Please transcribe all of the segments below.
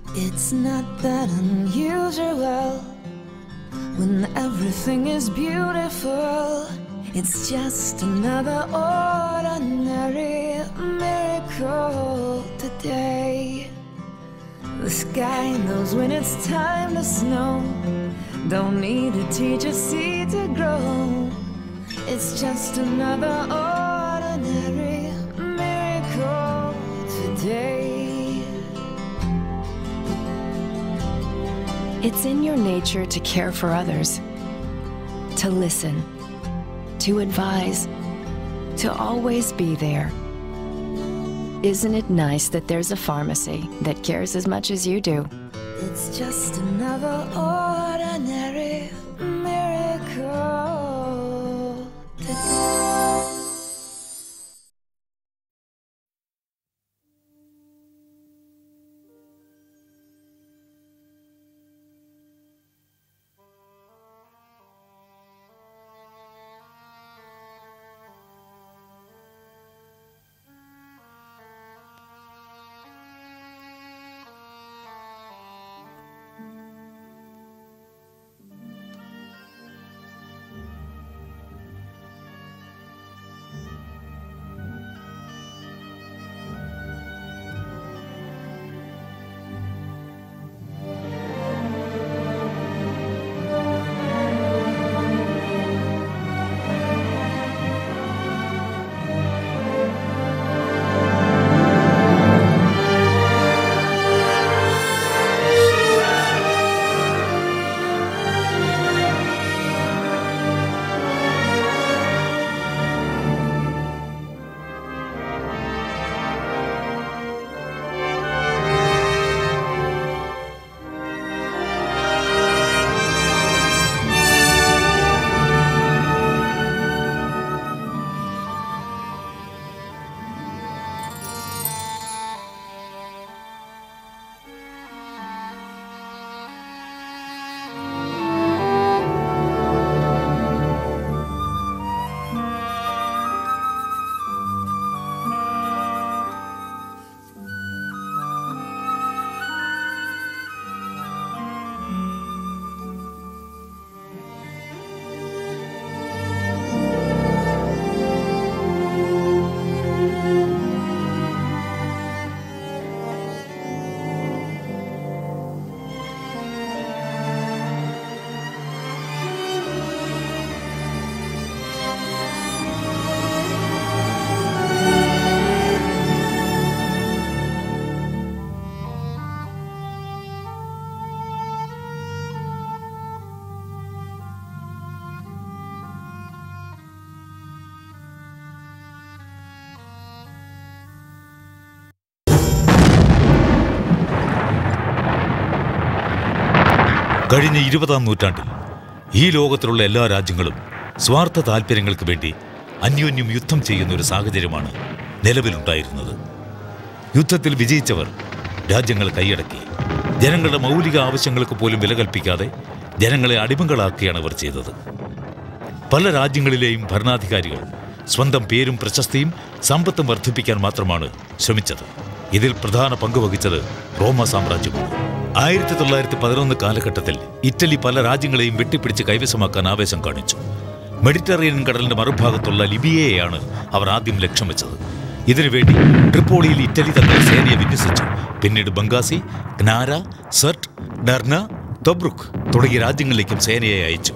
It's not that unusual when everything is beautiful. It's just another ordinary miracle today. The sky knows when it's time to snow. Don't need to teach a seed to grow. It's just another ordinary miracle today. It's in your nature to care for others, to listen, to advise, to always be there. Isn't it nice that there's a pharmacy that cares as much as you do? It's just another ordinary miracle. കഴിഞ്ഞ ഇരുപതാം നൂറ്റാണ്ടിൽ ഈ ലോകത്തിലുള്ള എല്ലാ രാജ്യങ്ങളും സ്വാർത്ഥ താല്പര്യങ്ങൾക്ക് വേണ്ടി അന്യോന്യം യുദ്ധം ചെയ്യുന്ന ഒരു സാഹചര്യമാണ് നിലവിലുണ്ടായിരുന്നത് യുദ്ധത്തിൽ വിജയിച്ചവർ രാജ്യങ്ങൾ കൈയടക്കി ജനങ്ങളുടെ മൗലിക ആവശ്യങ്ങൾക്ക് പോലും വില കൽപ്പിക്കാതെ ജനങ്ങളെ അടിമകളാക്കുകയാണ് അവർ ചെയ്തത് പല രാജ്യങ്ങളിലെയും ഭരണാധികാരികൾ സ്വന്തം പേരും പ്രശസ്തിയും സമ്പത്തും വർദ്ധിപ്പിക്കാൻ മാത്രമാണ് ശ്രമിച്ചത് ഇതിൽ പ്രധാന പങ്ക് വഹിച്ചത് റോമ സാമ്രാജ്യമാണ് ആയിരത്തി തൊള്ളായിരത്തി പതിനൊന്ന് കാലഘട്ടത്തിൽ ഇറ്റലി പല രാജ്യങ്ങളെയും വെട്ടിപ്പിടിച്ച് കൈവശമാക്കാൻ ആവേശം കാണിച്ചു മെഡിറ്ററേനിയൻ കടലിന്റെ മറുഭാഗത്തുള്ള ലിബിയയെയാണ് അവർ ആദ്യം ലക്ഷ്യം വെച്ചത് ഇതിനുവേണ്ടി ട്രിപ്പോളിയിൽ ഇറ്റലി തങ്ങളുടെ സേനയെ വിന്യസിച്ചു പിന്നീട് ബംഗാസി ഗ്നാര സെർട്ട് ഡർന തൊബ്രുക്ക് തുടങ്ങിയ രാജ്യങ്ങളിലേക്കും സേനയെ അയച്ചു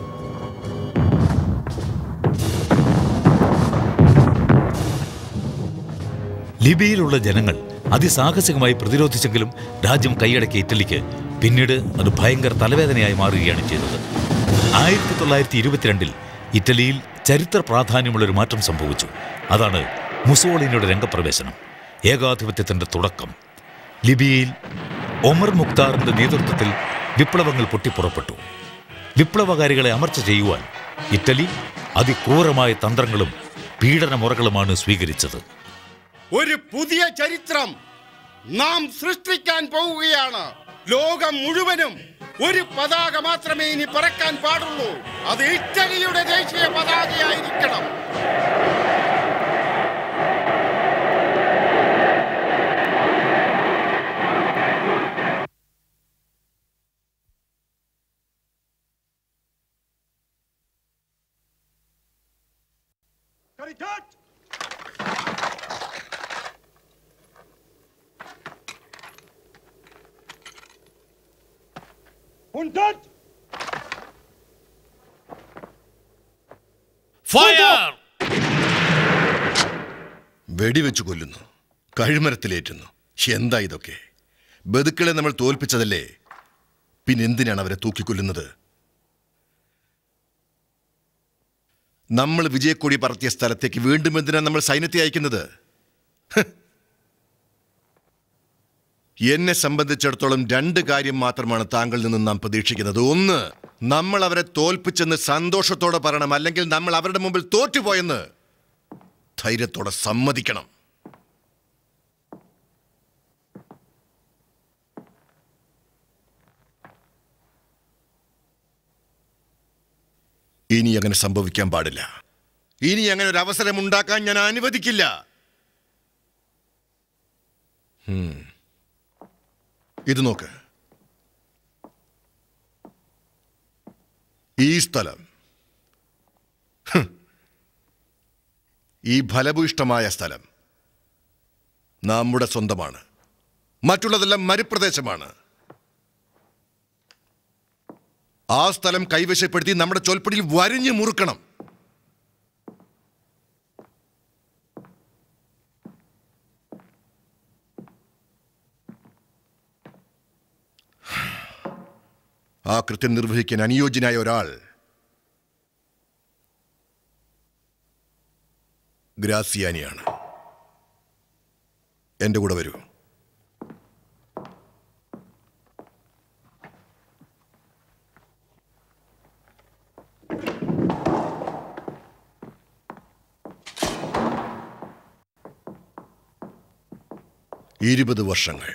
ലിബിയയിലുള്ള ജനങ്ങൾ അതിസാഹസികമായി പ്രതിരോധിച്ചെങ്കിലും രാജ്യം കൈയടക്കിയ ഇറ്റലിക്ക് പിന്നീട് അത് ഭയങ്കര തലവേദനയായി മാറുകയാണ് ചെയ്തത് ആയിരത്തി തൊള്ളായിരത്തി ഇരുപത്തിരണ്ടിൽ ഇറ്റലിയിൽ ചരിത്ര പ്രാധാന്യമുള്ള ഒരു മാറ്റം സംഭവിച്ചു അതാണ് മുസോളിനിയുടെ രംഗപ്രവേശനം ഏകാധിപത്യത്തിന്റെ തുടക്കം ലിബിയയിൽ ഒമർ മുക്താറിന്റെ നേതൃത്വത്തിൽ വിപ്ലവങ്ങൾ പൊട്ടിപ്പുറപ്പെട്ടു വിപ്ലവകാരികളെ അമർച്ച ചെയ്യുവാൻ ഇറ്റലി അതിക്രൂരമായ തന്ത്രങ്ങളും പീഡനമുറകളുമാണ് സ്വീകരിച്ചത് ഒരു പുതിയ ചരിത്രം നാം സൃഷ്ടിക്കാൻ പോവുകയാണ് ലോകം മുഴുവനും ഒരു പതാക മാത്രമേ ഇനി പറക്കാൻ പാടുള്ളൂ അത് ഇറ്റലിയുടെ ദേശീയ പതാകയായിരിക്കണം ഫയർ വെടിവെച്ച് കൊല്ലുന്നു കഴുമരത്തിലേറ്റുന്നു എന്താ ഇതൊക്കെ ബതുക്കളെ നമ്മൾ തോൽപ്പിച്ചതല്ലേ പിന്നെന്തിനാണ് അവരെ തൂക്കിക്കൊല്ലുന്നത് നമ്മൾ വിജയക്കൊടി പറത്തിയ സ്ഥലത്തേക്ക് വീണ്ടും എന്തിനാണ് നമ്മൾ സൈന്യത്തെ അയക്കുന്നത് ഹ്. എന്നെ സംബന്ധിച്ചിടത്തോളം രണ്ട് കാര്യം മാത്രമാണ് താങ്കളിൽ നിന്ന് നാം പ്രതീക്ഷിക്കുന്നത് ഒന്ന് നമ്മൾ അവരെ തോൽപ്പിച്ചെന്ന് സന്തോഷത്തോടെ പറയണം അല്ലെങ്കിൽ നമ്മൾ അവരുടെ മുമ്പിൽ തോറ്റുപോയെന്ന് ധൈര്യത്തോടെ സമ്മതിക്കണം ഇനി അങ്ങനെ സംഭവിക്കാൻ പാടില്ല ഇനി അങ്ങനെ ഒരു അവസരം ഉണ്ടാക്കാൻ ഞാൻ അനുവദിക്കില്ല ഉം. ഇത് നോക്ക് ഈ സ്ഥലം ഹ്. ഈ ഫലഭൂയിഷ്ടമായ സ്ഥലം നമ്മുടെ സ്വന്തമാണ് മറ്റുള്ളതെല്ലാം മരുപ്രദേശമാണ് ആ സ്ഥലം കൈവശപ്പെടുത്തി നമ്മുടെ ചൊൽപ്പടിയിൽ വരിഞ്ഞു മുറുക്കണം ആ കൃത്യം നിർവഹിക്കാൻ അനുയോജ്യനായ ഒരാൾ ഗ്രാസിയാനിയാണ് എൻ്റെ കൂടെ വരൂ ഇരുപത് വർഷങ്ങൾ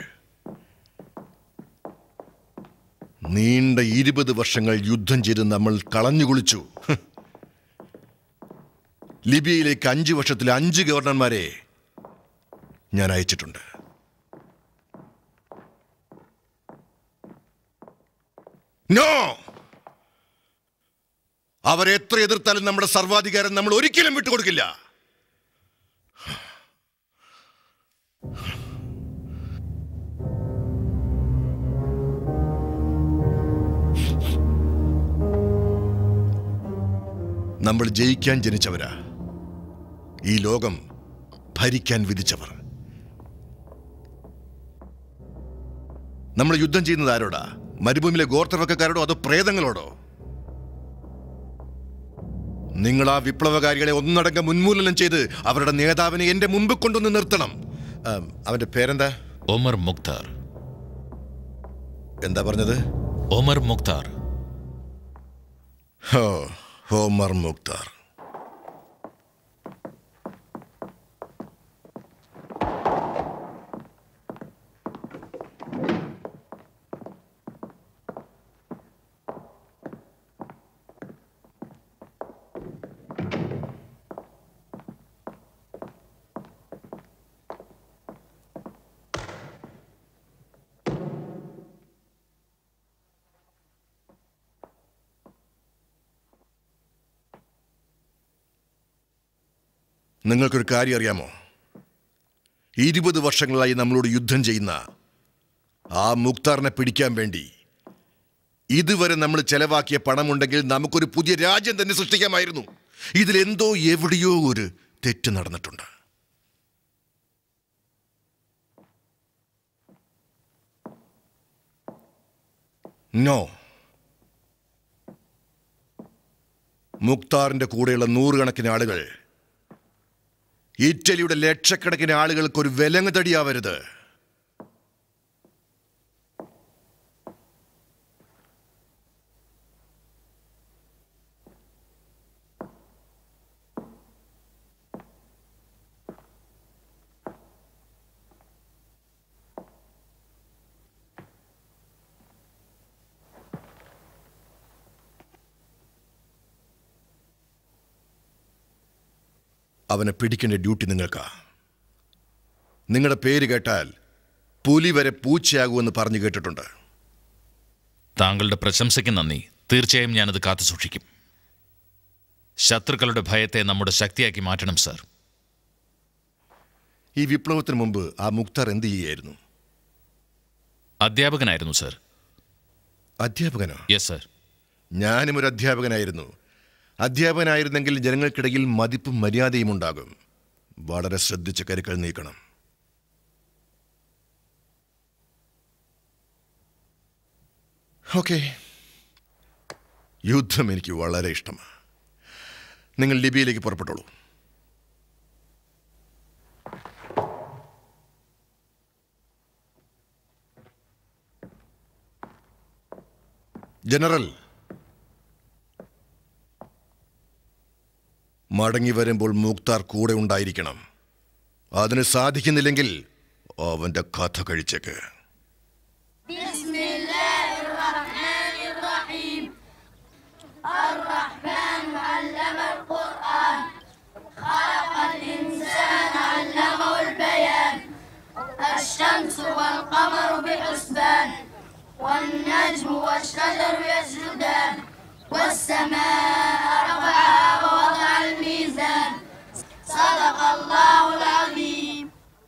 നീണ്ട ഇരുപത് വർഷങ്ങൾ യുദ്ധം ചെയ്ത് നമ്മൾ കളഞ്ഞുകുളിച്ചു ഹ്. ലിബിയയിലേക്ക് അഞ്ച് വർഷത്തിൽ അഞ്ച് ഗവർണർമാരെ ഞാൻ അയച്ചിട്ടുണ്ട് നോ അവരെത്ര എതിർത്താലും നമ്മുടെ സർവാധികാരം നമ്മൾ ഒരിക്കലും വിട്ടുകൊടുക്കില്ല നമ്മൾ ജയിക്കാൻ ജനിച്ചവരാ ഈ ലോകം ഭരിക്കാൻ വിധിച്ചവർ നമ്മൾ യുദ്ധം ചെയ്യുന്നത് ആരോടാ മരുഭൂമിയിലെ ഗോർത്തർവക്കാരോടോ അതോ പ്രേതങ്ങളോടോ നിങ്ങൾ ആ വിപ്ലവകാരികളെ ഒന്നടങ്കം ഉന്മൂലനം ചെയ്ത് അവരുടെ നേതാവിനെ എന്റെ മുമ്പ് കൊണ്ടുവന്ന് നിർത്തണം ആം, അവന്റെ പേരെന്താ ഒമർ മുക്താർ എന്താ പറഞ്ഞത് ഒമർ മുക്താർ ഹോ ഹോമർ മുക്താർ നിങ്ങൾക്കൊരു കാര്യം അറിയാമോ ഇരുപത് വർഷങ്ങളായി നമ്മളോട് യുദ്ധം ചെയ്യുന്ന ആ മുക്താറിനെ പിടിക്കാൻ വേണ്ടി ഇതുവരെ നമ്മൾ ചെലവാക്കിയ പണമുണ്ടെങ്കിൽ നമുക്കൊരു പുതിയ രാജ്യം തന്നെ സൃഷ്ടിക്കാമായിരുന്നു ഇതിലെന്തോ എവിടെയോ ഒരു തെറ്റ് നടന്നിട്ടുണ്ട് നോ മുക്താറിന്റെ കൂടെയുള്ള നൂറുകണക്കിന് ആളുകൾ ഇറ്റലിയുടെ ലക്ഷക്കണക്കിന് ആളുകൾക്ക് ഒരു വിലങ്ങ് തടിയാവരുത് അവനെ പിടിക്കേണ്ട ഡ്യൂട്ടി നിങ്ങൾക്കാ നിങ്ങളുടെ പേര് കേട്ടാൽ പുലി വരെ പൂച്ചയാകുമെന്ന് പറഞ്ഞു കേട്ടിട്ടുണ്ട് താങ്കളുടെ പ്രശംസയ്ക്ക് നന്ദി തീർച്ചയായും ഞാനത് കാത്തു സൂക്ഷിക്കും ശത്രുക്കളുടെ ഭയത്തെ നമ്മുടെ ശക്തിയാക്കി മാറ്റണം സർ ഈ വിപ്ലവത്തിന് മുമ്പ് ആ മുക്താർ എന്ത് ചെയ്യുകയായിരുന്നു അധ്യാപകനായിരുന്നു സർ അധ്യാപകനോ യെസ് സർ ഞാനും ഒരു അധ്യാപകനായിരുന്നു അധ്യാപകനായിരുന്നെങ്കിൽ ജനങ്ങൾക്കിടയിൽ മതിപ്പും മര്യാദയും ഉണ്ടാകും വളരെ ശ്രദ്ധിച്ച് കരുക്കൾ നീക്കണം ഓക്കെ യുദ്ധം എനിക്ക് വളരെ ഇഷ്ടമാണ് നിങ്ങൾ ലിബിയയിലേക്ക് പുറപ്പെട്ടോളൂ ജനറൽ മടങ്ങി വരുമ്പോൾ മുക്താർ കൂടെ ഉണ്ടായിരിക്കണം അതിന് സാധിക്കുന്നില്ലെങ്കിൽ അവന്റെ കഥ കഴിച്ചേക്ക് بسم الله الرحمن الرحيم الرحمن علم القرآن خلق الإنسان علمه البيان الشمس والقمر بحسبان والنجم والشجر يسجدان والسماء رفعها ووضع الميزان صدق الله العظيم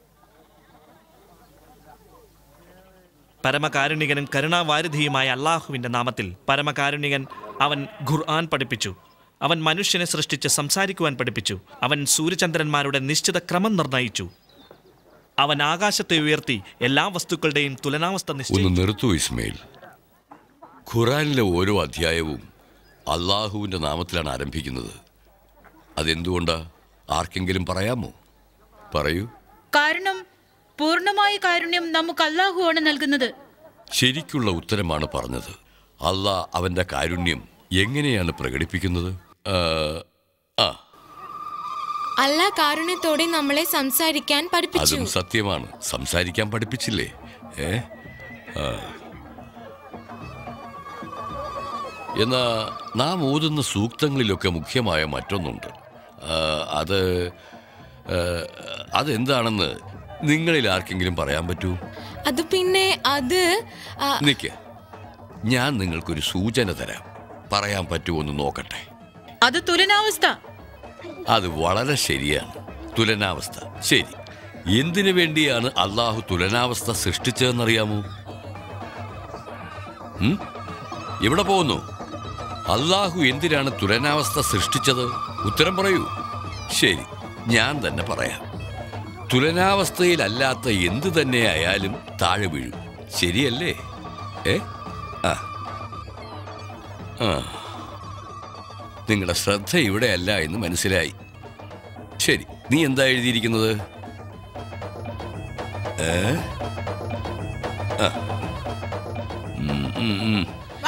പരമകാരുണികനും കരുണാവാരിധിയുമായ അള്ളാഹുവിൻ്റെ നാമത്തിൽ പരമകാരുണികൻ അവൻ ഖുർആൻ പഠിപ്പിച്ചു അവൻ മനുഷ്യനെ സൃഷ്ടിച്ച് സംസാരിക്കുവാൻ പഠിപ്പിച്ചു അവൻ സൂര്യചന്ദ്രന്മാരുടെ നിശ്ചിത ക്രമം നിർണയിച്ചു അവൻ ആകാശത്തെ ഉയർത്തി എല്ലാ വസ്തുക്കളുടെയും തുലനാവസ്ഥ ഒന്ന് നിശ്ചയിച്ചു നിർത്തൂ ഇസ്മയിൽ ഖുറാനിലെ ഓരോ അധ്യായവും അള്ളാഹുവിൻ്റെ നാമത്തിലാണ് ആരംഭിക്കുന്നത് അതെന്തുകൊണ്ടാ ആർക്കെങ്കിലും പറയാമോ പറയൂ കാരണം പൂർണ്ണമായ കാരുണ്യം നമുക്ക് അല്ലാഹുവാണ് നൽകുന്നത് ശരിക്കുള്ള ഉത്തരമാണ് പറഞ്ഞത് അള്ളാഹ് അവൻ്റെ കാരുണ്യം എങ്ങനെയാണ് പ്രകടിപ്പിക്കുന്നത് ആ, ആ അല്ല കാരുണ്യത്തോടെ നമ്മളെ സംസാരിക്കാൻ പഠിപ്പിച്ചു അതും സത്യമാണ് സംസാരിക്കാൻ പഠിപ്പിച്ചില്ലേ ഏ ആ. എന്നാ നാം ഓതുന്ന സൂക്തങ്ങളിലൊക്കെ മുഖ്യമായ മറ്റൊന്നുണ്ട് ആ, അത് ആ, അതെന്താണെന്ന് നിങ്ങളിൽ ആർക്കെങ്കിലും പറയാൻ പറ്റൂ അത് പിന്നെ അത് ആ, നിക്ക് ഞാൻ നിങ്ങൾക്കൊരു സൂചന തരാം പറയാൻ പറ്റുമോ നോക്കട്ടെ അത് തുലനാവസ്ഥ അത് വളരെ ശരിയാണ് തുലനാവസ്ഥ ശരി എന്തിനു വേണ്ടിയാണ് അള്ളാഹു തുലനാവസ്ഥ സൃഷ്ടിച്ചതെന്നറിയാമോ ഉം? എവിടെ പോകുന്നു അള്ളാഹു എന്തിനാണ് തുലനാവസ്ഥ സൃഷ്ടിച്ചത് ഉത്തരം പറയൂ ശരി ഞാൻ തന്നെ പറയാം തുലനാവസ്ഥയിലല്ലാത്ത എന്തു തന്നെ ആയാലും താഴെ വീഴും ശരിയല്ലേ ഏ ആ ആ നിങ്ങളുടെ ശ്രദ്ധ ഇവിടെയല്ല എന്ന് മനസ്സിലായി ശരി നീ എന്താ എഴുതിയിരിക്കുന്നത് ഏ? ആ. ഉം, ഉം, ഉം.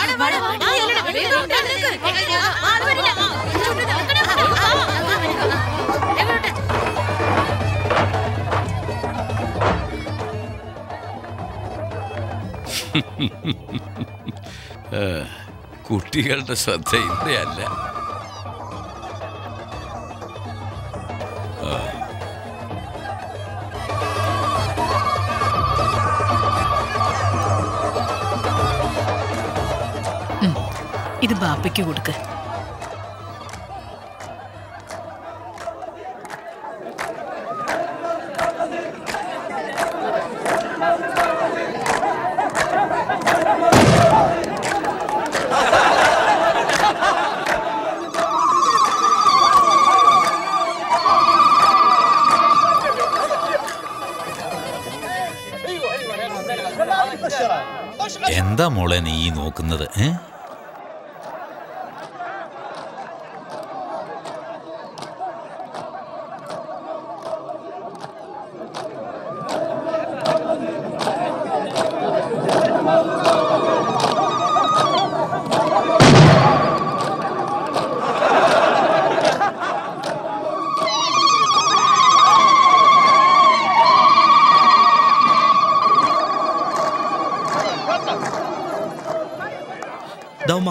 ഏ, കുട്ടികളുടെ ശ്രദ്ധ ഇവിടെയല്ല ഇത് ബാപ്പയ്ക്ക് കൊടുക്ക് എന്താ മോളെ നീ ഈ നോക്കുന്നത് ഏ ദൗമ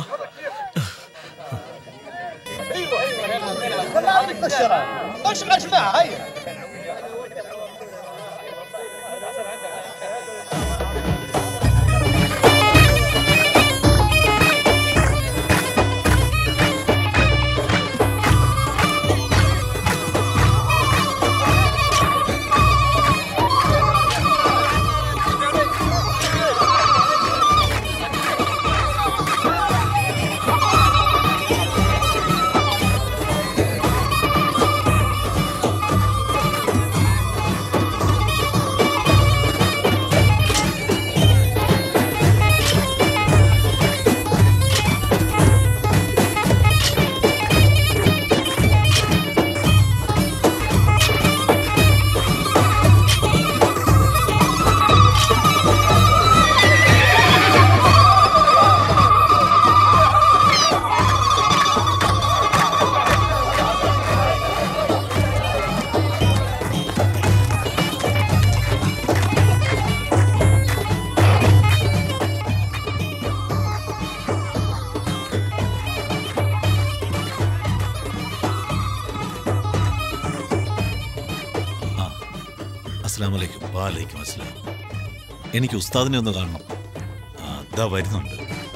അസ്സാം വലൈക്കും വാലൈക്കും അസ്സലാം എനിക്ക് ഉസ്താദിനെ ഒന്ന് കാണണം ആ, ദാ വരുന്നുണ്ട്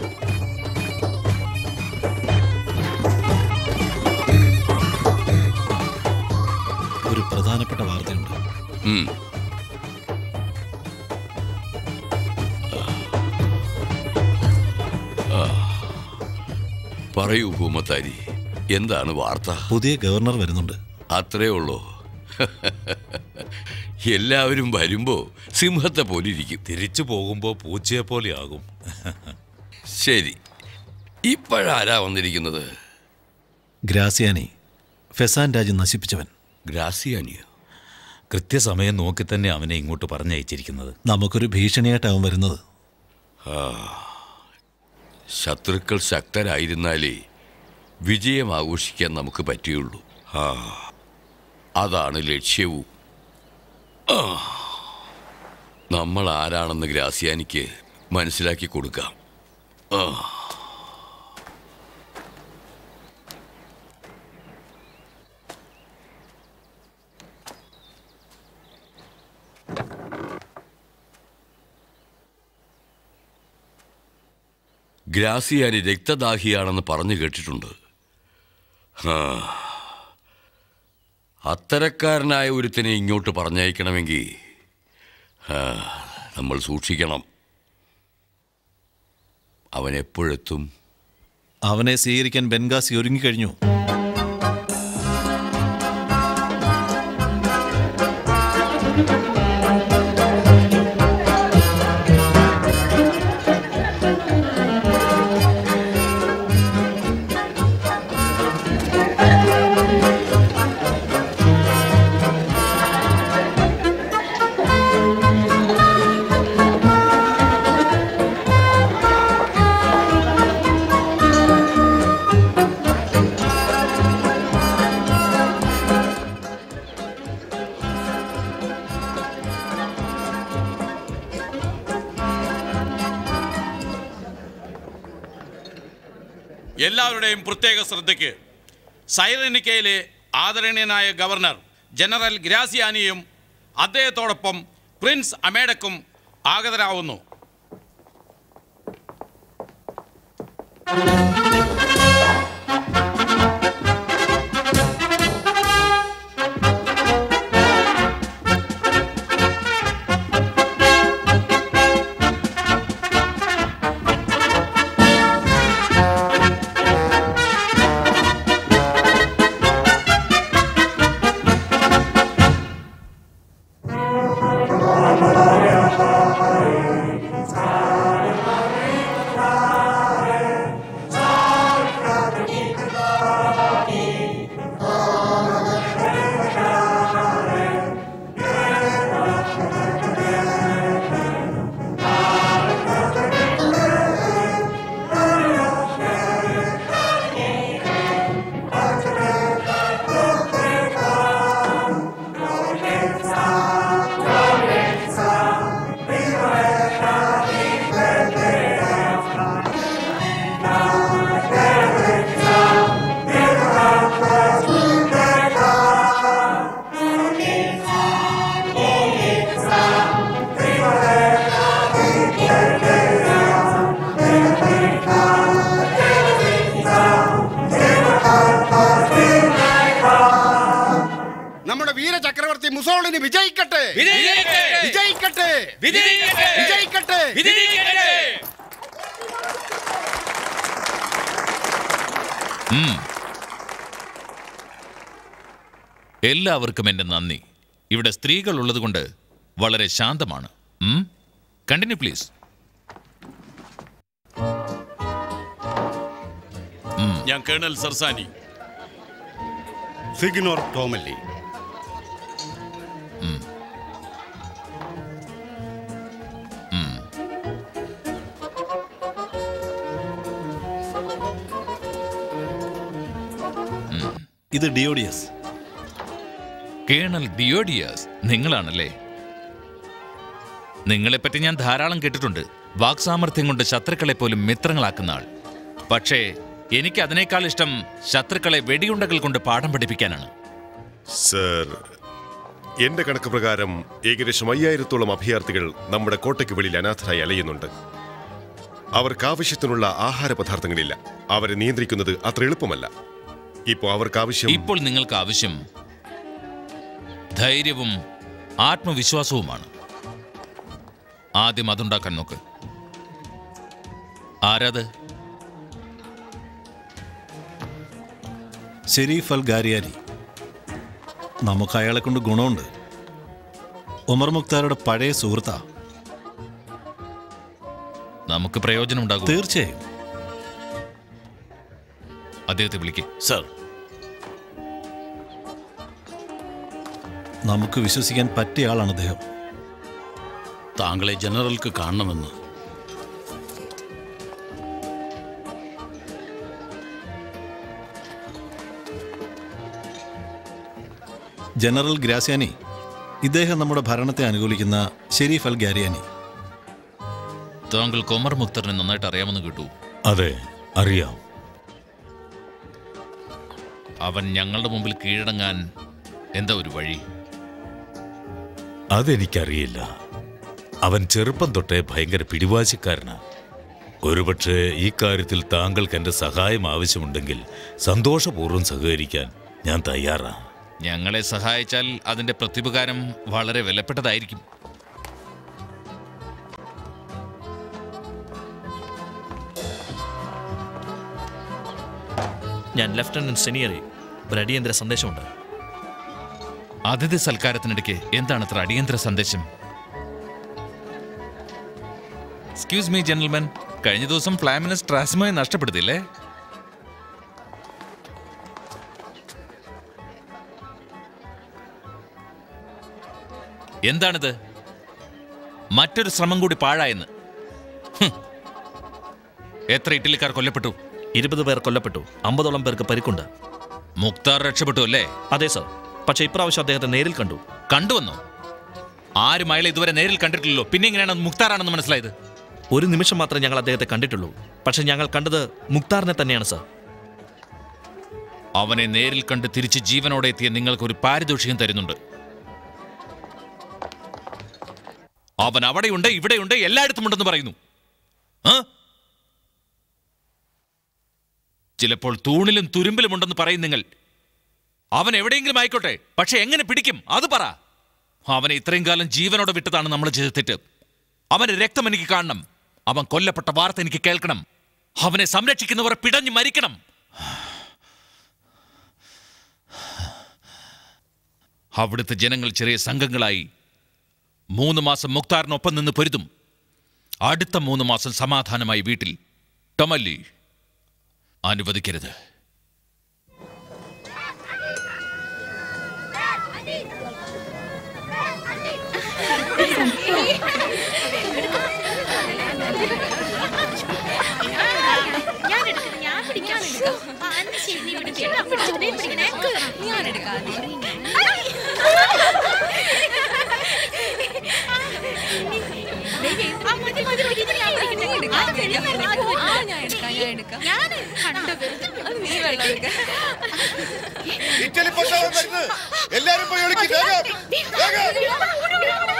ഒരു പ്രധാനപ്പെട്ട വാർത്തയുണ്ട് ഉം. ആ. പറയൂ കൂമത്താരി എന്താണ് വാർത്ത പുതിയ ഗവർണർ വരുന്നുണ്ട് അത്രേ ഉള്ളൂ എല്ലാവരും വരുമ്പോ സിംഹത്തെ പോലെ ഇരിക്കും തിരിച്ചു പോകുമ്പോ പൂച്ചയെ പോലെയാകും ശരി ഇപ്പോഴാരാ വന്നിരിക്കുന്നത് ഗ്രാസിയാനി ഫെസാൻ രാജ്യം നശിപ്പിച്ചവൻ ഗ്രാസിയാനിയോ കൃത്യസമയം നോക്കി തന്നെ അവനെ ഇങ്ങോട്ട് പറഞ്ഞയച്ചിരിക്കുന്നത് നമുക്കൊരു ഭീഷണിയായിട്ടാവും വരുന്നത് ആ ശത്രുക്കൾ ശക്തരായിരുന്നാലേ വിജയം ആഘോഷിക്കാൻ നമുക്ക് പറ്റുകയുള്ളൂ ആ അതാണ് ലക്ഷ്യവും ആ നമ്മൾ ആരാണെന്ന് ഗ്രാസിയാനിക്ക് മനസ്സിലാക്കി കൊടുക്കാം ആ ഗ്രാസിയാനി രക്തദാഹിയാണെന്ന് പറഞ്ഞു കേട്ടിട്ടുണ്ട് ആ. അത്തരക്കാരനായ ഒരുത്തിനെ ഇങ്ങോട്ട് പറഞ്ഞയക്കണമെങ്കിൽ ആ, നമ്മൾ സൂക്ഷിക്കണം അവൻ എപ്പോഴെത്തും അവനെ സ്വീകരിക്കാൻ ബെൻഗാസി ഒരുങ്ങിക്കഴിഞ്ഞു എല്ലാവരുടെയും പ്രത്യേക ശ്രദ്ധയ്ക്ക് സൈറനിക്കയിലെ ആദരണീയനായ ഗവർണർ ജനറൽ ഗ്രാസിയാനിയും അദ്ദേഹത്തോടൊപ്പം പ്രിൻസ് അമേഡക്കും ആഗതരാവുന്നു നമ്മുടെ വീരചക്രവർത്തി മുസോളിനി വിജയിക്കട്ടെ വിജയിക്കട്ടെ! വിജയിക്കട്ടെ വിജയിക്കട്ടെ! വിജയിക്കട്ടെ വിജയിക്കട്ടെ! ഉം. എല്ലാവർക്കും എൻ്റെ നന്ദി ഇവിടെ സ്ത്രീകൾ ഉള്ളതുകൊണ്ട് വളരെ ശാന്തമാണ് കണ്ടിന്യൂ പ്ലീസ് ഞാൻ കേണൽ സർസാനി സിഗ്നോർ ടോമല്ലി ഇത് ഡിയോഡിയസ് കേണൽ ഡിയോഡിയസ് നിങ്ങളാണല്ലേ നിങ്ങളെപ്പറ്റി ഞാൻ ധാരാളം കേട്ടിട്ടുണ്ട് വാക്സാമർഥ്യം കൊണ്ട് ശത്രുക്കളെ പോലും മിത്രങ്ങളാക്കുന്ന ആൾ പക്ഷേ എനിക്ക് അതിനേക്കാൾ ഇഷ്ടം ശത്രുക്കളെ വെടിയുണ്ടകൾ കൊണ്ട് പാഠം പഠിപ്പിക്കാനാണ് സർ എന്റെ കണക്ക് പ്രകാരം ഏകദേശം അയ്യായിരത്തോളം അഭയാർത്ഥികൾ നമ്മുടെ കോട്ടയ്ക്ക് വെളിയിൽ അനാഥരായി അലയുന്നുണ്ട് അവർക്ക് ആവശ്യത്തിനുള്ള ആഹാര പദാർത്ഥങ്ങളില്ല അവരെ നിയന്ത്രിക്കുന്നത് അത്ര എളുപ്പമല്ല ഇപ്പോൾ അവർക്ക് ആവശ്യം ഇപ്പോൾ നിങ്ങൾക്ക് ആവശ്യം ധൈര്യവും ആത്മവിശ്വാസവുമാണ് ആദ്യം അതുണ്ടാക്കാൻ നോക്ക് ആരാത് ഷെരീഫ് അൽ ഗാരിയാരി നമുക്ക് അയാളെ കൊണ്ട് ഗുണമുണ്ട് ഉമർ മുക്താരുടെ പഴയ സുഹൃത്താ നമുക്ക് പ്രയോജനം ഉണ്ടാകും തീർച്ചയായും അദ്ദേഹത്തെ വിളിക്ക് സർ നമുക്ക് വിശ്വസിക്കാൻ പറ്റിയ ആളാണ് അദ്ദേഹം താങ്കളെ ജനറൽക്ക് കാണണമെന്ന് ജനറൽ ഗ്രാസ്യാനി ഇദ്ദേഹം നമ്മുടെ ഭരണത്തെ അനുകൂലിക്കുന്ന ഷെരീഫ് അൽ ഗാരിയാനി താങ്കൾക്ക് ഒമർ മുക്തറിനെ നന്നായിട്ട് അറിയാമെന്ന് കേട്ടു അതെ അറിയാം അവൻ ഞങ്ങളുടെ മുമ്പിൽ കീഴടങ്ങാൻ എന്താ ഒരു വഴി അതെനിക്കറിയില്ല അവൻ ചെറുപ്പം തൊട്ടേ ഭയങ്കര പിടിവാശിക്കാരനാണ് ഒരുപക്ഷെ ഈ കാര്യത്തിൽ താങ്കൾക്ക് എന്റെ സഹായം ആവശ്യമുണ്ടെങ്കിൽ സന്തോഷപൂർവ്വം സഹകരിക്കാൻ ഞാൻ തയ്യാറാണ് ഞങ്ങളെ സഹായിച്ചാൽ അതിന്റെ പ്രത്യുപകാരം വളരെ വിലപ്പെട്ടതായിരിക്കും ഞാൻ ലഫ്റ്റനന്റ് സെനിയറി ഒരു അടിയന്തര സന്ദേശമുണ്ട് അതിഥി സൽക്കാരത്തിനിടയ്ക്ക് എന്താണ് അത്ര അടിയന്തര സന്ദേശം എക്സ്ക്യൂസ് മീ ജെന്റിൽമാൻ കഴിഞ്ഞ ദിവസം ഫ്ലാമിനെ സ്ട്രാസ്മയെ നഷ്ടപ്പെടുത്തില്ലേ എന്താണിത് മറ്റൊരു ശ്രമം കൂടി പാഴായെന്ന് ഹും. എത്ര ഇറ്റലിക്കാർ കൊല്ലപ്പെട്ടു ഇരുപത് പേർ കൊല്ലപ്പെട്ടു അമ്പതോളം പേർക്ക് പരിക്കുണ്ട് മുക്താർ രക്ഷപ്പെട്ടു അല്ലേ അതെ സർ പക്ഷേ ഇപ്രാവശ്യം അദ്ദേഹത്തെ നേരിൽ കണ്ടു കണ്ടുവന്നോ ആരും അയാളെ ഇതുവരെ നേരിൽ കണ്ടിട്ടില്ലല്ലോ പിന്നെ എങ്ങനെയാണ് അത് മുക്താറാണെന്ന് മനസ്സിലായത് ഒരു നിമിഷം മാത്രമേ ഞങ്ങൾ അദ്ദേഹത്തെ കണ്ടിട്ടുള്ളൂ പക്ഷെ ഞങ്ങൾ കണ്ടത് മുക്താറിനെ തന്നെയാണ് സർ അവനെ നേരിൽ കണ്ട് തിരിച്ച് ജീവനോടെ എത്തിയ നിങ്ങൾക്ക് ഒരു പാരിതോഷികം തരുന്നുണ്ട് അവൻ അവിടെയുണ്ട് ഇവിടെയുണ്ട് എല്ലായിടത്തും ഉണ്ടെന്ന് പറയുന്നു ആ? ചിലപ്പോൾ തൂണിലും തുരുമ്പിലും ഉണ്ടെന്ന് പറയും നിങ്ങൾ അവൻ എവിടെയെങ്കിലും ആയിക്കോട്ടെ പക്ഷെ എങ്ങനെ പിടിക്കും അത് പറ അവനെ ഇത്രയും കാലം ജീവനോടെ വിട്ടതാണ് നമ്മൾ ചെയ്ത തെറ്റ് അവന്റെ രക്തം എനിക്ക് കാണണം അവൻ കൊല്ലപ്പെട്ട വാർത്ത എനിക്ക് കേൾക്കണം അവനെ സംരക്ഷിക്കുന്നവർ പിടഞ്ഞു മരിക്കണം അവിടുത്തെ ജനങ്ങൾ ചെറിയ സംഘങ്ങളായി മൂന്ന് മാസം മുക്താറിനൊപ്പം നിന്ന് പൊരുതും അടുത്ത മൂന്ന് മാസം സമാധാനമായി വീട്ടിൽ ടൊമല്ലി അനുവദിക്കരുത് ഇറ്റലി പട്ടാളം വരുന്നു എല്ലാരും പോയി ഒളിക്ക് വേഗം വേഗം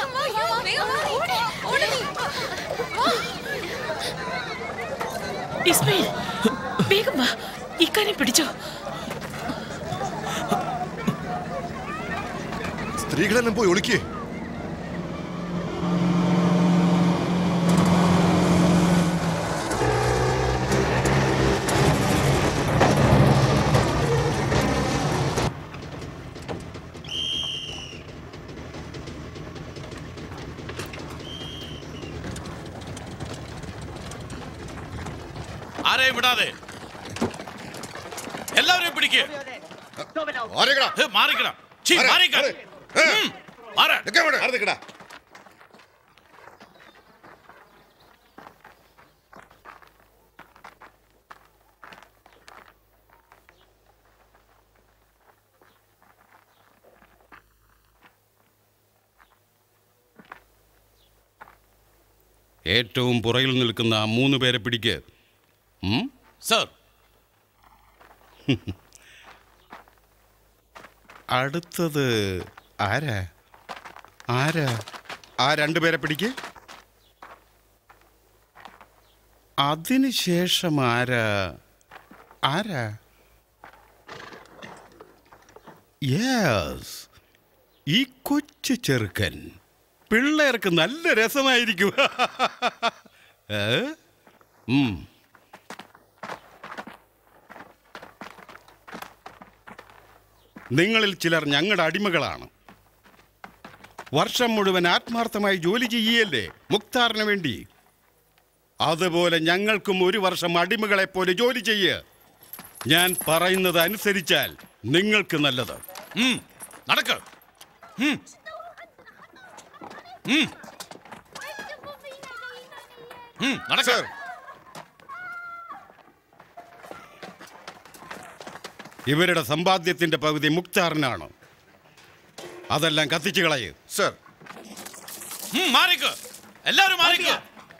ഇസ്മയിൽ വേഗം വാ ഇക്കാനെ പിടിച്ചോ സ്ത്രീകളെല്ലാം പോയി ഒളിക്കേ ആരെയും വിടാതെ എല്ലാവരെയും പിടിക്കുക മാറിക്കടാ ഛീ, ആരെ? മാറിക്ക. ആരെ? ഉം, മാറ്. നിക്കടാ ഏറ്റവും പുറകിൽ നിൽക്കുന്ന ആ മൂന്ന് പേരെ പിടിക്ക് ഉം? സർ അടുത്തത് ആരാ ആരാ ആ രണ്ടുപേരെ പിടിക്ക് അതിനുശേഷം ആരാ ആരാ യെസ് ഈ കൊച്ചു ചെറുക്കൻ പിള്ളേർക്ക് നല്ല രസമായിരിക്കും ഏ? ഉം. നിങ്ങളിൽ ചിലർ ഞങ്ങളുടെ അടിമകളാണ് വർഷം മുഴുവൻ ആത്മാർത്ഥമായി ജോലി ചെയ്യല്ലേ മുക്താറിന് വേണ്ടി അതുപോലെ ഞങ്ങൾക്കും ഒരു വർഷം അടിമകളെ പോലെ ജോലി ചെയ്യ് ഞാൻ പറയുന്നത് അനുസരിച്ചാൽ നിങ്ങൾക്ക് നല്ലത് നടക്ക് ഉം. ഉം. ഉം, നടക്ക് ഇവരുടെ സമ്പാദ്യത്തിന്റെ പകുതി മുക്താറിനാണ് അതെല്ലാം കത്തിച്ചു കളയ് സർ ഉം, മാറിക്ക് എല്ലാവരും മാറിക്ക്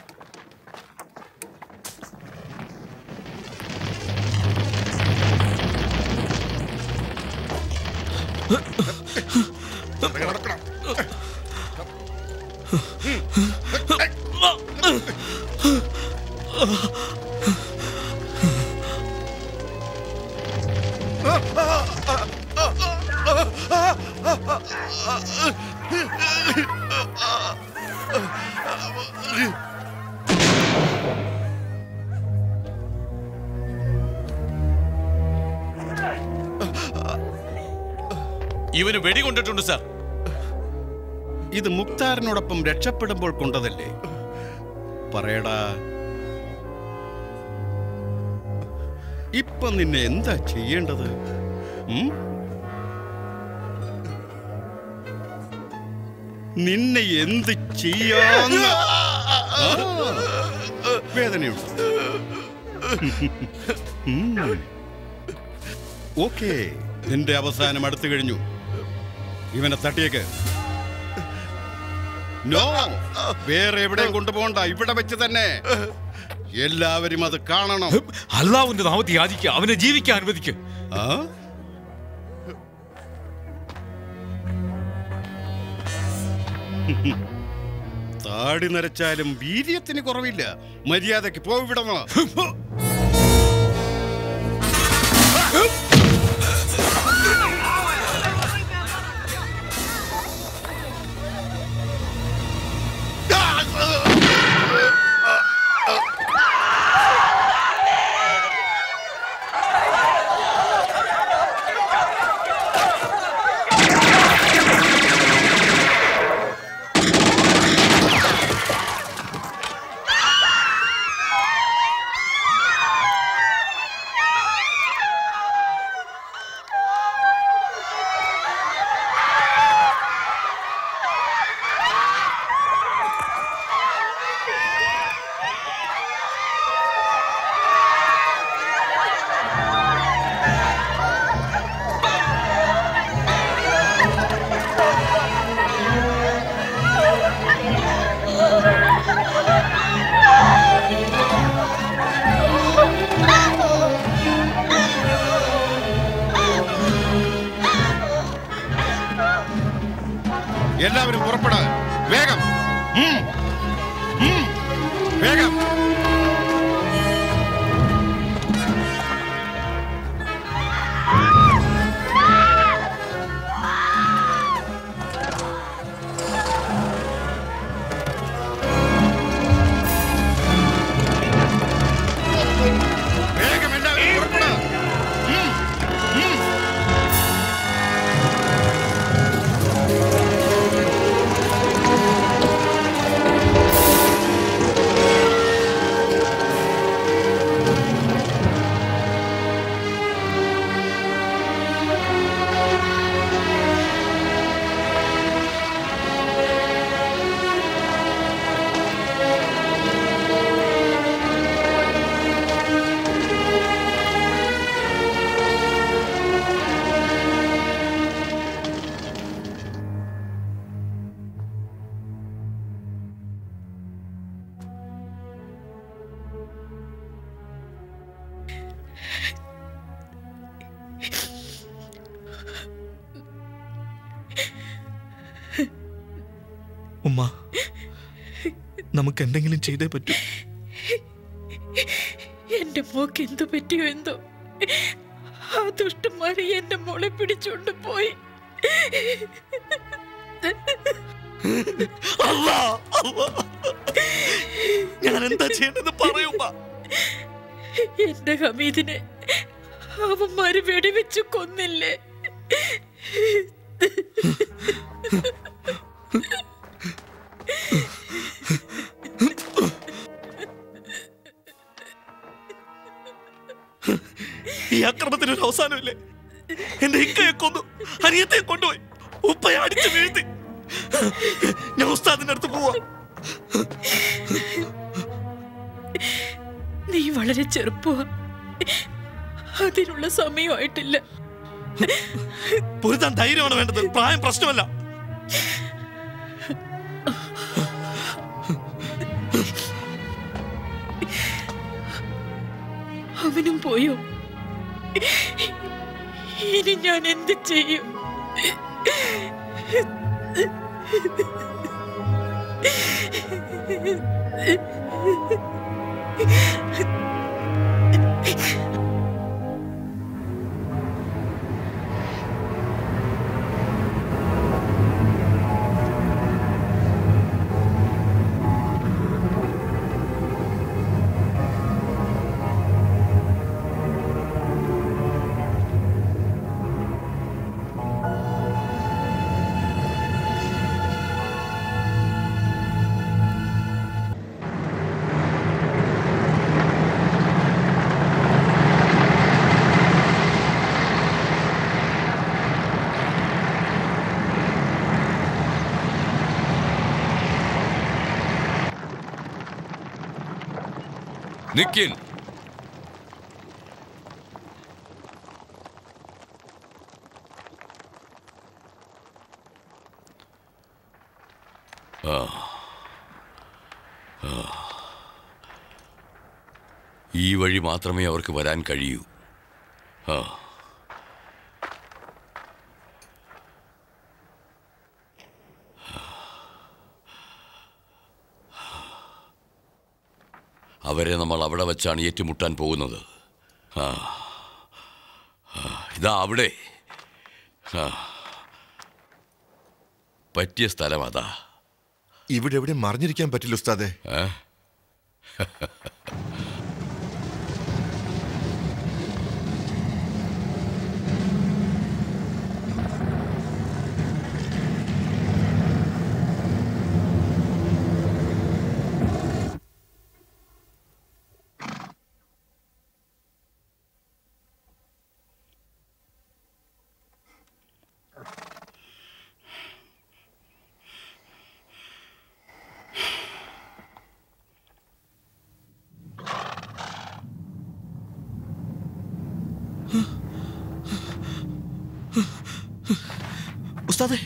ഇവന് വെടികൊണ്ടിട്ടുണ്ട് സാർ ഇത് മുക്താറിനോടൊപ്പം രക്ഷപ്പെടുമ്പോൾ കൊണ്ടതല്ലേ പറയടാ ഇപ്പൊ നിന്നെ എന്താ ചെയ്യേണ്ടത് ഉം? നിന്നെ എന്ത് ചെയ്യാന്ന് ആ, വേദനയുണ്ട് ഓക്കെ നിന്റെ അവസാനം അടുത്തു കഴിഞ്ഞു ഇവനെ തട്ടിയേക്ക് നോ വേറെ എവിടെയും കൊണ്ടുപോകണ്ട ഇവിടെ വെച്ച് തന്നെ എല്ലാവരും അത് കാണണം അള്ളാവിന്റെ നാമത്തിൽ യാചിക്കുക അവനെ ജീവിക്കാൻ അനുവദിക്കുക ആ താടി നരച്ചാലും വീര്യത്തിന് കുറവില്ല മര്യാദക്ക് പോവിടണോ എല്ലാവരും പുറപ്പെട വേഗം ഉം. ഉം. വേഗം വേഗം എല്ലാവരും പുറപ്പെട ഉം. ഉം. ഉമ്മ നമുക്ക് എന്തെങ്കിലും ചെയ്തേ പറ്റൂ എന്റെ മോക്ക് എന്തു പറ്റിയോ എന്തോ ആ ദുഷ്ടന്മാരെ എന്റെ മോളെ പിടിച്ചോണ്ട് പോയി ഞാൻ എന്താ ചെയ്യേണ്ടത് പറയുമ്പ എന്റെ ഹമീദിനെ അവന്മാര് വെടിവെച്ച് കൊന്നില്ലേ ഈ അക്രമത്തിന് ഒരു അവസാനമില്ലേ എന്റെ ഇക്കയെ കൊന്നു അനിയത്തെ കൊണ്ടുപോയി ഉപ്പയെ അടിച്ചു വീഴ്ത്തി ഞാൻ ഉസ്താദിന്റെ അടുത്ത് പോവാ നീ വളരെ ചെറുപ്പമാ അതിനുള്ള സമയമായിട്ടില്ല പൊരുത്താൻ ധൈര്യമാണ് വേണ്ടത് പ്രായം പ്രശ്നമല്ല അവനും പോയോ ഇനി ഞാൻ എന്ത് ചെയ്യും നിക്കിൻ ആ. ആ. ഈ വഴി മാത്രമേ അവർക്ക് വരാൻ കഴിയൂ ആ അവരെ നമ്മൾ അവിടെ വച്ചാണ് ഏറ്റുമുട്ടാൻ പോകുന്നത് ആ ആ, ഇതാ അവിടെ ആ പറ്റിയ സ്ഥലം അതാ ഇവിടെ എവിടെ മറിഞ്ഞിരിക്കാൻ പറ്റില്ല ഉസ്താദെ ഏ? ഉസ്താദെ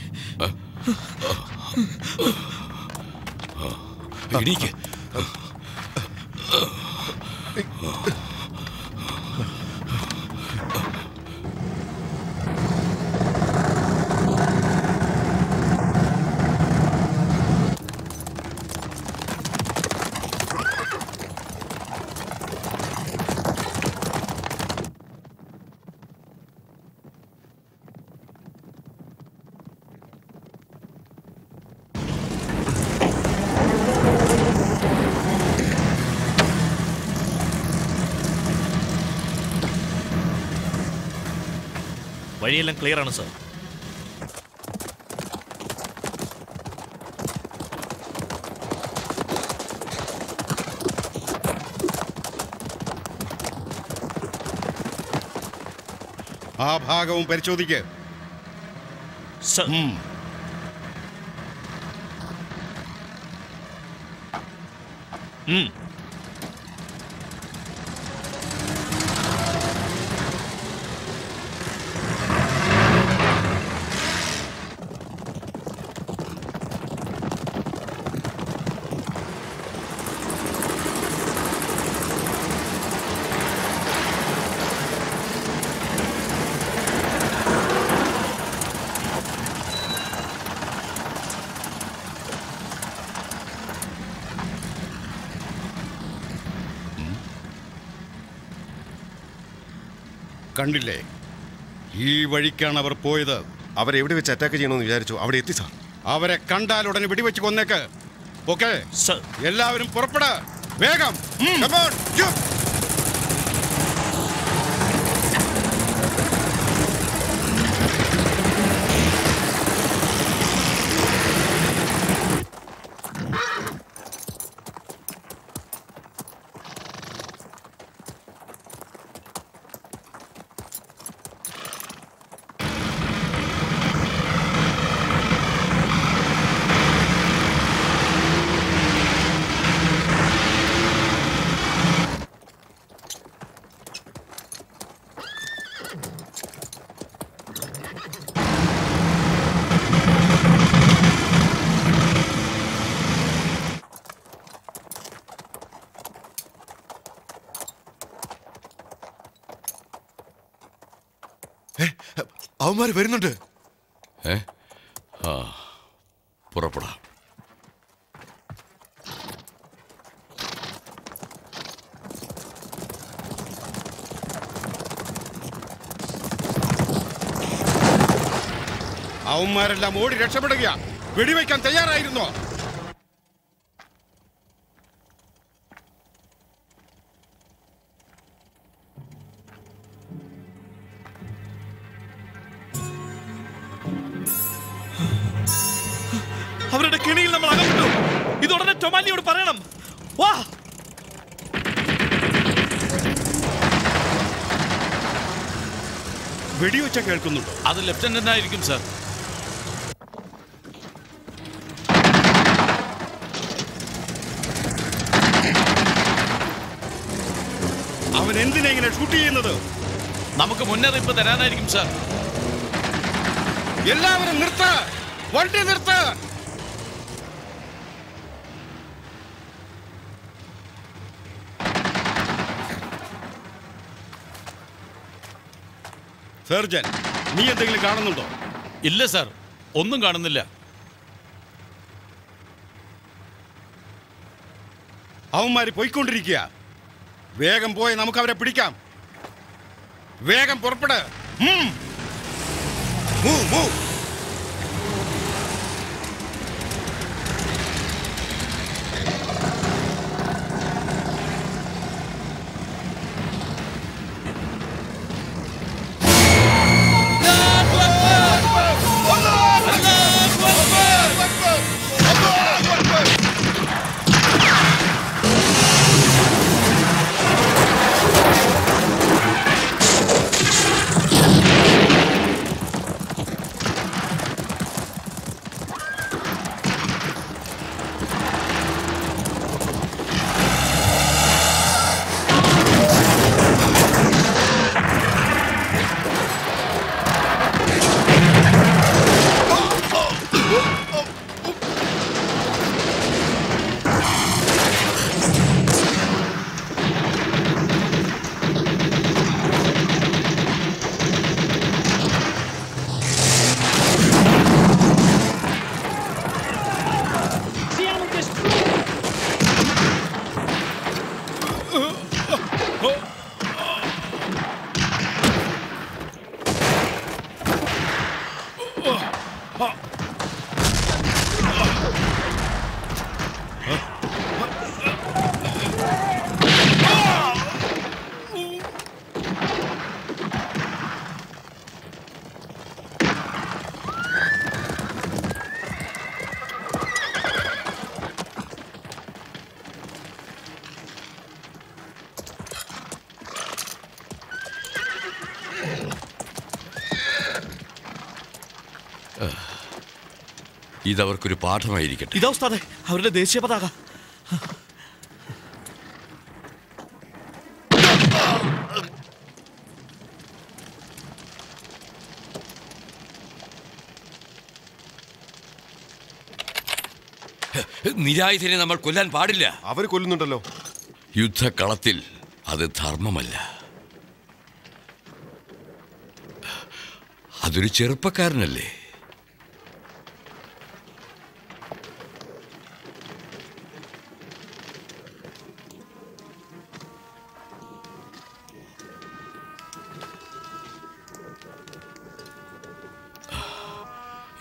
എണീക്ക് വഴിയെല്ലാം ക്ലിയർ ആണ് സർ ആ ഭാഗവും പരിശോധിക്ക് ഉം. ഉം. കണ്ടില്ലേ ഈ വഴിക്കാണ് അവർ പോയത് അവരെവിടെ വെച്ച് അറ്റാക്ക് ചെയ്യണമെന്ന് വിചാരിച്ചു അവിടെ എത്തി സാർ അവരെ കണ്ടാൽ ഉടനെ വെടിവെച്ച് കൊന്നേക്ക് ഓക്കെ എല്ലാവരും പുറപ്പെട വേഗം Come on, jump. അവന്മാര് വരുന്നുണ്ട് ഏ ആ പുറപ്പെടാം അവന്മാരെല്ലാം ഓടി രക്ഷപ്പെടുക വെടിവെക്കാൻ തയ്യാറായിരുന്നോ അവരുടെ കെണിയിൽ നമ്മൾ അകപ്പെട്ടു ഇത് ഉടനെ ടൊമാലിയോട് പറയണം വാ വെടിവെച്ച കേൾക്കുന്നുണ്ടോ അത് ലെഫ്റ്റനന്റ് ആയിരിക്കും സാർ അവൻ എന്തിനാ ഇങ്ങനെ ഷൂട്ട് ചെയ്യുന്നത് നമുക്ക് മുന്നറിയിപ്പ് തരാനായിരിക്കും സാർ എല്ലാവരും നിർത്ത വണ്ടി നിർത്ത സർജൻ നീ എന്തെങ്കിലും കാണുന്നുണ്ടോ ഇല്ല സാർ ഒന്നും കാണുന്നില്ല അവന്മാര് പോയിക്കൊണ്ടിരിക്കുക വേഗം പോയി നമുക്ക് അവരെ പിടിക്കാം വേഗം പുറപ്പെട് ഉം. Move, move. ഇതവർക്കൊരു പാഠമായിരിക്കട്ടെ ഇതാ ഉസ്താദെ അവരുടെ ദേശീയ പതാക നിരായുധനെ നമ്മൾ കൊല്ലാൻ പാടില്ല അവർ കൊല്ലുന്നുണ്ടല്ലോ യുദ്ധക്കളത്തിൽ അത് ധർമ്മമല്ല അതൊരു ചെറുപ്പക്കാരനല്ലേ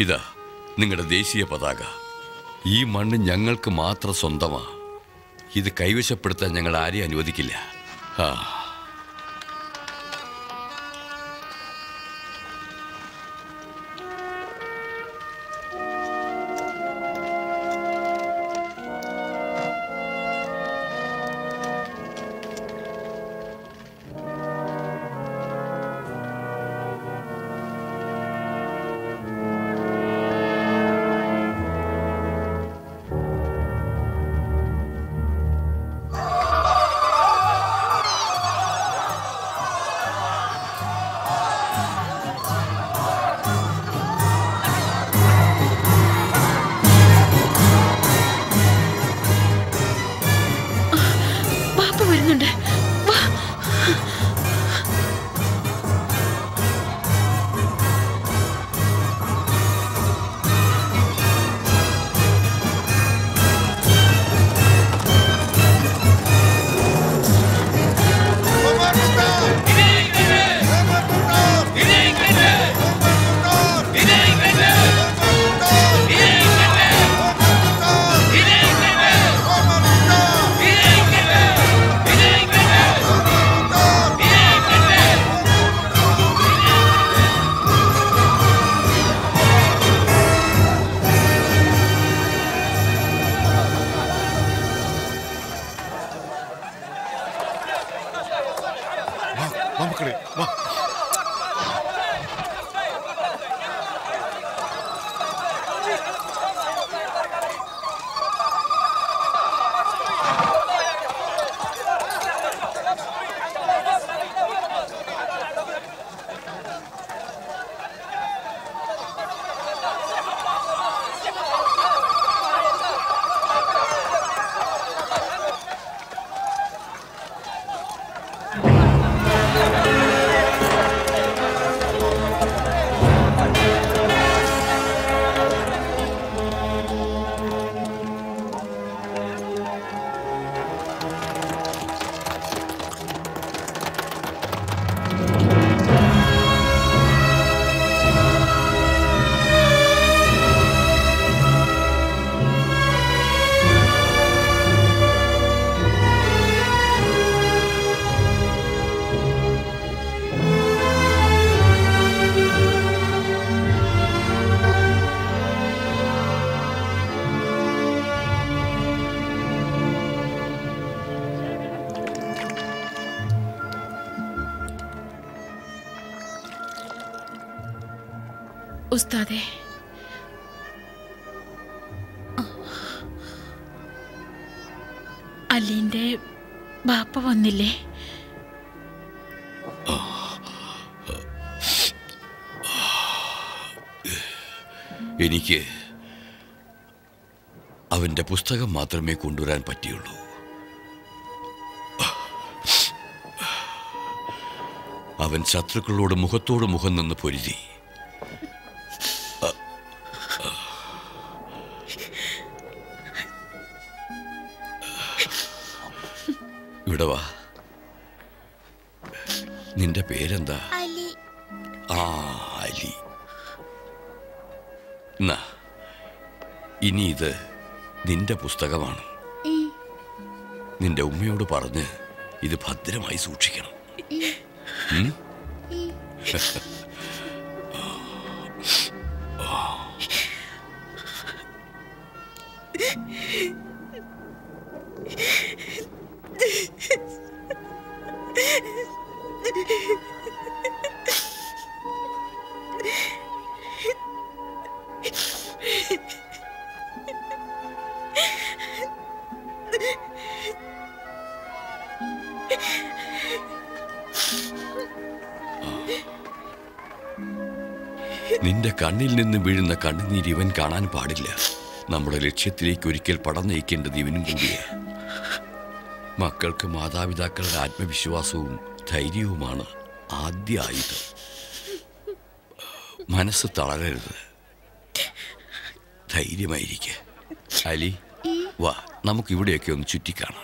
ഇതാ നിങ്ങളുടെ ദേശീയ പതാക ഈ മണ്ണ് ഞങ്ങൾക്ക് മാത്രം സ്വന്തമാ ഇത് കൈവശപ്പെടുത്താൻ ഞങ്ങൾ ആരെയും അനുവദിക്കില്ല ആ പാപ്പ വരുന്നുണ്ട് വാ. വാ മക്കളെ വാ ഉസ്താദെ അലീന്റെ ബാപ്പ വന്നില്ലേ എനിക്ക് അവന്റെ പുസ്തകം മാത്രമേ കൊണ്ടുവരാൻ പറ്റിയുള്ളൂ അവൻ ശത്രുക്കളോട് മുഖത്തോട് മുഖം നിന്ന് പൊരുതി ഇവിടെ വാ നിന്റെ പേരെന്താ അലി ആ അലി എന്നാ ഇനി ഇത് നിന്റെ പുസ്തകമാണ് നിന്റെ ഉമ്മയോട് പറഞ്ഞ് ഇത് ഭദ്രമായി സൂക്ഷിക്കണം ഉം? നിന്റെ കണ്ണിൽ നിന്ന് വീഴുന്ന കണ്ണുനീര് ഇവൻ കാണാൻ പാടില്ല നമ്മുടെ ലക്ഷ്യത്തിലേക്ക് ഒരിക്കൽ പടം നയിക്കേണ്ടത് ഇവനും കൂടിയാ മക്കൾക്ക് മാതാപിതാക്കളുടെ ആത്മവിശ്വാസവും ധൈര്യവുമാണ് ആദ്യ ആയുധം മനസ്സ് തളരരുത് ധൈര്യമായിരിക്കെ അലി വാ നമുക്ക് ഇവിടെയൊക്കെ ഒന്ന് ചുറ്റിക്കാണാം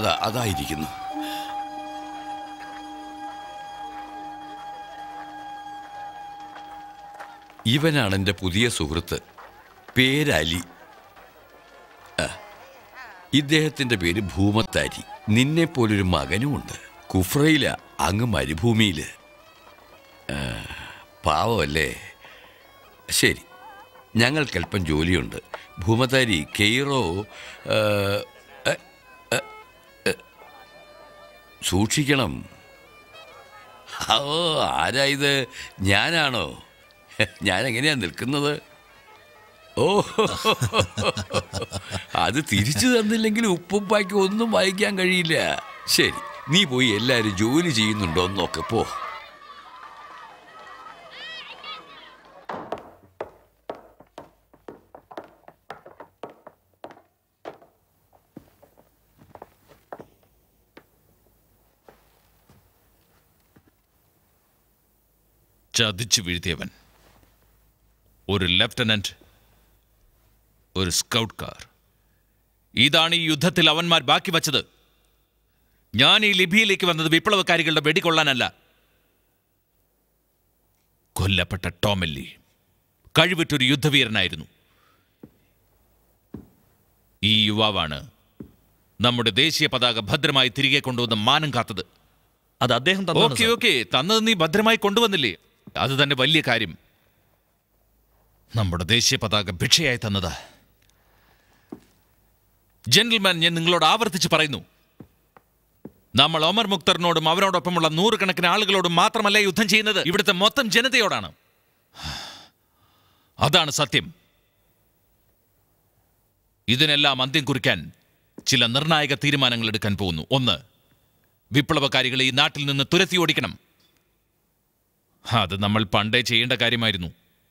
അതാ അതായിരിക്കുന്നു ഇവനാണ് എൻ്റെ പുതിയ സുഹൃത്ത് പേര് അലി ആ, ഇദ്ദേഹത്തിൻ്റെ പേര് ഭൂമത്താരി നിന്നെ പോലൊരു മകനുമുണ്ട് കുഫ്രയില അങ്ങ് മരുഭൂമിയിൽ പാവമല്ലേ ശരി ഞങ്ങൾക്കല്പം ജോലിയുണ്ട് ഭൂമതാരി കെയ്റോ ആ, എ, എ, എ, സൂക്ഷിക്കണം ഓ ആരാ ഇത് ഞാനാണോ ഞാൻ എങ്ങനെയാ നിൽക്കുന്നത് ഓ അത് തിരിച്ചു തന്നില്ലെങ്കിൽ ഉപ്പുപ്പായ്ക്ക് ഒന്നും വായിക്കാൻ കഴിയില്ല ശരി നീ പോയി എല്ലാവരും ജോലി ചെയ്യുന്നുണ്ടോ എന്ന് നോക്ക് പോ ചതിച്ചു വീഴ്ത്തിയവൻ ഒരു ലെഫ്റ്റനന്റ് ഒരു സ്കൗട്ട് കാർ ഇതാണ് ഈ യുദ്ധത്തിൽ അവന്മാർ ബാക്കി വച്ചത് ഞാൻ ഈ ലിബിയയിലേക്ക് വന്നത് വിപ്ലവകാരികളുടെ വെടികൊള്ളാനല്ല കൊല്ലപ്പെട്ട ടോമെല്ലി കഴിവിട്ടൊരു യുദ്ധവീരനായിരുന്നു ഈ യുവാവാണ് നമ്മുടെ ദേശീയ പതാക ഭദ്രമായി തിരികെ കൊണ്ടുവന്ന് മാനം കാത്തത് അത് അദ്ദേഹം ഓക്കെ ഓക്കെ തന്നത് നീ ഭദ്രമായി കൊണ്ടുവന്നില്ലേ അത് തന്നെ വലിയ കാര്യം നമ്മുടെ ദേശീയ പതാക ഭിക്ഷയായി തന്നത് ജെന്റിൽമാൻ ഞാൻ നിങ്ങളോട് ആവർത്തിച്ച് പറയുന്നു നമ്മൾ ഒമർ മുക്തറിനോടും അവരോടൊപ്പമുള്ള നൂറുകണക്കിന് ആളുകളോടും മാത്രമല്ല യുദ്ധം ചെയ്യുന്നത് ഇവിടുത്തെ മൊത്തം ജനതയോടാണ് അതാണ് സത്യം ഇതിനെല്ലാം അന്ത്യം കുറിക്കാൻ ചില നിർണായക തീരുമാനങ്ങൾ എടുക്കാൻ പോകുന്നു ഒന്ന് വിപ്ലവകാരികളെ ഈ നാട്ടിൽ നിന്ന് തുരത്തി ഓടിക്കണം അത് നമ്മൾ പണ്ടേ ചെയ്യേണ്ട കാര്യമായിരുന്നു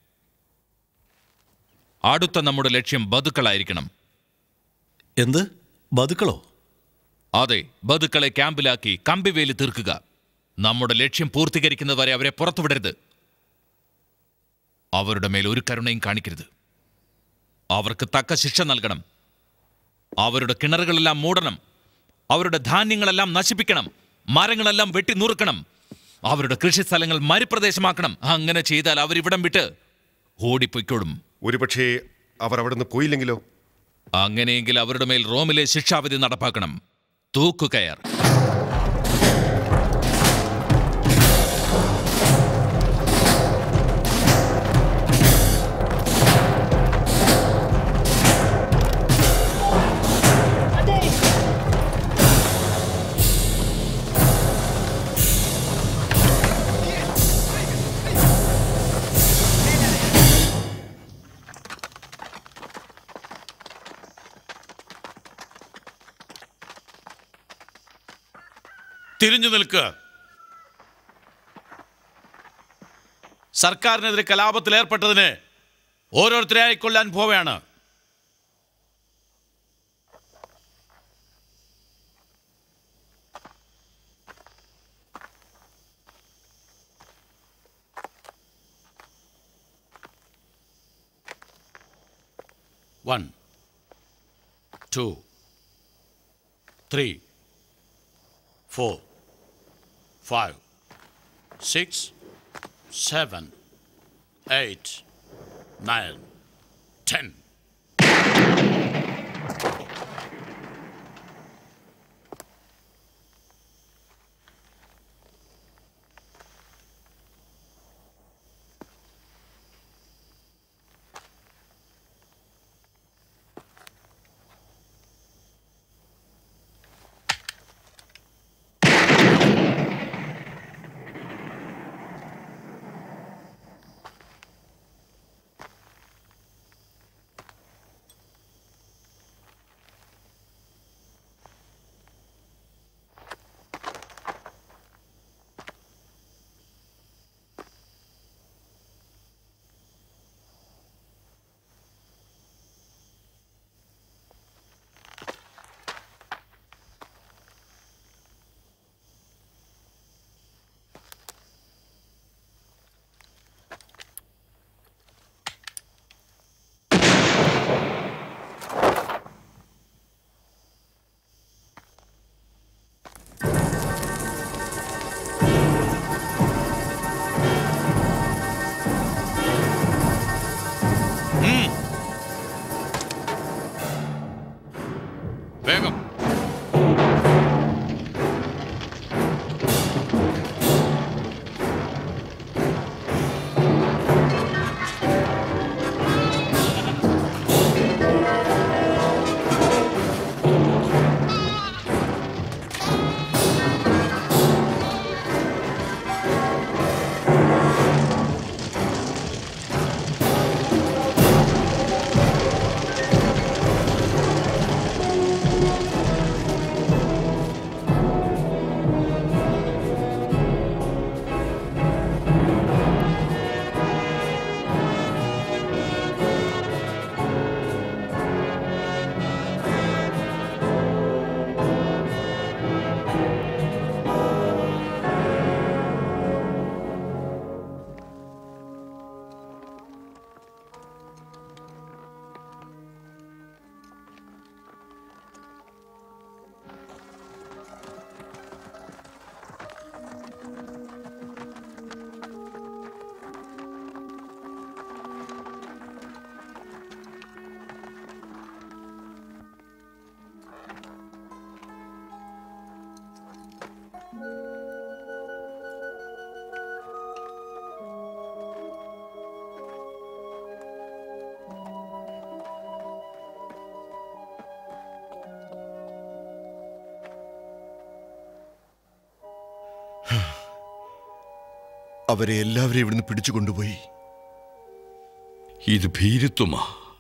അടുത്ത നമ്മുടെ ലക്ഷ്യം ബതുക്കളായിരിക്കണം എന്ത് ബതുക്കളോ അതെ ബതുക്കളെ ക്യാമ്പിലാക്കി കമ്പിവേലി തീർക്കുക നമ്മുടെ ലക്ഷ്യം പൂർത്തീകരിക്കുന്നതുവരെ അവരെ പുറത്തുവിടരുത് അവരുടെ മേൽ ഒരു കരുണയും കാണിക്കരുത് അവർക്ക് തക്ക ശിക്ഷ നൽകണം അവരുടെ കിണറുകളെല്ലാം മൂടണം അവരുടെ ധാന്യങ്ങളെല്ലാം നശിപ്പിക്കണം മരങ്ങളെല്ലാം വെട്ടി നുറുക്കണം അവരുടെ കൃഷിസ്ഥലങ്ങൾ മരുപ്രദേശമാക്കണം അങ്ങനെ ചെയ്താൽ അവരിവിടം വിട്ട് ഓടിപ്പൊയ്ക്കോടും ഒരുപക്ഷേ അവർ അവിടെ നിന്ന് പോയില്ലെങ്കിലോ അങ്ങനെയെങ്കിൽ അവരുടെ മേൽ റോമിലെ ശിക്ഷാവിധി നടപ്പാക്കണം തൂക്കുകയർ തിരിഞ്ഞു നിൽക്കുക സർക്കാരിനെതിരെ കലാപത്തിൽ ഏർപ്പെട്ടതിന് ഓരോരുത്തരെയായി കൊല്ലാൻ പോവുകയാണ് one two three four, five, six, seven, eight, nine, ten. അവരെ എല്ലാവരെയും ഇവിടുന്ന് പിടിച്ചു കൊണ്ടുപോയി ഇത് ഭീരുത്വമാ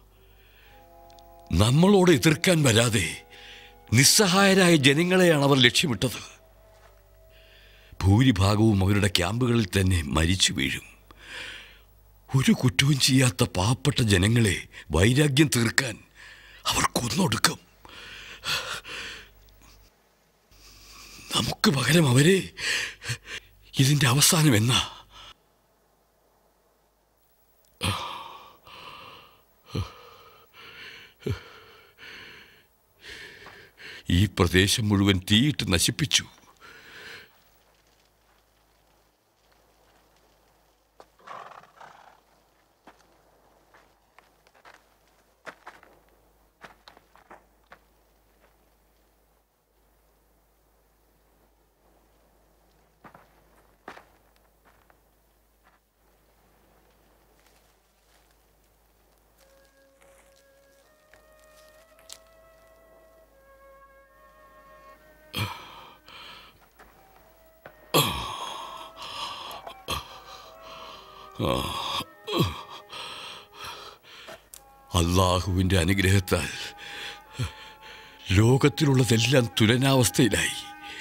നമ്മളോട് എതിർക്കാൻ വരാതെ നിസ്സഹായരായ ജനങ്ങളെയാണ് അവർ ലക്ഷ്യമിട്ടത് ഭൂരിഭാഗവും അവരുടെ ക്യാമ്പുകളിൽ തന്നെ മരിച്ചു വീഴും ഒരു കുറ്റവും ചെയ്യാത്ത പാവപ്പെട്ട ജനങ്ങളെ വൈരാഗ്യം തീർക്കാൻ അവർ കൊന്നൊടുക്കും നമുക്ക് പകരം അവരെ ഇതിന്റെ അവസാനം എന്നാ ഈ പ്രദേശം മുഴുവൻ തീയിട്ട് നശിപ്പിച്ചു അള്ളാഹുവിൻ്റെ അനുഗ്രഹത്താൽ ലോകത്തിലുള്ളതെല്ലാം തുലനാവസ്ഥയിലായി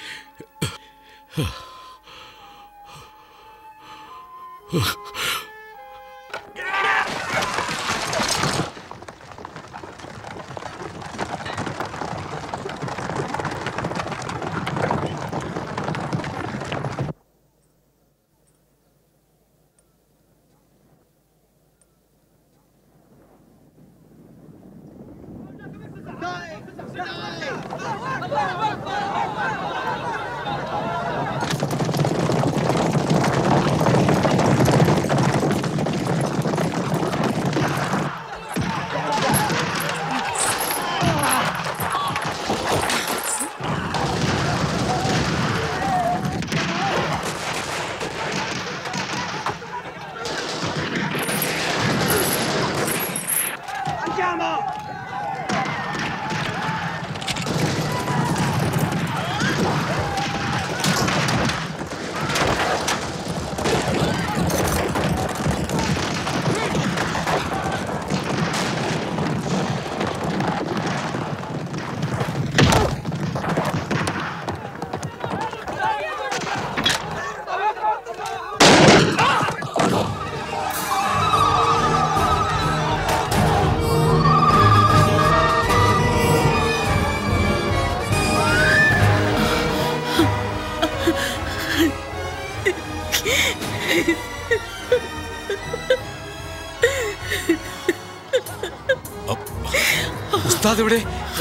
ഉസ്താദ് ഇവിടെ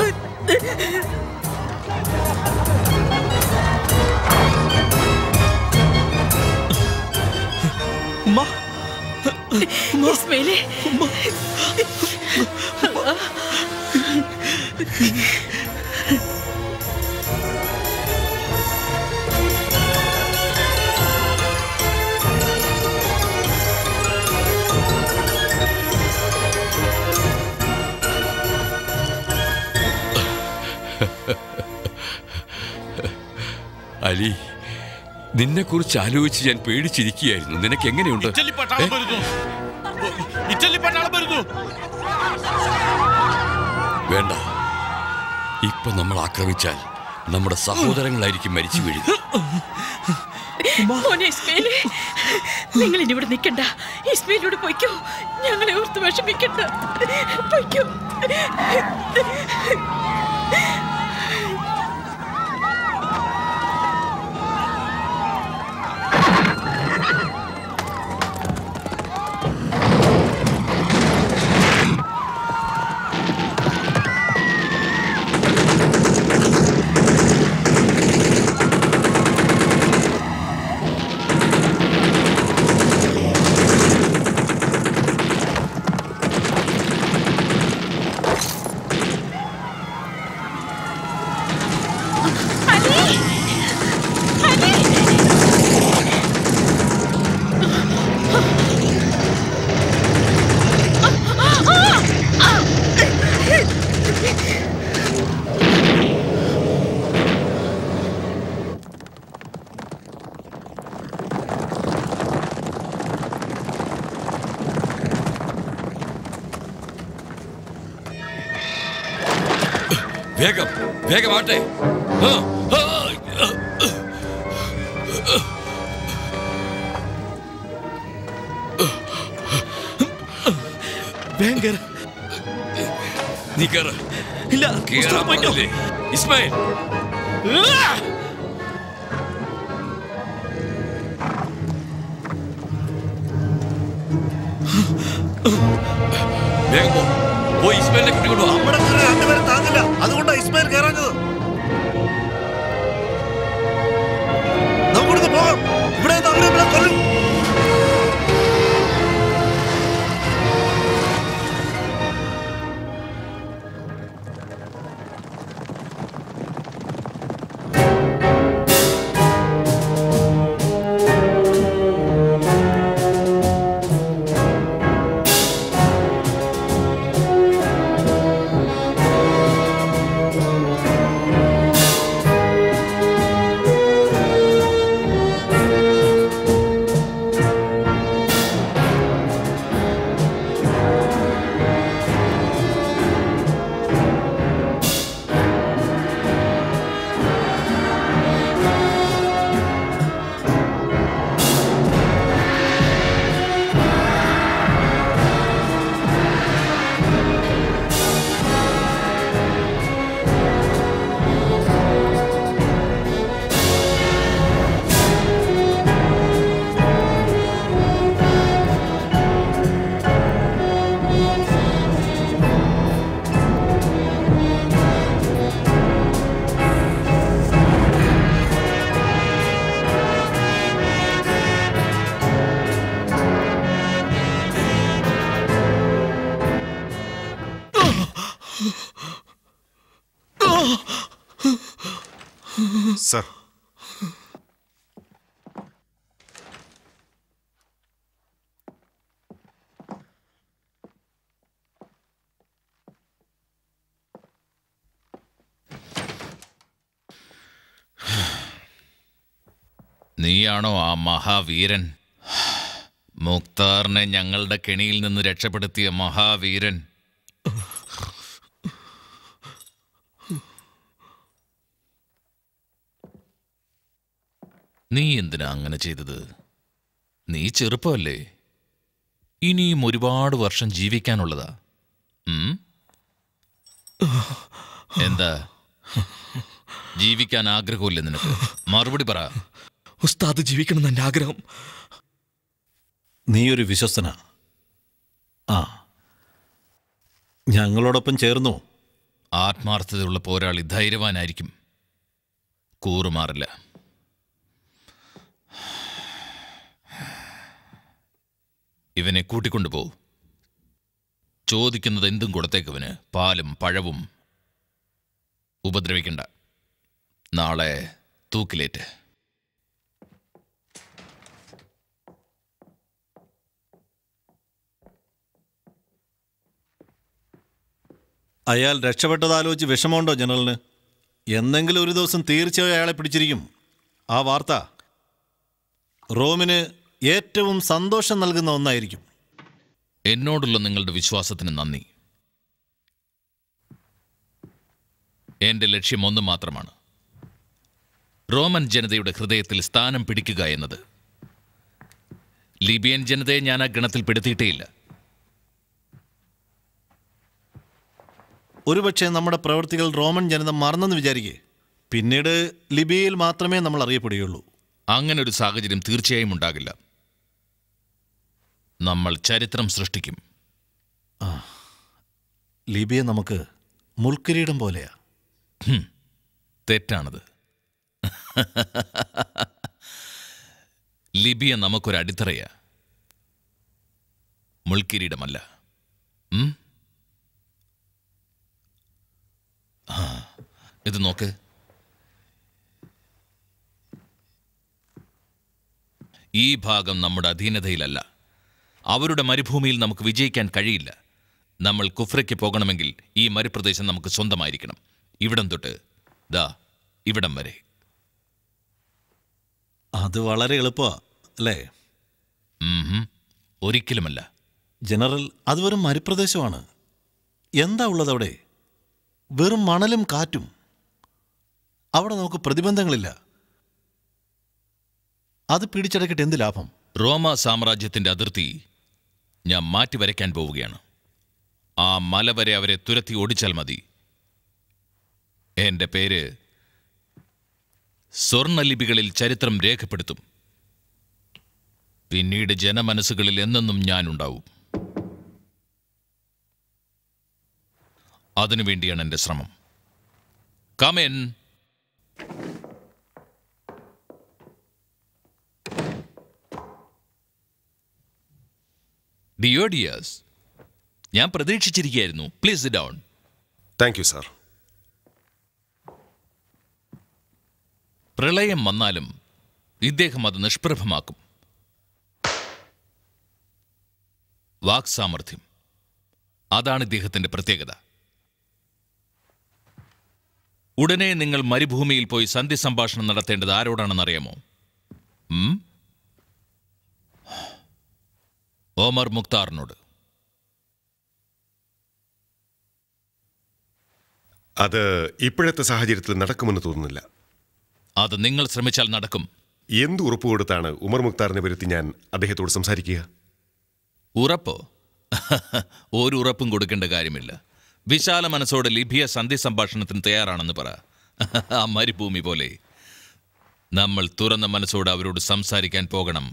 ഇസ്മയിലേ അലി നിന്നെ കുറിച്ച് ആലോചിച്ച് ഞാൻ പേടിച്ചിരിക്കുകയായിരുന്നു നിനക്ക് എങ്ങനെയുണ്ട് ഇറ്റലി പട്ടാളം വരുന്നു ഇറ്റലി പട്ടാളം വരുന്നു വേണ്ട ഇപ്പൊ നമ്മൾ ആക്രമിച്ചാൽ നമ്മുടെ സഹോദരങ്ങളായിരിക്കും മരിച്ചു വീഴുക മോനെ ഇസ്മയിലേ നിങ്ങൾ ഇനി ഇവിടെ നിൽക്കണ്ട ഇസ്മയിലൂടെ പൊയ്ക്കോ ഞങ്ങളെ ഓർത്ത് വിഷമിക്കണ്ട പൊയ്ക്കോ വേഗം വേഗം ആട്ടെ ആ, ആ, ആ, വേഗം കേറ്. നീ കേറ് ഇല്ല കേറാൻ ഉസ്താദ് പോയിക്കോ. പറഞ്ഞില്ലേ? ഇസ്മായിൽ ആ! വേഗം പോ പോയി ഇസ്മായിലിനെ കൂട്ടിക്കൊണ്ടു വാ നമ്മുടെ കയറി രണ്ടുപേരും താങ്ങില്ല അതുകൊണ്ടാണ് ഇസ്മായിൽ കയറാഞ്ഞത് നമുക്കിവിടുന്ന് പോകാം ഇവിടെ നിന്ന് അവരെ ഇവിടെ കൊല്ലും സർ നീയാണോ ആ മഹാവീരൻ മുക്താറിനെ ഞങ്ങളുടെ കെണിയിൽ നിന്ന് രക്ഷപ്പെടുത്തിയ മഹാവീരൻ നീ എന്തിനാ അങ്ങനെ ചെയ്തത് നീ ചെറുപ്പമല്ലേ ഇനിയും ഒരുപാട് വർഷം ജീവിക്കാനുള്ളതാ ഉം? എന്താ ജീവിക്കാൻ ആഗ്രഹമില്ലേ നിനക്ക് മറുപടി പറ ഉസ്താദ് ജീവിക്കണം എന്റെ ആഗ്രഹം നീ ഒരു വിശ്വസ്തനാ ആ ഞങ്ങളോടൊപ്പം ചേർന്നു ആത്മാർത്ഥതയുള്ള പോരാളി ധൈര്യവാനായിരിക്കും കൂറുമാറില്ല ഇവനെ കൂട്ടിക്കൊണ്ടുപോ ചോദിക്കുന്നത് എന്തും കൊടുത്തേക്കവന് പാലും പഴവും ഉപദ്രവിക്കണ്ട നാളെ തൂക്കിലേറ്റ് അയാൾ രക്ഷപ്പെട്ടതാലോചിച്ച് വിഷമമുണ്ടോ ജനറലിന് എന്നെങ്കിലും ഒരു ദിവസം തീർച്ചയായും അയാളെ പിടിച്ചിരിക്കും ആ വാർത്ത റോമിന് ഏറ്റവും സന്തോഷം നൽകുന്ന ഒന്നായിരിക്കും എന്നോടുള്ള നിങ്ങളുടെ വിശ്വാസത്തിന് നന്ദി എന്റെ ലക്ഷ്യം ഒന്ന് മാത്രമാണ് റോമൻ ജനതയുടെ ഹൃദയത്തിൽ സ്ഥാനം പിടിക്കുക എന്നത് ലിബിയൻ ജനതയെ ഞാൻ ആ ഗണത്തിൽ പെടുത്തിയിട്ടേയില്ല ഒരുപക്ഷെ നമ്മുടെ പ്രവൃത്തികൾ റോമൻ ജനത മറന്നെന്ന് വിചാരിക്കേ പിന്നീട് ലിബിയയിൽ മാത്രമേ നമ്മൾ അറിയപ്പെടുകയുള്ളൂ അങ്ങനെ ഒരു സാഹചര്യം തീർച്ചയായും ഉണ്ടാകില്ല നമ്മൾ ചരിത്രം സൃഷ്ടിക്കും ലിബിയ നമുക്ക് മുൾക്കിരീടം പോലെയാ ഹും, തെറ്റാണത് ലിബിയ നമുക്കൊരു അടിത്തറയാ മുൾക്കിരീടമല്ല ഉം? ആ, ഇത് നോക്ക് ഈ ഭാഗം നമ്മുടെ അധീനതയിലല്ല അവരുടെ മരുഭൂമിയിൽ നമുക്ക് വിജയിക്കാൻ കഴിയില്ല നമ്മൾ കുഫ്രയ്ക്ക് പോകണമെങ്കിൽ ഈ മരുപ്രദേശം നമുക്ക് സ്വന്തമായിരിക്കണം ഇവിടം തൊട്ട് ദാ ഇവിടം വരെ അത് വളരെ എളുപ്പമാ അല്ലേ ഉംഹും. ഒരിക്കലുമല്ല ജനറൽ അത് വെറും മരുപ്രദേശമാണ് എന്താ ഉള്ളത് അവിടെ വെറും മണലും കാറ്റും അവിടെ നമുക്ക് പ്രതിബന്ധങ്ങളില്ല അത് പിടിച്ചടക്കിട്ട് എന്ത് ലാഭം റോമ സാമ്രാജ്യത്തിന്റെ അതിർത്തി ഞാൻ മാറ്റി വരയ്ക്കാൻ പോവുകയാണ് ആ മല വരെ അവരെ തുരത്തി ഓടിച്ചാൽ മതി എന്റെ പേര് സ്വർണലിപികളിൽ ചരിത്രം രേഖപ്പെടുത്തും പിന്നീട് ജനമനസ്സുകളിൽ എന്നെന്നും ഞാനുണ്ടാവും അതിനുവേണ്ടിയാണ് എന്റെ ശ്രമം കമൻ ഡിയോഡിയസ് ഞാൻ പ്രതീക്ഷിച്ചിരിക്കുകയായിരുന്നു please down thank you sir പ്രളയം വന്നാലും ഇദ്ദേഹം അത് നിഷ്പ്രഭമാക്കും വാക്സാമർഥ്യം അതാണ് ഇദ്ദേഹത്തിന്റെ പ്രത്യേകത ഉടനെ നിങ്ങൾ മരുഭൂമിയിൽ പോയി സന്ധി സംഭാഷണം നടത്തേണ്ടത് ആരോടാണെന്നറിയാമോ ഉം? ഓമർ മുക്താറിനോട് അത് ഇപ്പോഴത്തെ സാഹചര്യത്തിൽ നടക്കുമെന്ന് തോന്നുന്നില്ല അത് നിങ്ങൾ ശ്രമിച്ചാൽ നടക്കും എന്ത് ഉറപ്പ് കൊടുത്താണ് ഉമർ മുക്താറിനെ വരുത്തി ഞാൻ അദ്ദേഹത്തോട് സംസാരിക്കുക ഉറപ്പോ ഒരു ഉറപ്പും കൊടുക്കേണ്ട കാര്യമില്ല വിശാല മനസ്സോടെ ലിബിയ സന്ധി സംഭാഷണത്തിന് തയ്യാറാണെന്ന് പറ ആ മരുഭൂമി പോലെ നമ്മൾ തുറന്ന മനസ്സോടെ അവരോട് സംസാരിക്കാൻ പോകണം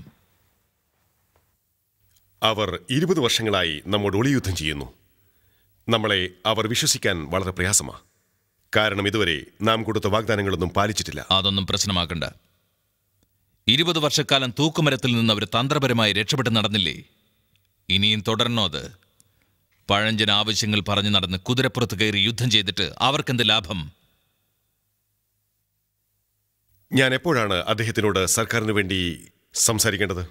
അവർ ഇരുപത് വർഷങ്ങളായി നമ്മോട് ഒളിയുദ്ധം ചെയ്യുന്നു നമ്മളെ അവർ വിശ്വസിക്കാൻ വളരെ പ്രയാസമാണ് കാരണം ഇതുവരെ നാം കൊടുത്ത വാഗ്ദാനങ്ങളൊന്നും പാലിച്ചിട്ടില്ല അതൊന്നും പ്രശ്നമാക്കണ്ട ഇരുപത് വർഷക്കാലം തൂക്കുമരത്തിൽ നിന്ന് അവർ തന്ത്രപരമായി രക്ഷപ്പെട്ട് നടന്നില്ലേ ഇനിയും തുടരണോ അത് പഴഞ്ചൻ ആവശ്യങ്ങൾ പറഞ്ഞു നടന്ന് കുതിരപ്പുറത്ത് കയറി യുദ്ധം ചെയ്തിട്ട് അവർക്കെന്ത് ലാഭം ഞാൻ എപ്പോഴാണ് അദ്ദേഹത്തിനോട് സർക്കാരിന് വേണ്ടി സംസാരിക്കേണ്ടത്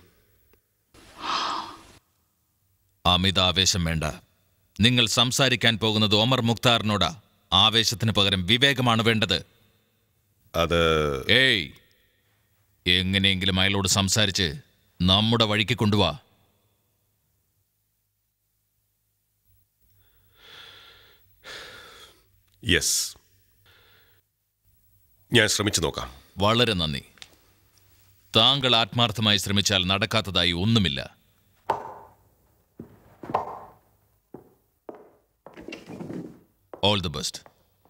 അമിതാവേശം വേണ്ട നിങ്ങൾ സംസാരിക്കാൻ പോകുന്നത് ഒമർ മുക്താറിനോടാ ആവേശത്തിന് പകരം വിവേകമാണ് വേണ്ടത് അത് ഏയ് എങ്ങനെയെങ്കിലും അയാളോട് സംസാരിച്ച് നമ്മുടെ വഴിക്ക് കൊണ്ടുവാ യെസ് ഞാൻ ശ്രമിച്ചു നോക്കാം വളരെ നന്ദി താങ്കൾ ആത്മാർത്ഥമായി ശ്രമിച്ചാൽ നടക്കാത്തതായി ഒന്നുമില്ല ഓൾ ദി ബെസ്റ്റ്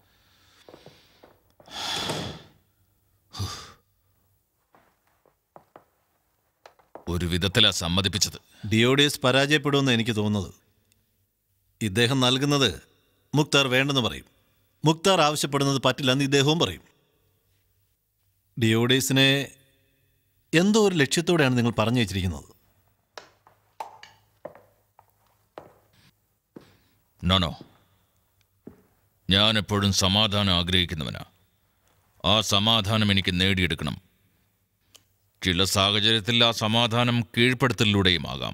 ഒരു വിധത്തിലാ സമ്മതിപ്പിച്ചത് ഡിയോഡിയസ് പരാജയപ്പെടുമെന്ന് എനിക്ക് തോന്നുന്നത് ഇദ്ദേഹം നൽകുന്നത് മുക്താർ വേണ്ടെന്ന് പറയും മുക്താർ ആവശ്യപ്പെടുന്നത് പറ്റില്ലെന്ന് ഇദ്ദേഹവും പറയും ഡിയോഡിയസിനെ എന്തോ ഒരു ലക്ഷ്യത്തോടെയാണ് നിങ്ങൾ പറഞ്ഞു വെച്ചിരിക്കുന്നത് നോനോ ഞാൻ എപ്പോഴും സമാധാനം ആഗ്രഹിക്കുന്നവനാ ആ സമാധാനം എനിക്ക് നേടിയെടുക്കണം ചില സാഹചര്യത്തിൽ ആ സമാധാനം കീഴ്പ്പെടുത്തലിലൂടെയും ആകാം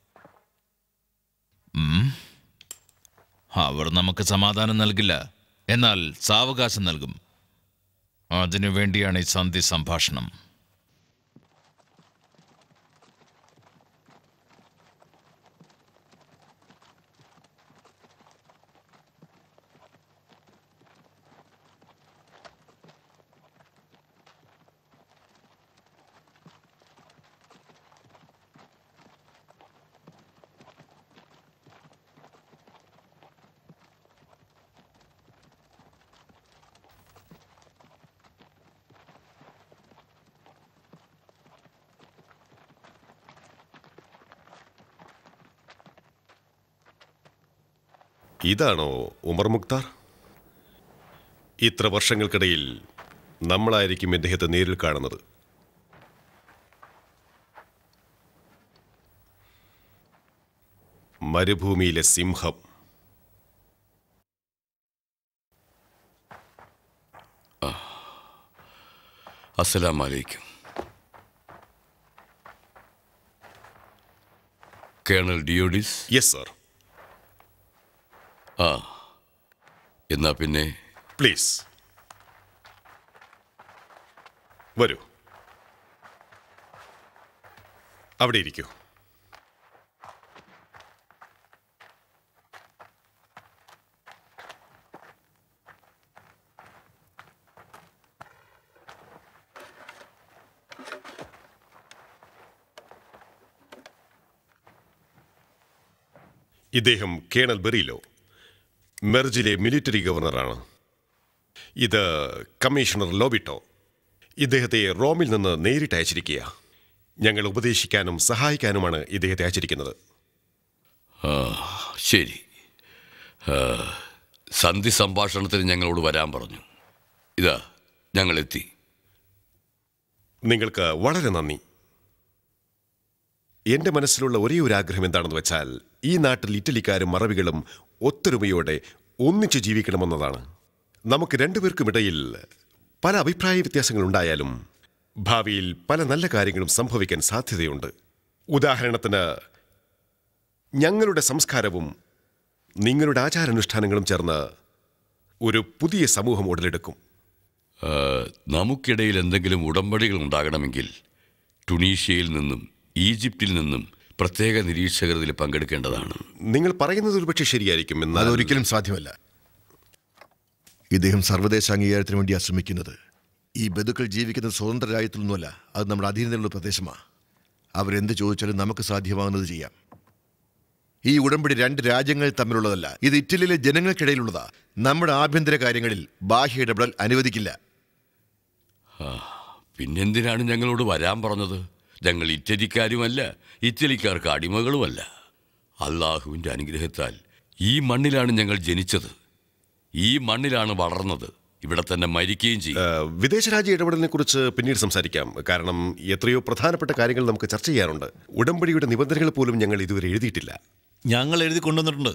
ഉം. അവർ നമുക്ക് സമാധാനം നൽകില്ല എന്നാൽ സാവകാശം നൽകും അതിനു വേണ്ടിയാണ് ഈ സന്ധി സംഭാഷണം ഇതാണോ ഉമർ മുക്താർ ഇത്ര വർഷങ്ങൾക്കിടയിൽ നമ്മളായിരിക്കും ഇദ്ദേഹത്തെ നേരിൽ കാണുന്നത് മരുഭൂമിയിലെ സിംഹം അസ്സലാം വലൈക്കും കേണൽ ഡിയോഡിസ് യെസ് സർ ആ എന്നാ പിന്നെ പ്ലീസ് വരൂ അവിടെ ഇരിക്കൂ ഇദ്ദേഹം കേണൽ ബെറിലോ മെർജിലെ മിലിറ്ററി ഗവർണറാണ് ഇത് കമ്മീഷണർ ലോബിട്ടോ ഇദ്ദേഹത്തെ റോമിൽ നിന്ന് നേരിട്ട് അയച്ചിരിക്കുക ഞങ്ങൾ ഉപദേശിക്കാനും സഹായിക്കാനുമാണ് ഇദ്ദേഹത്തെ അയച്ചിരിക്കുന്നത് ആ, ശരി ആ, സന്ധി സംഭാഷണത്തിന് ഞങ്ങളോട് വരാൻ പറഞ്ഞു ഇതാ ഞങ്ങൾ എത്തി നിങ്ങൾക്ക് വളരെ നന്ദി എന്റെ മനസ്സിലുള്ള ഒരേ ഒരു ആഗ്രഹം എന്താണെന്ന് വെച്ചാൽ ഈ നാട്ടിൽ ഇറ്റലിക്കാരും മറവികളും ഒത്തൊരുമയോടെ ഒന്നിച്ചു ജീവിക്കണമെന്നതാണ് നമുക്ക് രണ്ടുപേർക്കുമിടയിൽ പല അഭിപ്രായ വ്യത്യാസങ്ങൾ ഉണ്ടായാലും ഭാവിയിൽ പല നല്ല കാര്യങ്ങളും സംഭവിക്കാൻ സാധ്യതയുണ്ട് ഉദാഹരണത്തിന് ഞങ്ങളുടെ സംസ്കാരവും നിങ്ങളുടെ ആചാരാനുഷ്ഠാനങ്ങളും ചേർന്ന് ഒരു പുതിയ സമൂഹം ഉടലെടുക്കും ആ, നമുക്കിടയിൽ എന്തെങ്കിലും ഉടമ്പടികൾ ഉണ്ടാകണമെങ്കിൽ ടുണീഷ്യയിൽ നിന്നും ഈജിപ്തിൽ നിന്നും പ്രത്യേക നിരീക്ഷകർ ഇതിൽ പങ്കെടുക്കേണ്ടതാണ് നിങ്ങൾ പറയുന്നത് ഒരുപക്ഷെ ശരിയായിരിക്കും എന്നാൽ അതൊരിക്കലും സാധ്യമല്ല ഇദ്ദേഹം സർവ്വദേശ അംഗീകാരത്തിന് വേണ്ടി ശ്രമിക്കുന്നത് ഈ ബന്ധുക്കൾ ജീവിക്കുന്ന സ്വതന്ത്ര രാജ്യത്തിലൊന്നുമല്ല അത് നമ്മുടെ അധീനതയിലുള്ള പ്രദേശമാണ് അവരെന്ത് ചോദിച്ചാലും നമുക്ക് സാധ്യമാകുന്നത് ചെയ്യാം ഈ ഉടമ്പടി രണ്ട് രാജ്യങ്ങൾ തമ്മിലുള്ളതല്ല ഇത് ഇറ്റലിയിലെ ജനങ്ങൾക്കിടയിലുള്ളതാ നമ്മുടെ ആഭ്യന്തര കാര്യങ്ങളിൽ ബാഹ്യ ഇടപെടൽ അനുവദിക്കില്ല ആ, പിന്നെന്തിനാണ് ഞങ്ങളോട് വരാൻ പറഞ്ഞത് ഞങ്ങൾ ഇറ്റലിക്കാരുമല്ല ഇറ്റലിക്കാർക്ക് അടിമകളുമല്ല അള്ളാഹുവിൻ്റെ അനുഗ്രഹത്താൽ ഈ മണ്ണിലാണ് ഞങ്ങൾ ജനിച്ചത് ഈ മണ്ണിലാണ് വളർന്നത് ഇവിടെ തന്നെ മരിക്കുകയും ചെയ്യും വിദേശ രാജ്യ ഇടപെടലിനെ കുറിച്ച് പിന്നീട് സംസാരിക്കാം കാരണം എത്രയോ പ്രധാനപ്പെട്ട കാര്യങ്ങൾ നമുക്ക് ചർച്ച ചെയ്യാറുണ്ട് ഉടമ്പടിയുടെ നിബന്ധനകൾ പോലും ഞങ്ങൾ ഇതുവരെ എഴുതിയിട്ടില്ല ഞങ്ങൾ എഴുതി കൊണ്ടുവന്നിട്ടുണ്ട്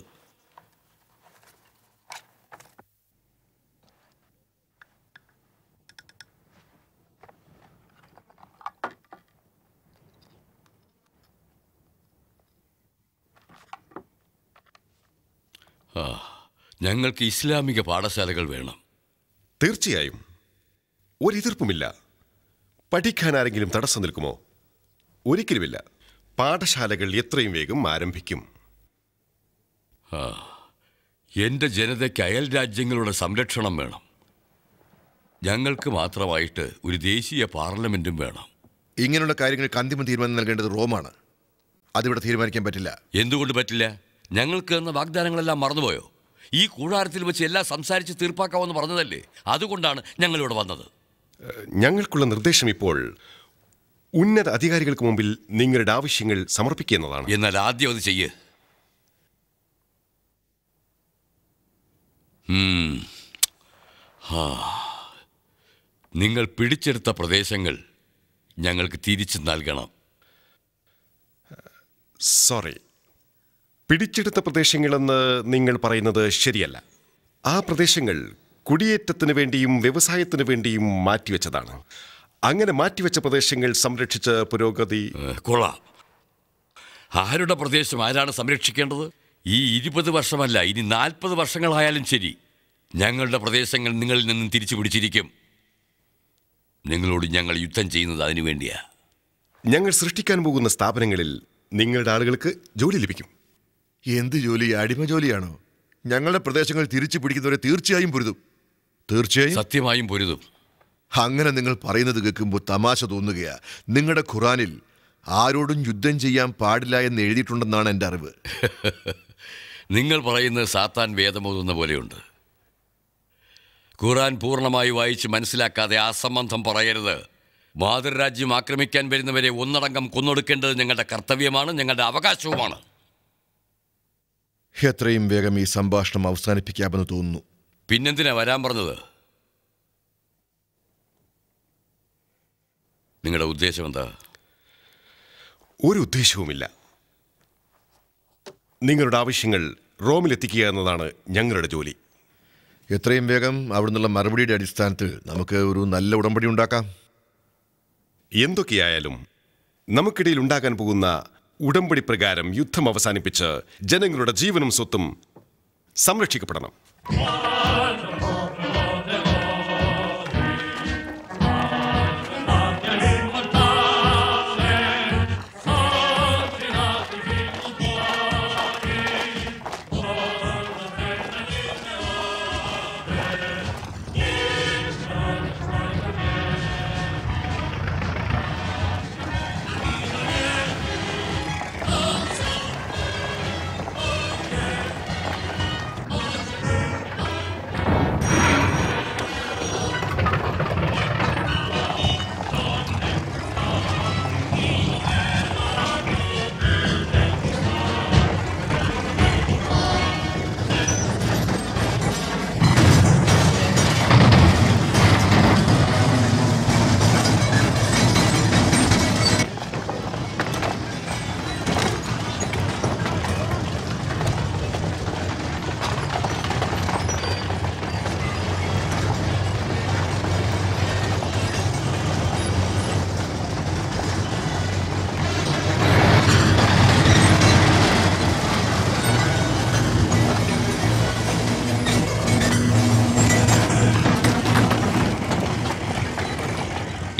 ആ, ഞങ്ങൾക്ക് ഇസ്ലാമിക പാഠശാലകൾ വേണം തീർച്ചയായും ഒരു എതിർപ്പുമില്ല പഠിക്കാൻ ആരെങ്കിലും തടസ്സം നിൽക്കുമോ ഒരിക്കലുമില്ല പാഠശാലകൾ എത്രയും വേഗം ആരംഭിക്കും ആ, എൻ്റെ ജനതയ്ക്ക് അയൽ രാജ്യങ്ങളുടെ സംരക്ഷണം വേണം ഞങ്ങൾക്ക് മാത്രമായിട്ട് ഒരു ദേശീയ പാർലമെന്റും വേണം ഇങ്ങനെയുള്ള കാര്യങ്ങൾക്ക് അന്തിമ തീരുമാനം നൽകേണ്ടത് റോമാണ് അതിവിടെ തീരുമാനിക്കാൻ പറ്റില്ല എന്തുകൊണ്ട് പറ്റില്ല ഞങ്ങൾക്ക് എന്ന വാഗ്ദാനങ്ങളെല്ലാം മറന്നുപോയോ ഈ കൂടാരത്തിൽ വെച്ച് എല്ലാം സംസാരിച്ച് തീർപ്പാക്കാമെന്ന് പറഞ്ഞതല്ലേ അതുകൊണ്ടാണ് ഞങ്ങളിവിടെ വന്നത് ഞങ്ങൾക്കുള്ള നിർദ്ദേശം ഇപ്പോൾ ഉന്നത അധികാരികൾക്ക് മുമ്പിൽ നിങ്ങളുടെ ആവശ്യങ്ങൾ സമർപ്പിക്കുന്നതാണ് എന്നാൽ ആദ്യം അത് ചെയ്യ് ഉം. ആ. നിങ്ങൾ പിടിച്ചെടുത്ത പ്രദേശങ്ങൾ ഞങ്ങൾക്ക് തിരിച്ചു നൽകണം സോറി പിടിച്ചെടുത്ത പ്രദേശങ്ങളെന്ന് നിങ്ങൾ പറയുന്നത് ശരിയല്ല ആ പ്രദേശങ്ങൾ കുടിയേറ്റത്തിന് വേണ്ടിയും വ്യവസായത്തിന് വേണ്ടിയും മാറ്റിവെച്ചതാണ് അങ്ങനെ മാറ്റിവെച്ച പ്രദേശങ്ങൾ സംരക്ഷിച്ച പുരോഗതി കൊള്ളാം ആരുടെ പ്രദേശം ആരാണ് സംരക്ഷിക്കേണ്ടത് ഈ ഇരുപത് വർഷമല്ല ഇനി നാൽപ്പത് വർഷങ്ങളായാലും ശരി ഞങ്ങളുടെ പ്രദേശങ്ങൾ നിങ്ങളിൽ നിന്നും തിരിച്ചു പിടിച്ചിരിക്കും നിങ്ങളോട് ഞങ്ങൾ യുദ്ധം ചെയ്യുന്നത് അതിനു വേണ്ടിയാ ഞങ്ങൾ സൃഷ്ടിക്കാൻ പോകുന്ന സ്ഥാപനങ്ങളിൽ നിങ്ങളുടെ ആളുകൾക്ക് ജോലി ലഭിക്കും എന്ത് ജോലി അടിമ ജോലിയാണോ ഞങ്ങളുടെ പ്രദേശങ്ങൾ തിരിച്ചു പിടിക്കുന്നവരെ തീർച്ചയായും പൊരുതും തീർച്ചയായും സത്യമായും പൊരുതും അങ്ങനെ നിങ്ങൾ പറയുന്നത് കേൾക്കുമ്പോൾ തമാശ തോന്നുകയാ നിങ്ങളുടെ ഖുറാനിൽ ആരോടും യുദ്ധം ചെയ്യാൻ പാടില്ല എന്ന് എഴുതിയിട്ടുണ്ടെന്നാണ് എൻ്റെ അറിവ് നിങ്ങൾ പറയുന്നത് സാത്താൻ വേദമോതുന്ന പോലെയുണ്ട് ഖുറാൻ പൂർണ്ണമായി വായിച്ച് മനസ്സിലാക്കാതെ ആ സംബന്ധം പറയരുത് മാതൃരാജ്യം ആക്രമിക്കാൻ വരുന്നവരെ ഒന്നടങ്കം കൊന്നൊടുക്കേണ്ടത് ഞങ്ങളുടെ കർത്തവ്യമാണ് ഞങ്ങളുടെ അവകാശവുമാണ് എത്രയും വേഗം ഈ സംഭാഷണം അവസാനിപ്പിക്കാമെന്ന് തോന്നുന്നു പിന്നെന്തിനാ വരാൻ പറഞ്ഞത് നിങ്ങളുടെ ഉദ്ദേശം എന്താ ഒരു ഉദ്ദേശവുമില്ല നിങ്ങളുടെ ആവശ്യങ്ങൾ റോമിലെത്തിക്കുക എന്നതാണ് ഞങ്ങളുടെ ജോലി എത്രയും വേഗം അവിടുന്നുള്ള മറുപടിയുടെ അടിസ്ഥാനത്തിൽ നമുക്ക് ഒരു നല്ല ഉടമ്പടി ഉണ്ടാക്കാം എന്തൊക്കെയായാലും നമുക്കിടയിൽ ഉണ്ടാകാൻ പോകുന്ന ഉടമ്പടി പ്രകാരം യുദ്ധം അവസാനിപ്പിച്ച് ജനങ്ങളുടെ ജീവനും സ്വത്തും സംരക്ഷിക്കപ്പെടണം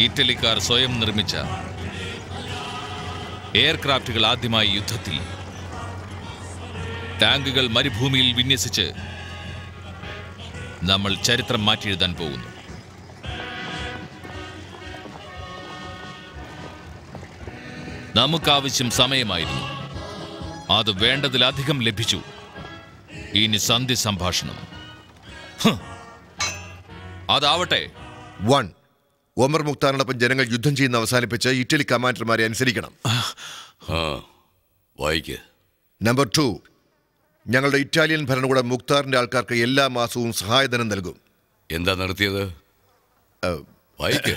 ഇറ്റലിക്കാർ സ്വയം നിർമ്മിച്ച എയർക്രാഫ്റ്റുകൾ ആദ്യമായി യുദ്ധത്തിൽ ടാങ്കുകൾ മരുഭൂമിയിൽ വിന്യസിച്ച് നമ്മൾ ചരിത്രം മാറ്റിയെഴുതാൻ പോകുന്നു നമുക്കാവശ്യം സമയമായിരുന്നു അത് വേണ്ടതിലധികം ലഭിച്ചു ഇനി സന്ധി സംഭാഷണം ഹ്. അതാവട്ടെ വൺ ഒമർ മുക്താറിനൊപ്പം ജനങ്ങൾ യുദ്ധം ചെയ്യുന്ന അവസാനിപ്പിച്ച് ഇറ്റലി കമാൻഡർമാരെ അനുസരിക്കണം വായിക്ക് നമ്പർ ടു ഞങ്ങളുടെ ഇറ്റാലിയൻ ഭരണകൂടം മുക്താറിന്റെ ആൾക്കാർക്ക് എല്ലാ മാസവും സഹായധനം നൽകും എന്താ നടത്തിയത് വായിക്ക്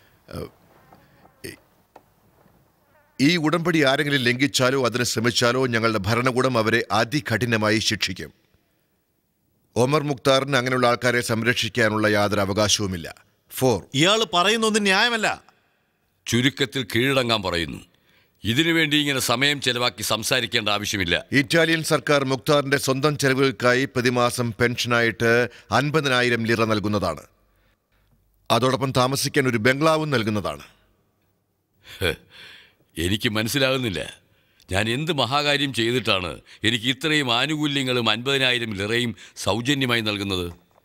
ഈ ഉടമ്പടി ആരെങ്കിലും ലംഘിച്ചാലോ അതിന് ശ്രമിച്ചാലോ ഞങ്ങളുടെ ഭരണകൂടം അവരെ അതികഠിനമായി ശിക്ഷിക്കും ഒമർ മുക്താറിന് അങ്ങനെയുള്ള ആൾക്കാരെ സംരക്ഷിക്കാനുള്ള യാതൊരു അവകാശവുമില്ല ഫോർ ഇയാൾ പറയുന്നൊന്നും ന്യായമല്ല ചുരുക്കത്തിൽ കീഴടങ്ങാൻ പറയുന്നു ഇതിനുവേണ്ടി ഇങ്ങനെ സമയം ചെലവാക്കി സംസാരിക്കേണ്ട ആവശ്യമില്ല ഇറ്റാലിയൻ സർക്കാർ മുക്താറിന്റെ സ്വന്തം ചെലവുകൾക്കായി പ്രതിമാസം പെൻഷനായിട്ട് അൻപതിനായിരം ലിറ നൽകുന്നതാണ് അതോടൊപ്പം താമസിക്കാൻ ഒരു ബംഗ്ലാവും നൽകുന്നതാണ് ഹ്, എനിക്ക് മനസ്സിലാകുന്നില്ല ഞാൻ എന്ത് മഹാകാര്യം ചെയ്തിട്ടാണ് എനിക്ക് ഇത്രയും ആനുകൂല്യങ്ങളും അൻപതിനായിരം ലിറയും സൗജന്യമായി നൽകുന്നത്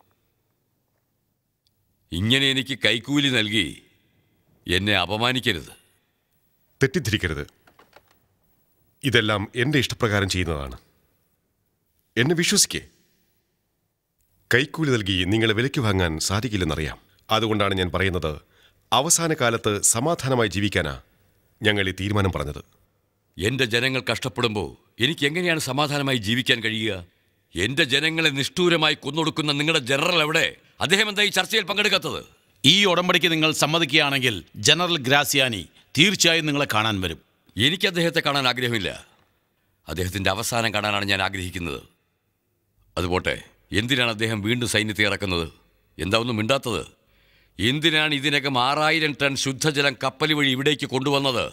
ഇങ്ങനെ എനിക്ക് കൈക്കൂലി നൽകി എന്നെ അപമാനിക്കരുത് തെറ്റിദ്ധരിക്കരുത് ഇതെല്ലാം എൻ്റെ ഇഷ്ടപ്രകാരം ചെയ്യുന്നതാണ് എന്നെ വിശ്വസിക്കേ കൈക്കൂലി നൽകി നിങ്ങളെ വിലയ്ക്ക് വാങ്ങാൻ സാധിക്കില്ലെന്നറിയാം അതുകൊണ്ടാണ് ഞാൻ പറയുന്നത് അവസാന കാലത്ത് സമാധാനമായി ജീവിക്കാനാ ഞങ്ങൾ ഈ തീരുമാനം പറഞ്ഞത് എൻ്റെ ജനങ്ങൾ കഷ്ടപ്പെടുമ്പോൾ എനിക്ക് എങ്ങനെയാണ് സമാധാനമായി ജീവിക്കാൻ കഴിയുക എൻ്റെ ജനങ്ങളെ നിഷ്ഠൂരമായി കൊന്നൊടുക്കുന്ന നിങ്ങളുടെ ജനറൽ എവിടെ അദ്ദേഹം എന്താ ഈ ചർച്ചയിൽ പങ്കെടുക്കാത്തത് ഈ ഉടമ്പടിക്ക് നിങ്ങൾ സമ്മതിക്കുകയാണെങ്കിൽ ജനറൽ ഗ്രാസിയാനി തീർച്ചയായും നിങ്ങളെ കാണാൻ വരും എനിക്ക് അദ്ദേഹത്തെ കാണാൻ ആഗ്രഹമില്ല അദ്ദേഹത്തിൻ്റെ അവസാനം കാണാനാണ് ഞാൻ ആഗ്രഹിക്കുന്നത് അതുപോട്ടെ എന്തിനാണ് അദ്ദേഹം വീണ്ടും സൈന്യത്തെ ഇറക്കുന്നത് എന്താ ഒന്നും മിണ്ടാത്തത് എന്തിനാണ് ഇതിനകം ആറായിരം ടൺ ശുദ്ധജലം കപ്പൽ വഴി ഇവിടേക്ക് കൊണ്ടുവന്നത്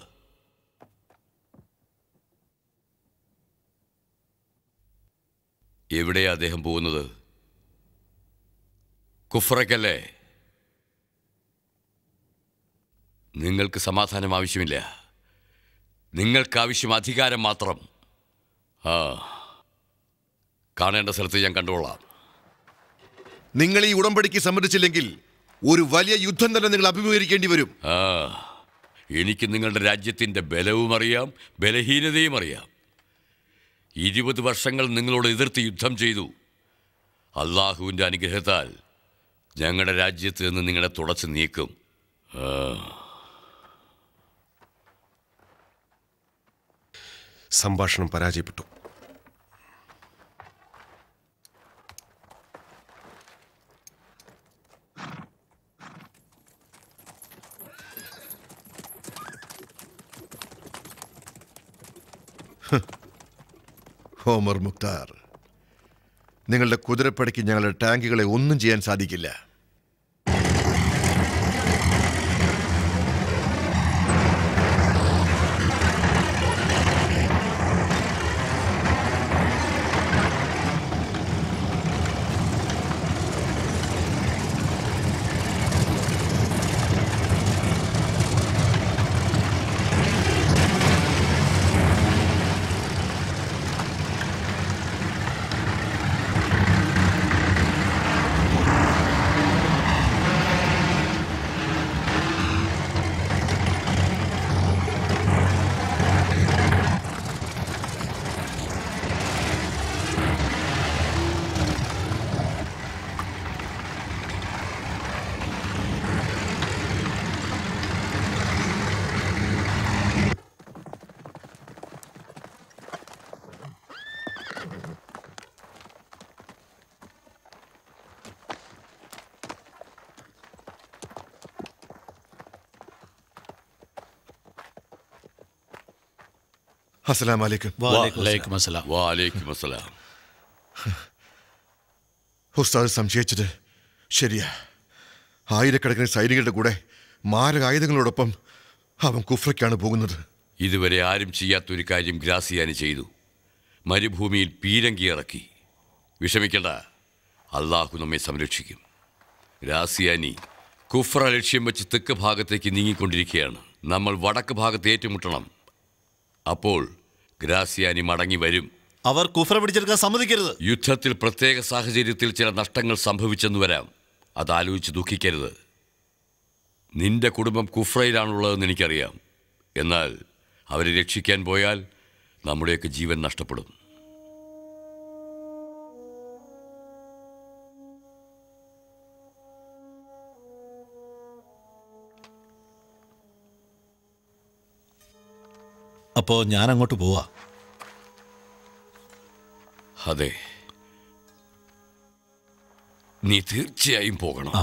എവിടെയാ അദ്ദേഹം പോകുന്നത് കുഫറയ്ക്കല്ലേ നിങ്ങൾക്ക് സമാധാനം ആവശ്യമില്ല നിങ്ങൾക്ക് ആവശ്യം അധികാരം മാത്രം ആ കാണേണ്ട സ്ഥലത്ത് ഞാൻ കണ്ടുകൊള്ളാം നിങ്ങൾ ഈ ഉടമ്പടിക്ക് സമ്മതിച്ചില്ലെങ്കിൽ ഒരു വലിയ യുദ്ധം തന്നെ നിങ്ങൾ അഭിമുഖീകരിക്കേണ്ടി വരും ആ എനിക്ക് നിങ്ങളുടെ രാജ്യത്തിൻ്റെ ബലവും അറിയാം ബലഹീനതയും അറിയാം ഇരുപത് വർഷങ്ങൾ നിങ്ങളോട് എതിർത്ത് യുദ്ധം ചെയ്തു അള്ളാഹുവിൻ്റെ അനുഗ്രഹത്താൽ ഞങ്ങളുടെ രാജ്യത്ത് നിന്ന് നിങ്ങളെ തുടച്ച് നീക്കും ആ സംഭാഷണം പരാജയപ്പെട്ടു ഹോമർ മുക്താർ നിങ്ങളുടെ കുതിരപ്പടയ്ക്ക് ഞങ്ങളുടെ ടാങ്കുകളെ ഒന്നും ചെയ്യാൻ സാധിക്കില്ല അസ്സലാം വലൈക്കും വലൈക്കും അസ്സലാം വാലേക്കും അസ്സലാം ഉസ്താദ് സംശയിച്ചത് ശരിയാ ആയിരക്കണക്കിന് സൈനികരുടെ കൂടെ മാരകായുധങ്ങളോടൊപ്പം അവൻ കുഫ്രയ്ക്കാണ് പോകുന്നത് ഇതുവരെ ആരും ചെയ്യാത്തൊരു കാര്യം ഗ്രാസിയാനി ചെയ്തു മരുഭൂമിയിൽ പീരങ്കി ഇറക്കി വിഷമിക്കണ്ട അള്ളാഹു നമ്മെ സംരക്ഷിക്കും ഗ്രാസിയാനി കുഫ്ര ലക്ഷ്യം വെച്ച് തെക്ക് ഭാഗത്തേക്ക് നീങ്ങിക്കൊണ്ടിരിക്കുകയാണ് നമ്മൾ വടക്ക് ഭാഗത്ത് ഏറ്റുമുട്ടണം അപ്പോൾ ഗ്രാസിയാനി മടങ്ങി വരും അവർ കുഫ്ര പിടിച്ചെടുക്കാൻ സമ്മതിക്കരുത് യുദ്ധത്തിൽ പ്രത്യേക സാഹചര്യത്തിൽ ചില നഷ്ടങ്ങൾ സംഭവിച്ചെന്ന് വരാം അതാലോചിച്ച് ദുഃഖിക്കരുത് നിന്റെ കുടുംബം കുഫ്രയിലാണുള്ളതെന്ന് എനിക്കറിയാം എന്നാൽ അവരെ രക്ഷിക്കാൻ പോയാൽ നമ്മുടെയൊക്കെ ജീവൻ നഷ്ടപ്പെടും അപ്പോ ഞാൻ അങ്ങോട്ട് പോവാ അതെ നീ തീർച്ചയായും പോകണം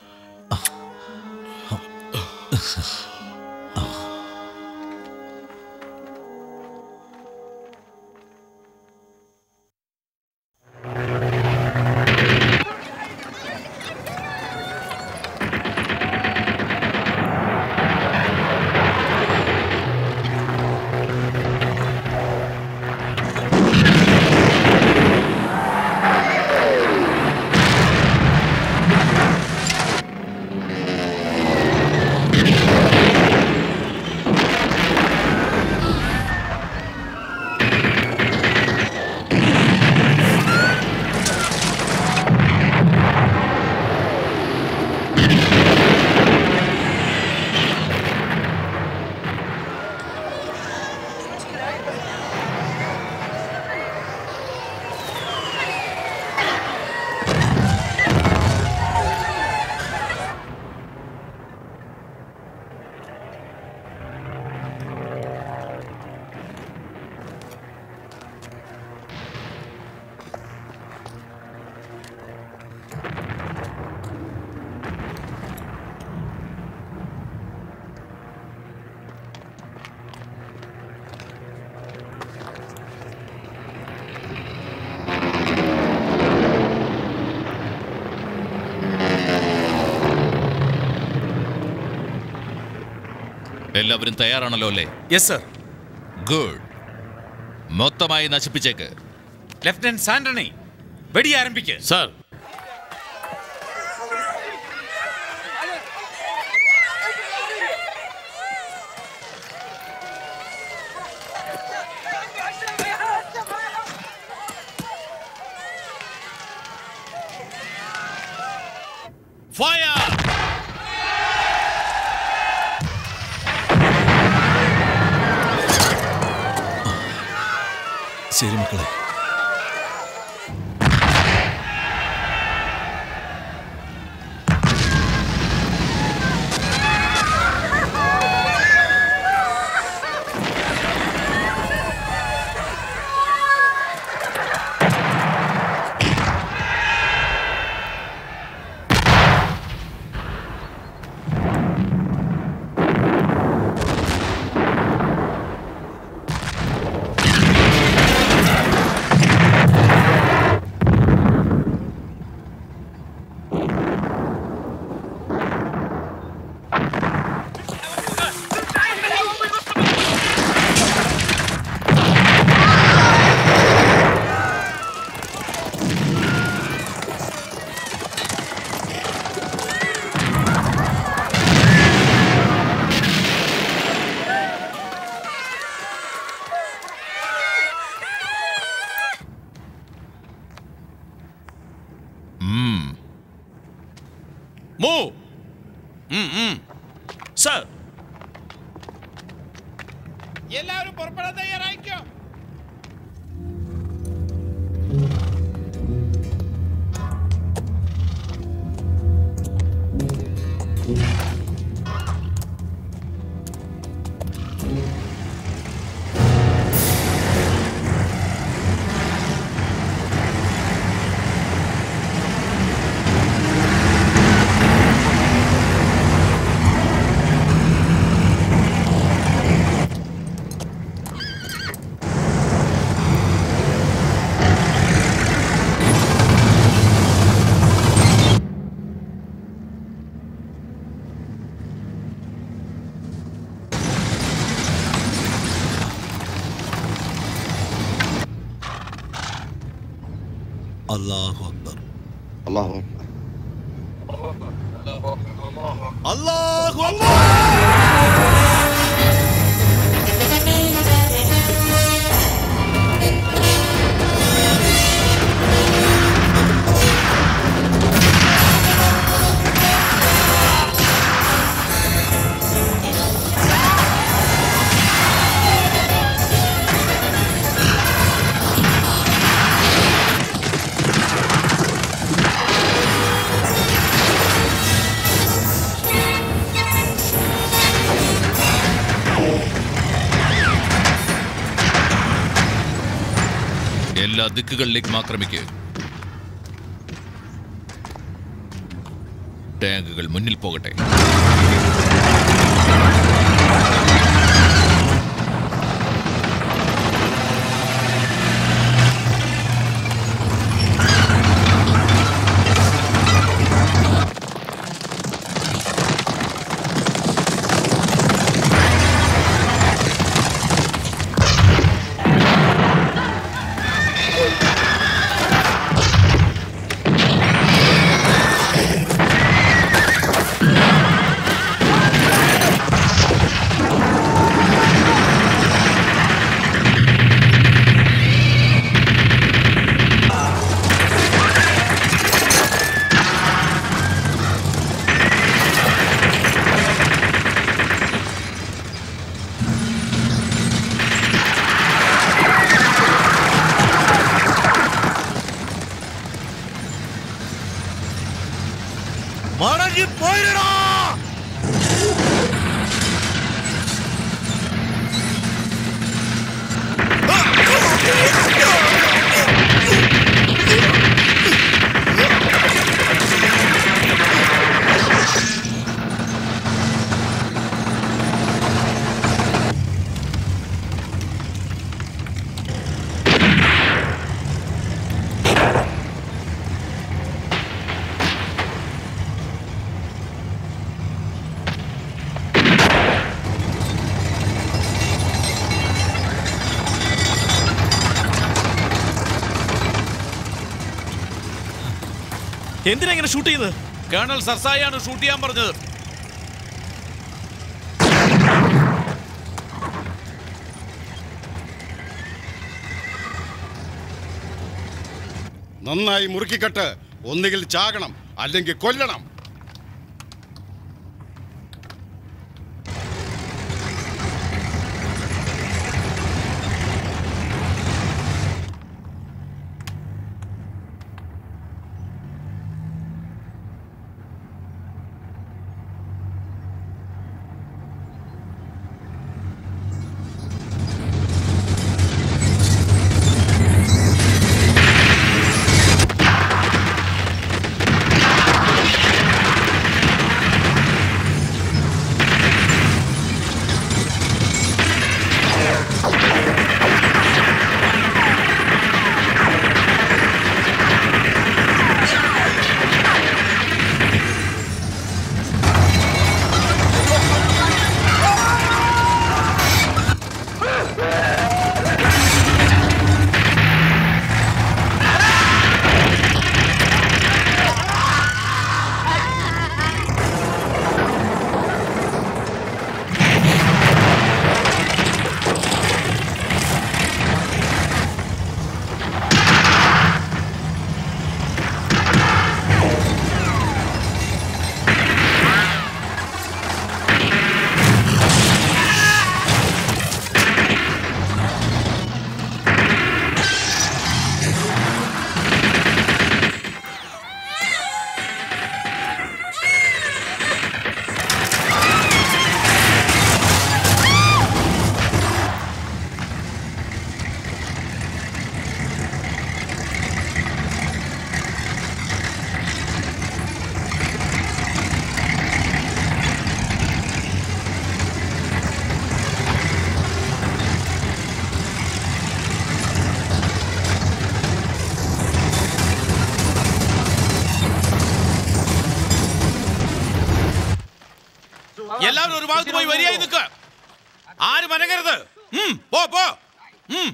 എല്ലാവരും തയ്യാറാണല്ലോ അല്ലേ യെസ് സർ ഗുഡ് മൊത്തമായി നശിപ്പിച്ചേക്ക് ലെഫ്റ്റനന്റ് സാന്റണി വെടി ആരംഭിക്ക് സാർ ഫയർ ശരി മക്കളെ മൂവ് സർ എല്ലാവരും പുറപ്പെടാൻ തയ്യാറായിക്കോ അള്ളാഹു അക്ബർ അള്ളാഹു അല്ലാഹു അക്ബർ അല്ലാഹു എല്ലാ ദിക്കുകളിലേക്കും ആക്രമിക്കുക ടാങ്കുകൾ മുന്നിൽ പോകട്ടെ മടങ്ങി പോയിരടാ എന്തിനാ ഇങ്ങനെ ഷൂട്ട് ചെയ്തത് കേണൽ സർസായാണ് ഷൂട്ട് ചെയ്യാൻ പറഞ്ഞത് നന്നായി മുറുക്കിക്കട്ട് ഒന്നുകിൽ ചാകണം അല്ലെങ്കിൽ കൊല്ലണം എല്ലാവരും ഒരു ഭാഗത്ത് പോയി വരിയായി നിൽക്കുക ആരും അനങ്ങരുത് ഉം, പോ പോ ഉം.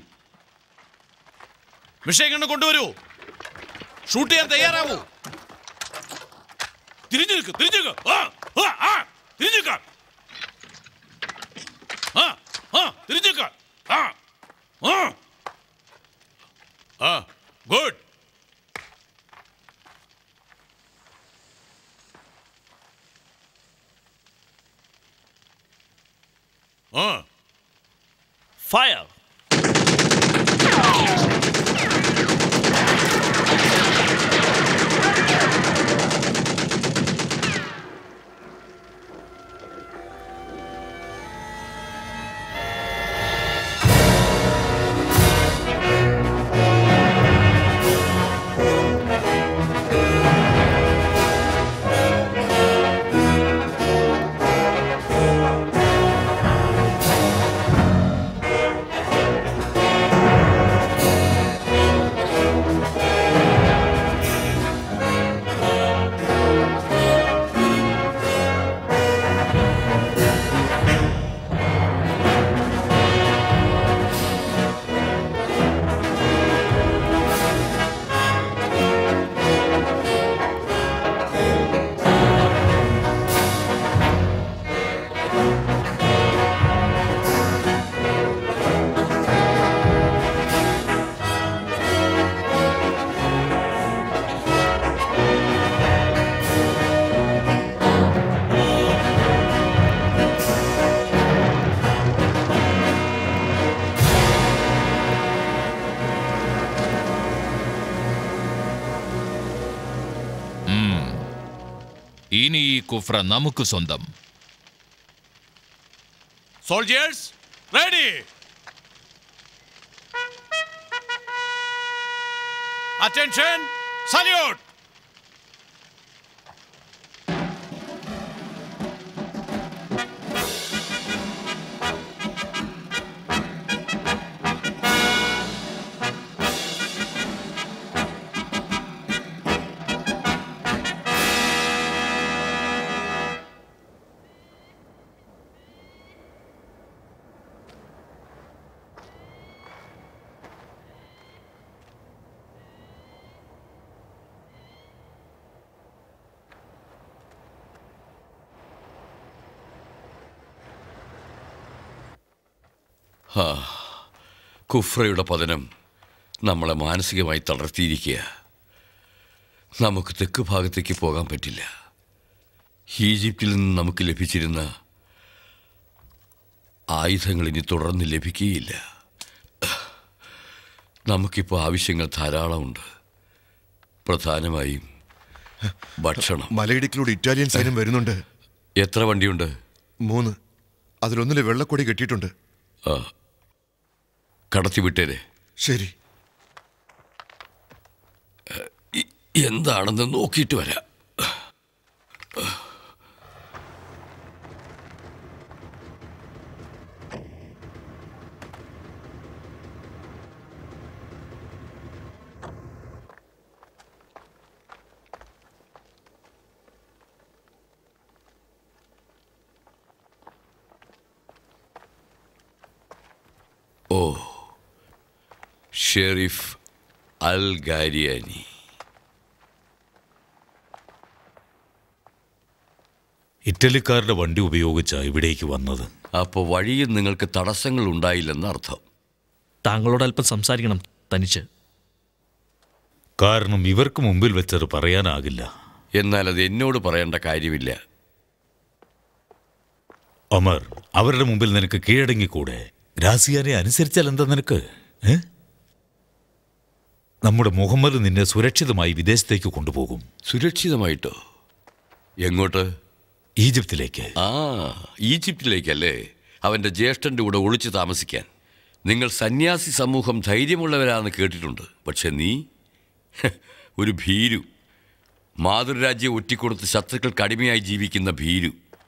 വിഷയം കണ്ട് കൊണ്ടുവരൂ ഷൂട്ട് ചെയ്യാൻ തയ്യാറാവൂ തിരിഞ്ഞു നിൽക്ക് തിരിഞ്ഞു നിൽക്ക് ആ ആ, ആ, തിരിഞ്ഞിക്ക. ആ, ആ, തിരിഞ്ഞിക്ക. ആ, ആ. ആ, ഗുഡ് ആ ഫയർ ഉം. ഇനി ഈ കുഫ്ര നമുക്ക് സ്വന്തം സോൾജേഴ്സ് റെഡി അറ്റൻഷൻ സല്യൂട്ട് ആ, കുഫ്രയുടെ പതനം നമ്മളെ മാനസികമായി തളർത്തിയിരിക്കുക നമുക്ക് തെക്ക് ഭാഗത്തേക്ക് പോകാൻ പറ്റില്ല ഈജിപ്തിൽ നിന്ന് നമുക്ക് ലഭിച്ചിരുന്ന ആയുധങ്ങൾ ഇനി തുടർന്ന് ലഭിക്കുകയില്ല നമുക്കിപ്പോൾ ആവശ്യങ്ങൾ ധാരാളമുണ്ട് പ്രധാനമായും ഭക്ഷണം മലയിടുക്കിലൂടെ ഇറ്റാലിയൻ സൈന്യം വരുന്നുണ്ട് എത്ര വണ്ടിയുണ്ട് മൂന്ന് അതിലൊന്നില് വെള്ളക്കൊടി കെട്ടിയിട്ടുണ്ട് ആ കടത്തിവിട്ടേരെ ശരി ഇ- എന്താണെന്ന് നോക്കിയിട്ട് വരാം ഓ ഷെരീഫ് അൽ ഗാരിയാനി ഇറ്റലിക്കാരുടെ വണ്ടി ഉപയോഗിച്ചാ ഇവിടേക്ക് വന്നത് അപ്പോൾ വഴിയിൽ നിങ്ങൾക്ക് തടസ്സങ്ങൾ ഉണ്ടായില്ലെന്ന് അർത്ഥം താങ്കളോട് അല്പം സംസാരിക്കണം തനിച്ച് കാരണം ഇവർക്ക് മുമ്പിൽ വെച്ചത് പറയാനാകില്ല എന്നാൽ അത് എന്നോട് പറയേണ്ട കാര്യമില്ല അമർ അവരുടെ മുമ്പിൽ നിനക്ക് കീഴടങ്ങിക്കൂടെ രാസിയാനെ അനുസരിച്ചാൽ എന്താ നിനക്ക് ഏ? നമ്മുടെ മുഹമ്മദ് നിന്നെ സുരക്ഷിതമായി വിദേശത്തേക്ക് കൊണ്ടുപോകും സുരക്ഷിതമായിട്ടോ എങ്ങോട്ട് ഈജിപ്തിലേക്ക് ആ ഈജിപ്തിലേക്കല്ലേ അവൻ്റെ ജ്യേഷ്ഠൻ്റെ കൂടെ ഒളിച്ചു താമസിക്കാൻ നിങ്ങൾ സന്യാസി സമൂഹം ധൈര്യമുള്ളവരാണെന്ന് കേട്ടിട്ടുണ്ട് പക്ഷെ നീ ഹ്, ഒരു ഭീരു മാതൃരാജ്യം ഒറ്റിക്കൊടുത്ത് ശത്രുക്കൾക്ക് അടിമയായി ജീവിക്കുന്ന ഭീരു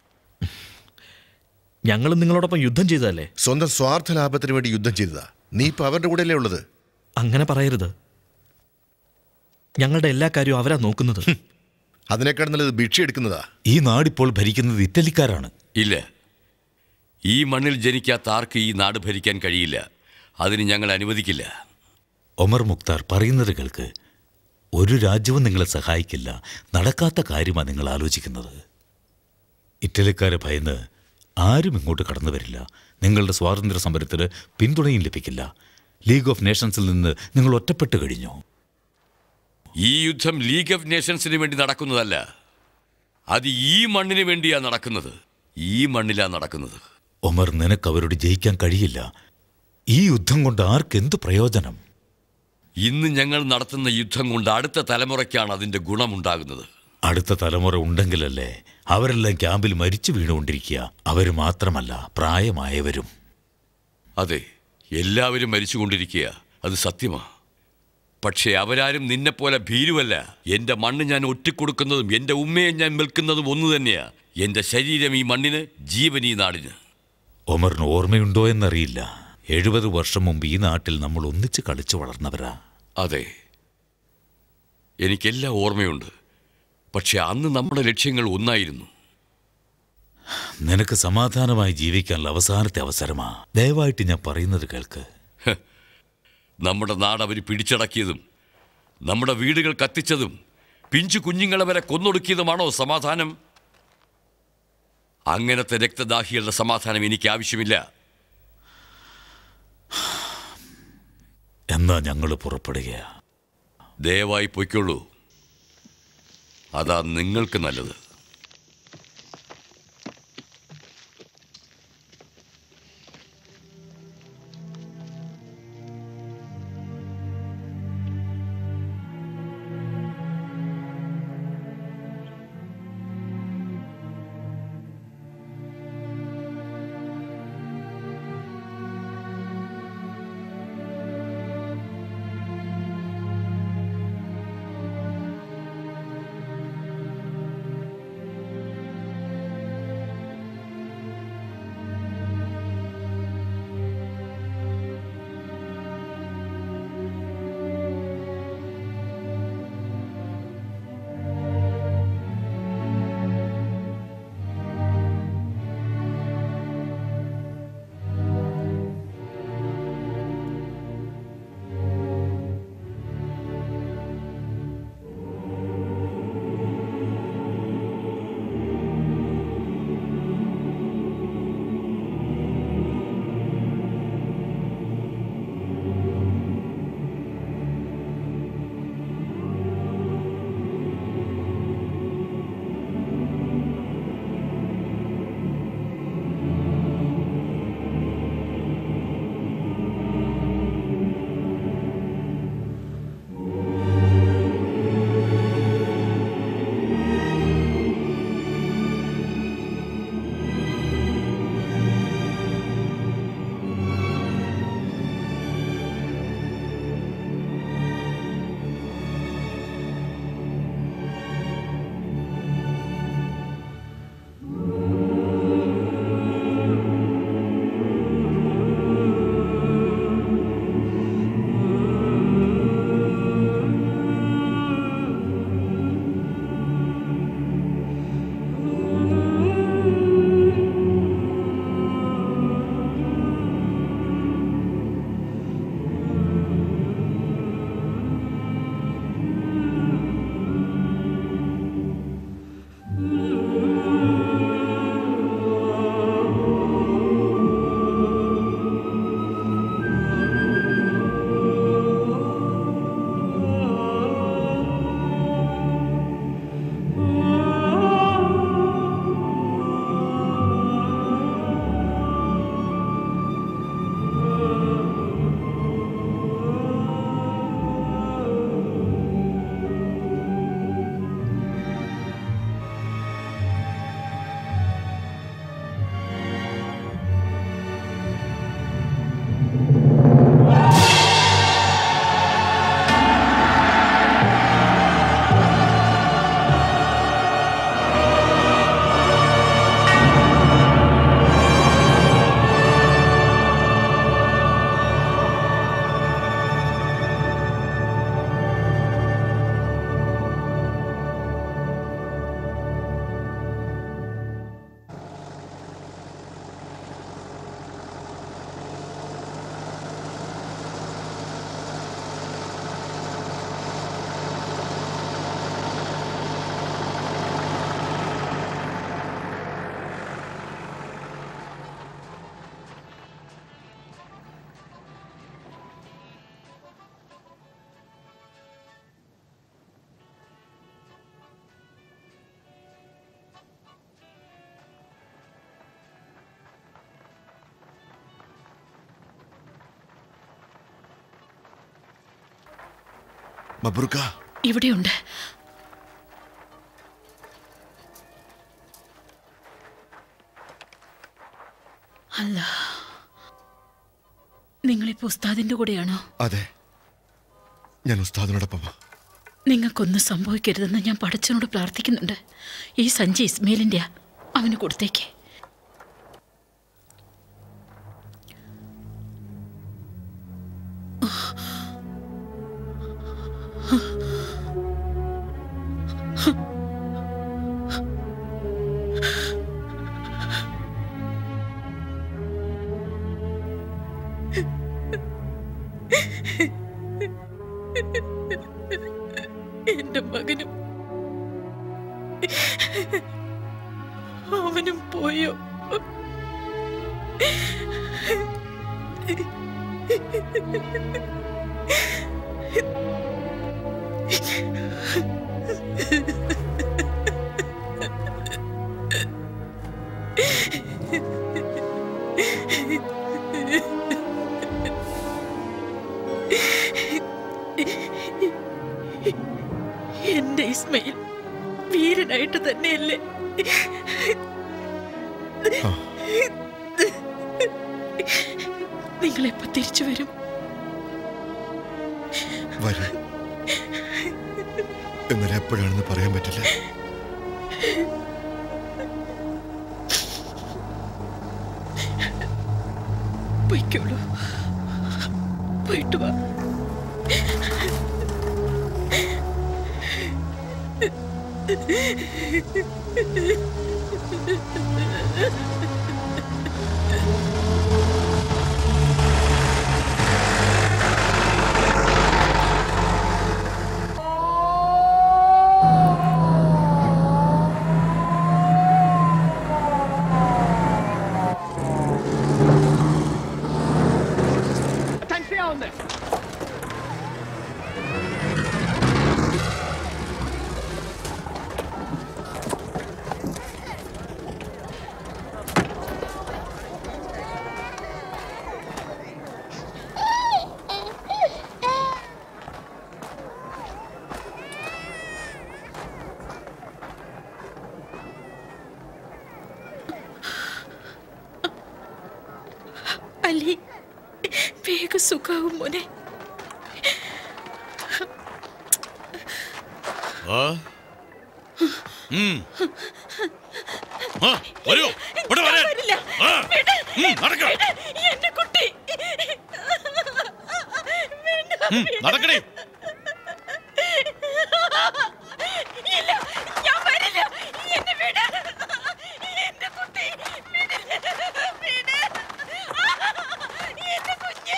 ഞങ്ങൾ നിങ്ങളോടൊപ്പം യുദ്ധം ചെയ്തതല്ലേ സ്വന്തം സ്വാർത്ഥ ലാഭത്തിന് വേണ്ടി യുദ്ധം ചെയ്തതാ നീ ഇപ്പൊ അവരുടെ കൂടെയല്ലേ ഉള്ളത് അങ്ങനെ പറയരുത് ഞങ്ങളുടെ എല്ലാ കാര്യവും അവരാ നോക്കുന്നത് അതിനേക്കാൾ നല്ലത് ഭിക്ഷ എടുക്കുന്നതാ ഈ നാടിപ്പോൾ ഭരിക്കുന്നത് ഇറ്റലിക്കാരാണ് ഇല്ല ഈ മണ്ണിൽ ജനിക്കാത്ത ആർക്ക് ഈ നാട് ഭരിക്കാൻ കഴിയില്ല അതിന് ഞങ്ങൾ അനുവദിക്കില്ല ഒമർ മുക്താർ പറയുന്നത് കേൾക്ക് ഒരു രാജ്യവും നിങ്ങളെ സഹായിക്കില്ല നടക്കാത്ത കാര്യമാണ് നിങ്ങൾ ആലോചിക്കുന്നത് ഇറ്റലിക്കാരെ ഭയന്ന് ആരും ഇങ്ങോട്ട് കടന്നു വരില്ല നിങ്ങളുടെ സ്വാതന്ത്ര്യ സമരത്തിന് പിന്തുണയും ലഭിക്കില്ല ലീഗ് ഓഫ് നേഷൻസിൽ നിന്ന് നിങ്ങൾ ഒറ്റപ്പെട്ട് കഴിഞ്ഞു ഈ യുദ്ധം ലീഗ് ഓഫ് നേഷൻസിന് വേണ്ടി നടക്കുന്നതല്ല അത് ഈ മണ്ണിന് വേണ്ടിയാ നടക്കുന്നത് ഈ മണ്ണിലാ നടക്കുന്നത് ഒമർ നിനക്ക് അവരോട് ജയിക്കാൻ കഴിയില്ല ഈ യുദ്ധം കൊണ്ട് ആർക്കെന്ത് പ്രയോജനം ഇന്ന് ഞങ്ങൾ നടത്തുന്ന യുദ്ധം കൊണ്ട് അടുത്ത തലമുറയ്ക്കാണ് അതിന്റെ ഗുണമുണ്ടാകുന്നത് അടുത്ത തലമുറ ഉണ്ടെങ്കിലല്ലേ അവരെല്ലാം ക്യാമ്പിൽ മരിച്ചു വീണുകൊണ്ടിരിക്കുക അവർ മാത്രമല്ല പ്രായമായവരും അതെ എല്ലാവരും മരിച്ചുകൊണ്ടിരിക്കുക അത് സത്യമാ പക്ഷേ അവരാരും നിന്നെപ്പോലെ ഭീരുവല്ല എന്റെ മണ്ണ് ഞാൻ ഒറ്റിക്കൊടുക്കുന്നതും എന്റെ ഉമ്മയെ ഞാൻ വിൽക്കുന്നതും ഒന്നു തന്നെയാ എന്റെ ശരീരം ഈ മണ്ണിന് ജീവൻ ഈ നാടിന് ഒമറിന് ഓർമ്മയുണ്ടോ എന്നറിയില്ല എഴുപത് വർഷം മുമ്പ് ഈ നാട്ടിൽ നമ്മൾ ഒന്നിച്ച് കളിച്ചു വളർന്നവരാ അതെ എനിക്കെല്ലാം ഓർമ്മയുണ്ട് പക്ഷെ അന്ന് നമ്മുടെ ലക്ഷ്യങ്ങൾ ഒന്നായിരുന്നു നിനക്ക് സമാധാനമായി ജീവിക്കാനുള്ള അവസാനത്തെ അവസരമാ ദയവായിട്ട് ഞാൻ പറയുന്നത് കേൾക്ക് നമ്മുടെ നാട് അവർ പിടിച്ചടക്കിയതും നമ്മുടെ വീടുകൾ കത്തിച്ചതും പിഞ്ചു കുഞ്ഞുങ്ങളെ വരെ കൊന്നൊടുക്കിയതുമാണോ സമാധാനം അങ്ങനത്തെ രക്തദാഹികളുടെ സമാധാനം എനിക്ക് ആവശ്യമില്ല എന്നാ ഞങ്ങൾ പുറപ്പെടുകയാ ദയവായി പൊയ്ക്കൊള്ളൂ അതാ നിങ്ങൾക്ക് നല്ലത് മബ്രുക്ക ഇവിടെയുണ്ട് അല്ല നിങ്ങളിപ്പോ ഉസ്താദിന്റെ കൂടെയാണോ അതെ ഞാൻ ഉസ്താദിനോടൊപ്പമാ നിങ്ങൾക്കൊന്നും സംഭവിക്കരുതെന്ന് ഞാൻ പടച്ചനോട് പ്രാർത്ഥിക്കുന്നുണ്ട് ഈ സഞ്ചി ഇസ്മയിലിന്റെ അവന് കൊടുത്തേക്ക് എന്റെ മകനും അവനും പോയോ എന്റെ ഇസ്മയിൽ വീരനായിട്ട് തന്നെയല്ലേ നിങ്ങളെപ്പോ തിരിച്ചു വരും വരും എന്നാൽ എപ്പോഴാണെന്ന് പറയാൻ പറ്റില്ല പൊയ്ക്കോളൂ പോയിട്ട് വാ Attenzione! അലി വേഗം സുഖാവും മോനെ ആ? ഉം. ആ, വരൂ ഇവിടെ ഞാൻ വരാൻ. വരില്ല. ആ, വിട്. ഉം, നടക്ക്. വിട്. എന്റെ കുട്ടി ഉം, നടക്കണേ ഇല്ല ഞാൻ വരില്ല എന്നെ വിട് എന്റെ കുട്ടി വിട്. വിട്. എന്റെ കുഞ്ഞ്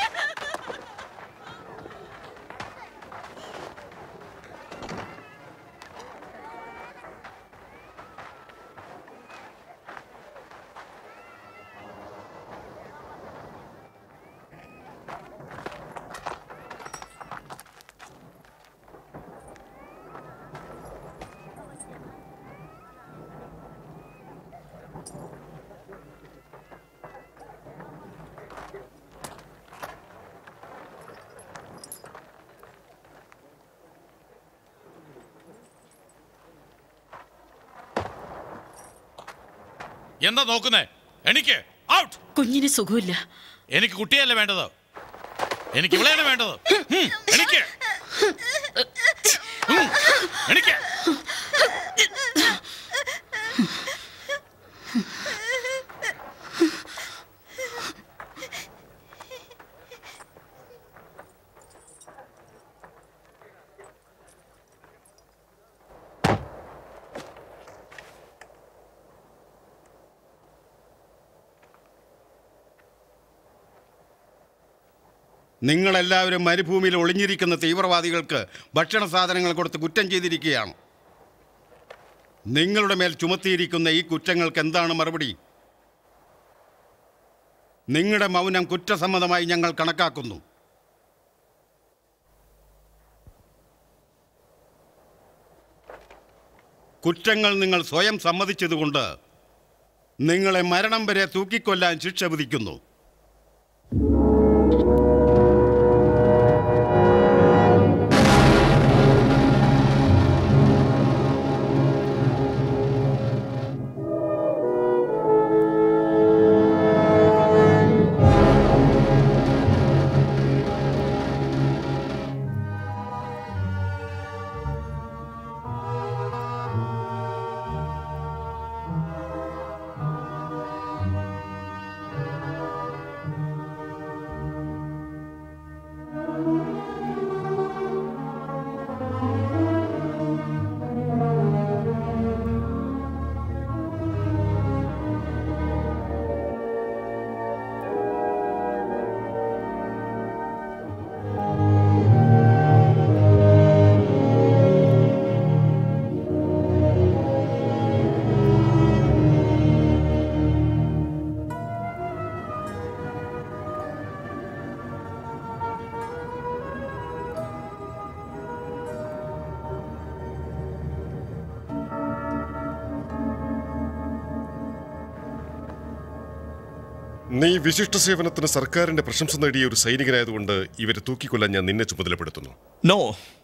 എന്താ നോക്കുന്നേ എനിക്ക് ഔട്ട് കുഞ്ഞിന് സുഖമില്ല എനിക്ക് കുട്ടിയല്ല വേണ്ടത് എനിക്ക് ഇവളെയാണ് വേണ്ടത് ഉം, എനിക്ക് ഉം, എനിക്ക് നിങ്ങളെല്ലാവരും മരുഭൂമിയിൽ ഒളിഞ്ഞിരിക്കുന്ന തീവ്രവാദികൾക്ക് ഭക്ഷണ സാധനങ്ങൾ കൊടുത്ത് കുറ്റം ചെയ്തിരിക്കുകയാണ് നിങ്ങളുടെ മേൽ ചുമത്തിയിരിക്കുന്ന ഈ കുറ്റങ്ങൾക്ക് എന്താണ് മറുപടി നിങ്ങളുടെ മൗനം കുറ്റസമ്മതമായി ഞങ്ങൾ കണക്കാക്കുന്നു കുറ്റങ്ങൾ നിങ്ങൾ സ്വയം സമ്മതിച്ചതുകൊണ്ട് നിങ്ങളെ മരണം വരെ തൂക്കിക്കൊല്ലാൻ ശിക്ഷ വിധിക്കുന്നു നീ വിശിഷ്ട സേവനത്തിന് സർക്കാരിന്റെ പ്രശംസ നേടിയ ഒരു സൈനികനായതുകൊണ്ട് ഇവരെ തൂക്കിക്കൊല്ലാൻ ഞാൻ നിന്നെ ചുമതലപ്പെടുത്തുന്നു നോ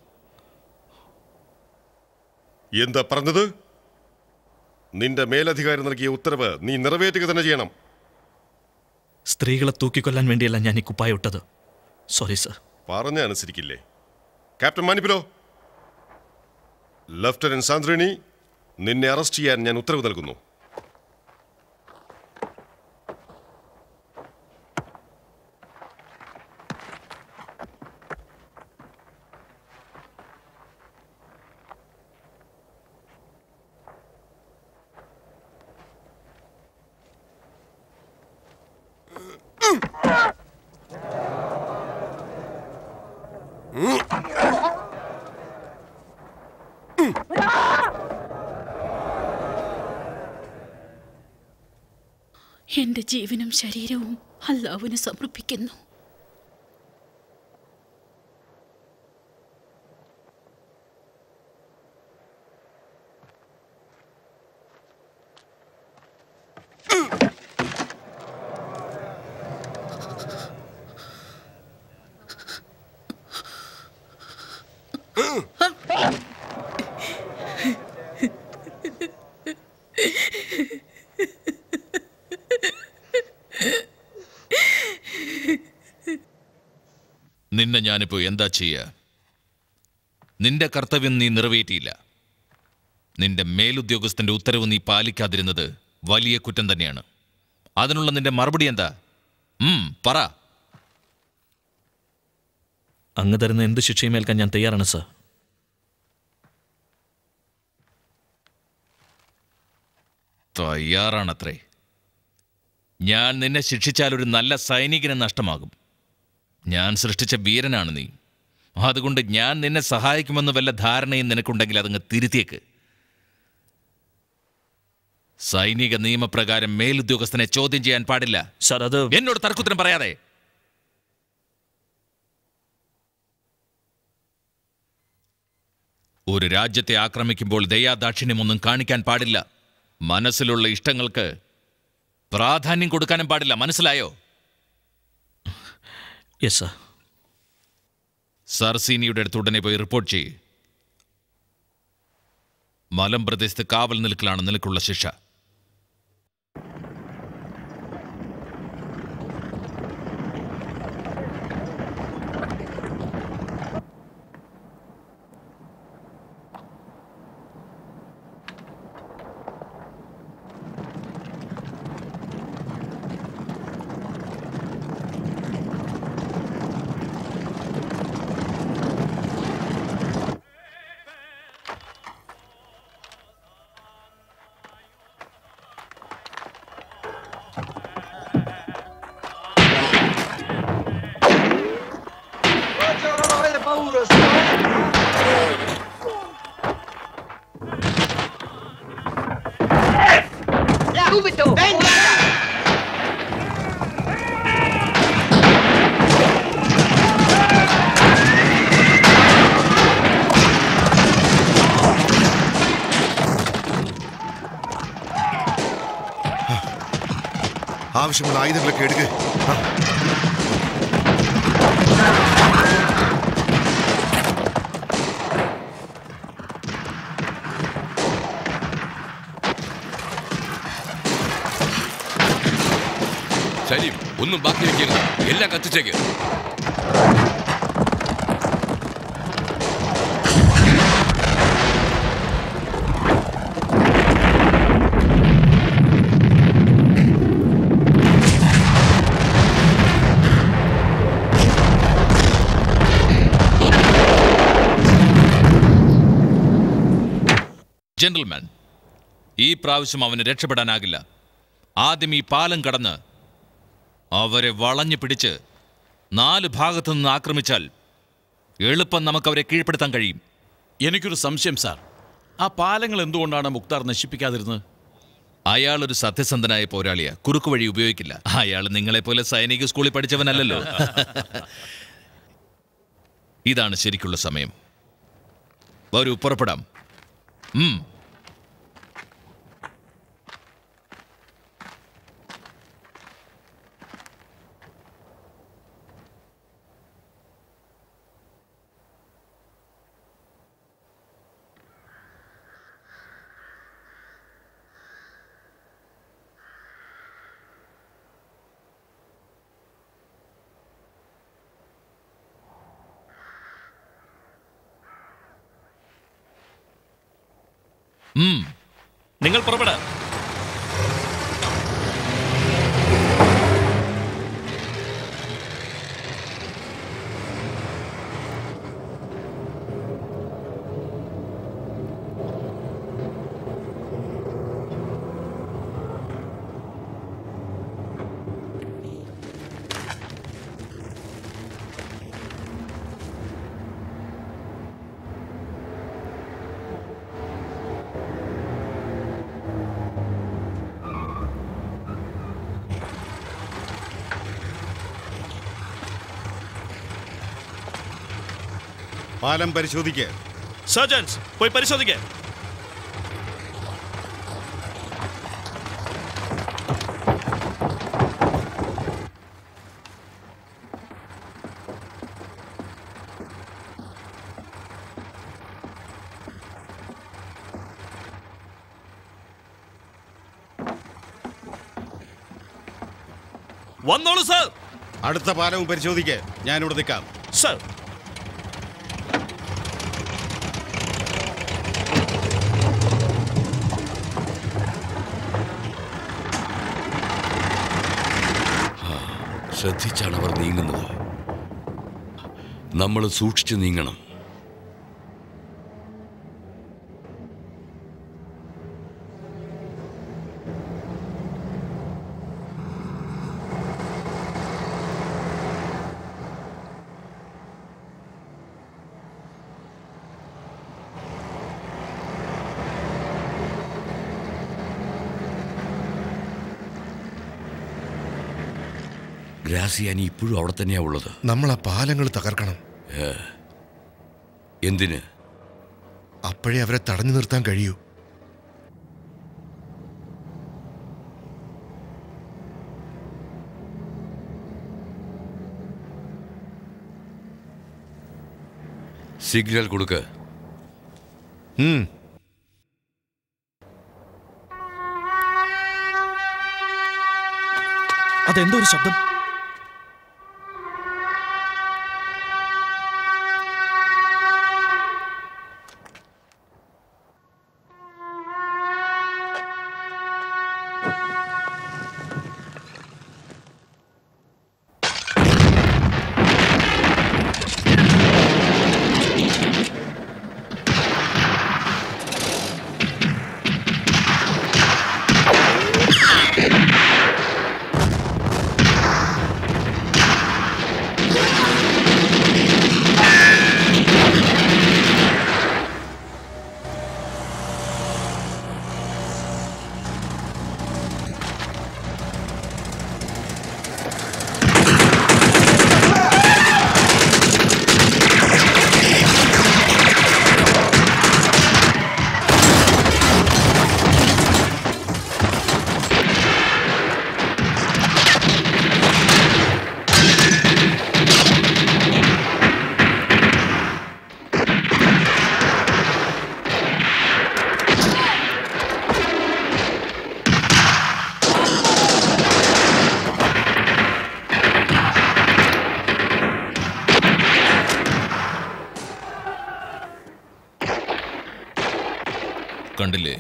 എന്താ പറഞ്ഞത് നിന്റെ മേലധികാരി നൽകിയ ഉത്തരവ് നീ നിറവേറ്റുക തന്നെ ചെയ്യണം സ്ത്രീകളെ തൂക്കിക്കൊല്ലാൻ വേണ്ടിയല്ല ഞാൻ ഈ കുപ്പായിട്ടത് സോറി സർ പറഞ്ഞ അനുസരിക്കില്ലേ ക്യാപ്റ്റൻ മാനിപ്പിലോ ലഫ്റ്റനന്റ് സാന്ദ്രിണി നിന്നെ അറസ്റ്റ് ചെയ്യാൻ ഞാൻ ഉത്തരവ് നൽകുന്നു എന്റെ ജീവനും ശരീരവും അല്ലാവിന് സമർപ്പിക്കുന്നു നിന്നെ ഞാനിപ്പോ എന്താ ചെയ്യുക നിന്റെ കർത്തവ്യം നീ നിറവേറ്റിയില്ല നിന്റെ മേലുദ്യോഗസ്ഥന്റെ ഉത്തരവ് നീ പാലിക്കാതിരുന്നത് വലിയ കുറ്റം തന്നെയാണ് അതിനുള്ള നിന്റെ മറുപടി എന്താ ഉം പറ അങ്ങ് തരുന്ന എന്ത് ശിക്ഷയും ഏൽക്കാൻ ഞാൻ തയ്യാറാണ് സർ തയ്യാറാണത്രേ ഞാൻ നിന്നെ ശിക്ഷിച്ചാൽ ഒരു നല്ല സൈനികന് നഷ്ടമാകും ഞാൻ സൃഷ്ടിച്ച വീരനാണ് നീ അതുകൊണ്ട് ഞാൻ നിന്നെ സഹായിക്കുമെന്ന് വല്ല ധാരണയും നിനക്കുണ്ടെങ്കിൽ അതങ്ങ് തിരുത്തിയേക്ക് സൈനിക നിയമപ്രകാരം മേലുദ്യോഗസ്ഥനെ ചോദ്യം ചെയ്യാൻ പാടില്ല സർ അത് എന്നോട് തർക്കുത്തരം പറയാതെ ഒരു രാജ്യത്തെ ആക്രമിക്കുമ്പോൾ ദയാദാക്ഷിണ്യമൊന്നും കാണിക്കാൻ പാടില്ല മനസ്സിലുള്ള ഇഷ്ടങ്ങൾക്ക് പ്രാധാന്യം കൊടുക്കാനും പാടില്ല മനസ്സിലായോ യെസ് സർ സർസീനിയുടെ അടുത്ത് ഉടനെ പോയി റിപ്പോർട്ട് ചെയ്യ് മലം പ്രദേശത്ത് കാവൽ നിൽക്കലാണ് നിനക്കുള്ള ശിക്ഷ Subito! Venga! ആവശ്യമുള്ള ആയുധങ്ങളൊക്കെ എടുക്കുക സലീം ഒന്നും ബാക്കി വെക്കരുത് എല്ലാം കത്തിച്ചേക്ക് ജെന്റിൽമാൻ ഈ പ്രാവശ്യം അവന് രക്ഷപ്പെടാനാകില്ല ആദ്യം ഈ പാലം കടന്ന് അവരെ വളഞ്ഞു പിടിച്ച് നാല് ഭാഗത്തു നിന്ന് ആക്രമിച്ചാൽ എളുപ്പം നമുക്ക് അവരെ കീഴ്പ്പെടുത്താൻ കഴിയും എനിക്കൊരു സംശയം സാർ ആ പാലങ്ങൾ എന്തുകൊണ്ടാണ് മുക്താർ നശിപ്പിക്കാതിരുന്നത് അയാൾ ഒരു സത്യസന്ധനായ പോരാളിയാ കുറുക്കു വഴി ഉപയോഗിക്കില്ല അയാൾ നിങ്ങളെപ്പോലെ സൈനിക സ്കൂളിൽ പഠിച്ചവനല്ലല്ലോ ഇതാണ് ശരിക്കുള്ള സമയം വരൂ പുറപ്പെടാം ഉം നിങ്ങൾ പുറപ്പെട പാലം പരിശോധിക്കുക സർജൻസ് പോയി പരിശോധിക്കേ വന്നോളൂ സർ അടുത്ത പാലവും പരിശോധിക്കുക ഞാനിവിടെ നിൽക്കാം സർ ശ്രദ്ധിച്ചാണ് അവർ നീങ്ങുന്നത് നമ്മൾ സൂക്ഷിച്ചു നീങ്ങണം ഗ്രാസിയാനി ഇപ്പോഴും അവിടെ തന്നെയാ ഉള്ളത് നമ്മൾ ആ പാലങ്ങൾ തകർക്കണം ഏ. എന്തിന് അപ്പോഴേ അവരെ തടഞ്ഞു നിർത്താൻ കഴിയൂ സിഗ്നൽ കൊടുക്ക അതെന്തോ ഒരു ശബ്ദം കണ്ടില്ലേ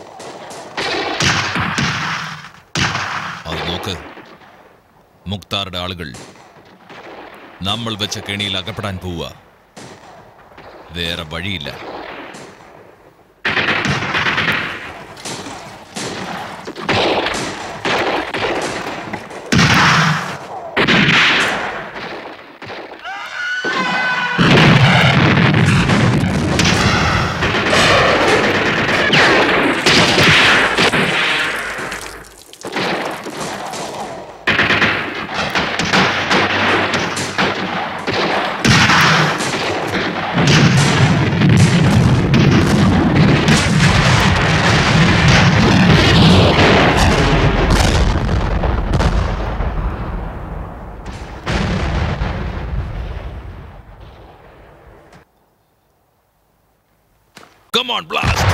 അത് നോക്ക് മുക്താറുടെ ആളുകൾ നമ്മൾ വെച്ച കെണിയിൽ അകപ്പെടാൻ പോവുക വേറെ വഴിയില്ല Come on, blast!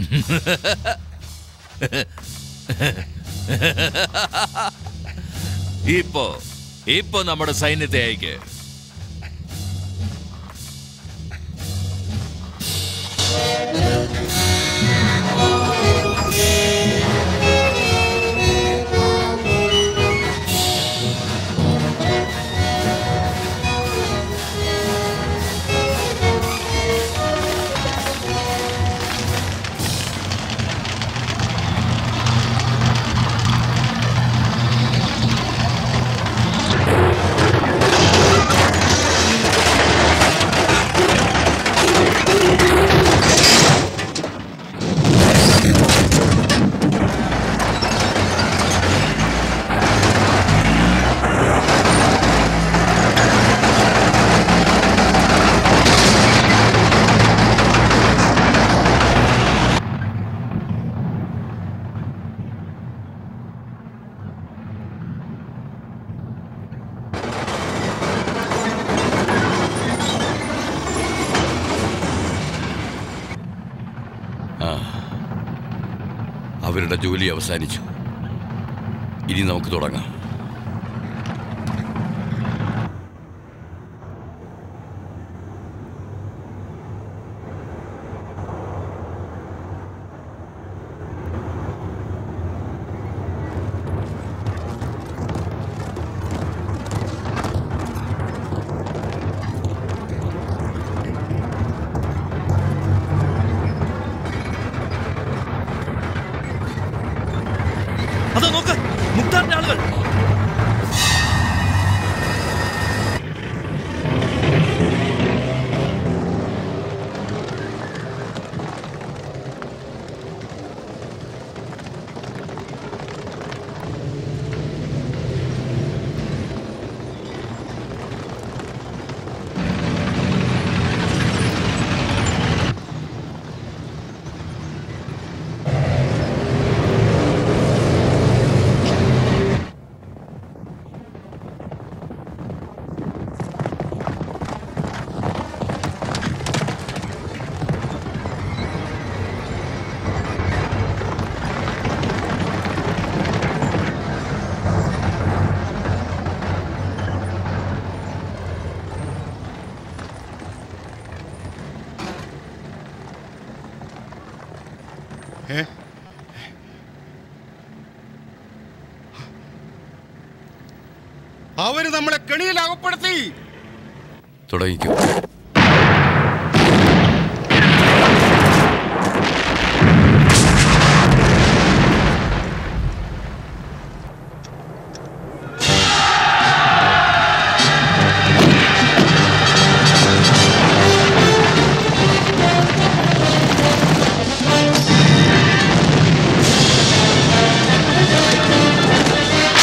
ഇപ്പോ ഇപ്പോ നമ്മുടെ സൈന്യത്തെ അയക്ക് ആ അവരുടെ ജോലി അവസാനിച്ചു ഇനി നമുക്ക് തുടങ്ങാം അതോ നോക്ക് മുക്താറിന്റെ ആളുകൾ ഏ അവര് നമ്മളെ കെണിയിൽ അകപ്പെടുത്തി തുടങ്ങിക്കോ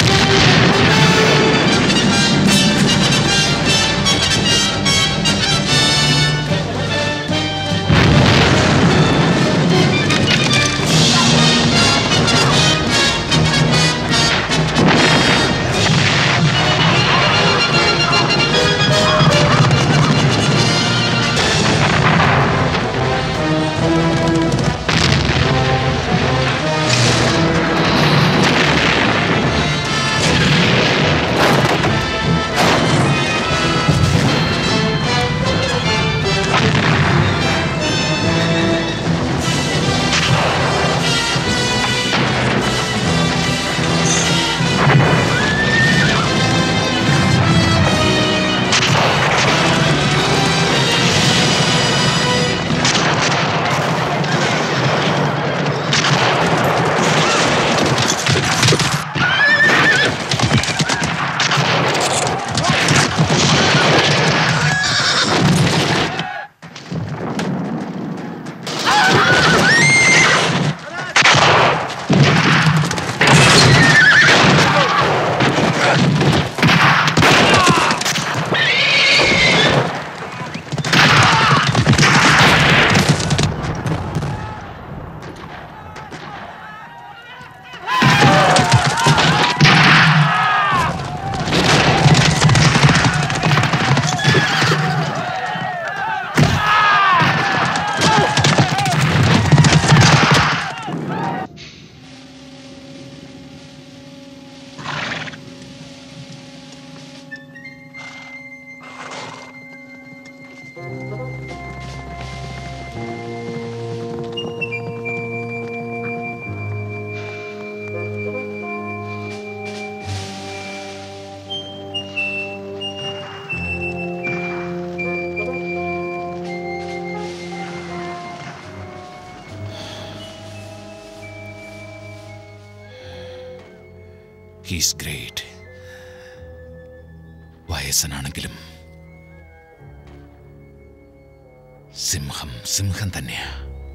ും ഹീസ് ഗ്രേറ്റ് വയസ്സനാണെങ്കിലും സിംഹം സിംഹം തന്നെയാ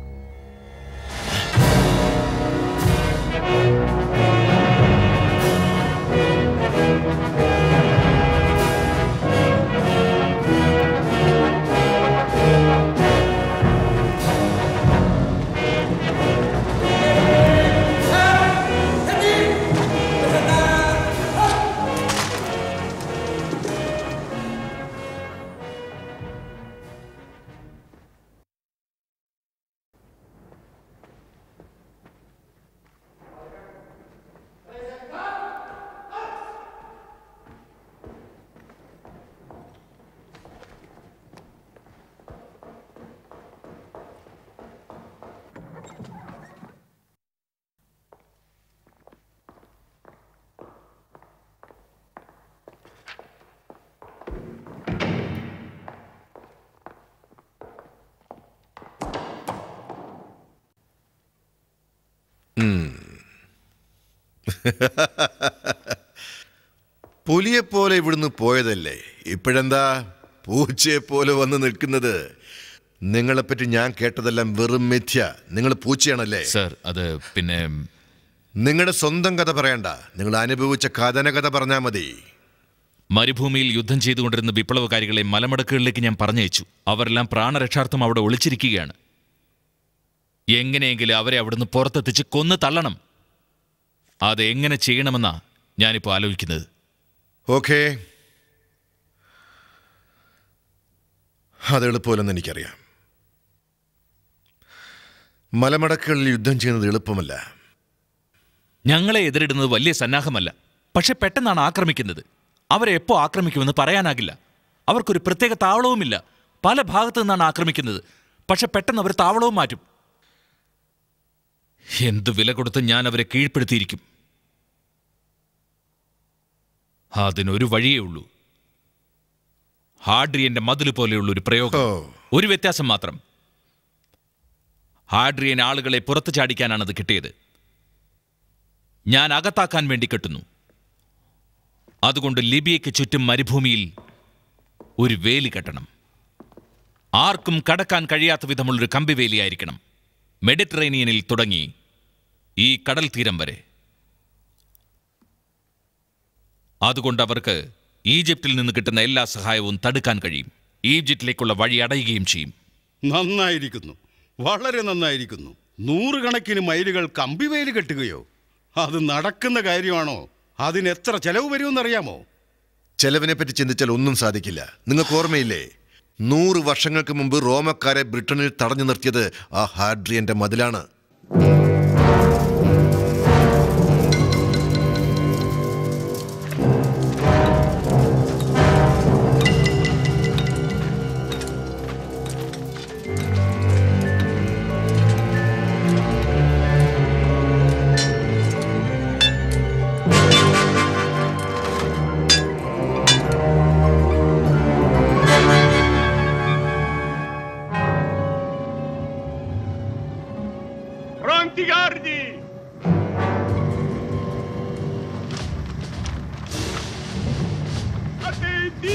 പുലിയെപ്പോലെ ഇവിടുന്ന് പോയതല്ലേ ഇപ്പോഴെന്താ പൂച്ചയെപ്പോലെ വന്ന് നിൽക്കുന്നത് നിങ്ങളെപ്പറ്റി ഞാൻ കേട്ടതെല്ലാം വെറും മിഥ്യ നിങ്ങൾ പൂച്ചയാണല്ലേ സർ അത് പിന്നെ നിങ്ങളുടെ സ്വന്തം കഥ പറയണ്ട നിങ്ങൾ അനുഭവിച്ച കഥന കഥ പറഞ്ഞാൽ മതി മരുഭൂമിയിൽ യുദ്ധം ചെയ്തുകൊണ്ടിരുന്ന വിപ്ലവകാരികളെ മലമടക്കുകളിലേക്ക് ഞാൻ പറഞ്ഞയച്ചു അവരെല്ലാം പ്രാണരക്ഷാർത്ഥം അവിടെ ഒളിച്ചിരിക്കുകയാണ് എങ്ങനെയെങ്കിലും അവരെ അവിടുന്ന് പുറത്തെത്തിച്ച് കൊന്നു തള്ളണം അത് എങ്ങനെ ചെയ്യണമെന്നാ ഞാനിപ്പോൾ ആലോചിക്കുന്നത് ഓക്കേ അത് എളുപ്പമല്ലെന്ന് എനിക്കറിയാം മലമടക്കുകളിൽ യുദ്ധം ചെയ്യുന്നത് എളുപ്പമല്ല ഞങ്ങളെ എതിരിടുന്നത് വലിയ സന്നാഹമല്ല പക്ഷെ പെട്ടെന്നാണ് ആക്രമിക്കുന്നത് അവരെ എപ്പോ ആക്രമിക്കുമെന്ന് പറയാനാകില്ല അവർക്കൊരു പ്രത്യേക താവളവുമില്ല പല ഭാഗത്തു നിന്നാണ് ആക്രമിക്കുന്നത് പക്ഷെ പെട്ടെന്ന് അവർ താവളവും മാറ്റും എന്തു വില കൊടുത്ത് ഞാൻ അവരെ കീഴ്പ്പെടുത്തിയിരിക്കും അതിനൊരു വഴിയേ ഉള്ളൂ ഹാഡ്രിയന്റെ മതിൽ പോലെയുള്ള ഒരു പ്രയോഗം ഒരു വ്യത്യാസം മാത്രം ഹാഡ്രിയൻ ആളുകളെ പുറത്തു ചാടിക്കാനാണ് അത് കിട്ടിയത് ഞാൻ അകത്താക്കാൻ വേണ്ടി കെട്ടുന്നു അതുകൊണ്ട് ലിബിയയ്ക്ക് ചുറ്റും മരുഭൂമിയിൽ ഒരു വേലി കെട്ടണം ആർക്കും കടക്കാൻ കഴിയാത്ത വിധമുള്ളൊരു കമ്പിവേലിയായിരിക്കണം മെഡിറ്ററേനിയനിൽ തുടങ്ങി ഈ കടൽ തീരം വരെ അതുകൊണ്ട് അവർക്ക് ഈജിപ്തിൽ നിന്ന് കിട്ടുന്ന എല്ലാ സഹായവും തടുക്കാൻ കഴിയും ഈജിപ്തിലേക്കുള്ള വഴി അടയുകയും ചെയ്യും നന്നായിരിക്കുന്നു വളരെ നന്നായിരിക്കുന്നു നൂറുകണക്കിന് മൈലുകൾ കമ്പിവേലി കെട്ടുകയോ അത് നടക്കുന്ന കാര്യമാണോ അതിന് എത്ര ചെലവ് വരുമെന്നറിയാമോ ചെലവിനെ പറ്റി ചിന്തിച്ചാൽ ഒന്നും സാധിക്കില്ല നിങ്ങൾക്ക് ഓർമ്മയില്ലേ നൂറ് വർഷങ്ങൾക്ക് മുമ്പ് റോമക്കാരെ ബ്രിട്ടനിൽ തടഞ്ഞു നിർത്തിയത് ആ ഹാഡ്രിയന്റെ മതിലാണ് Pronti gardi! Attenti!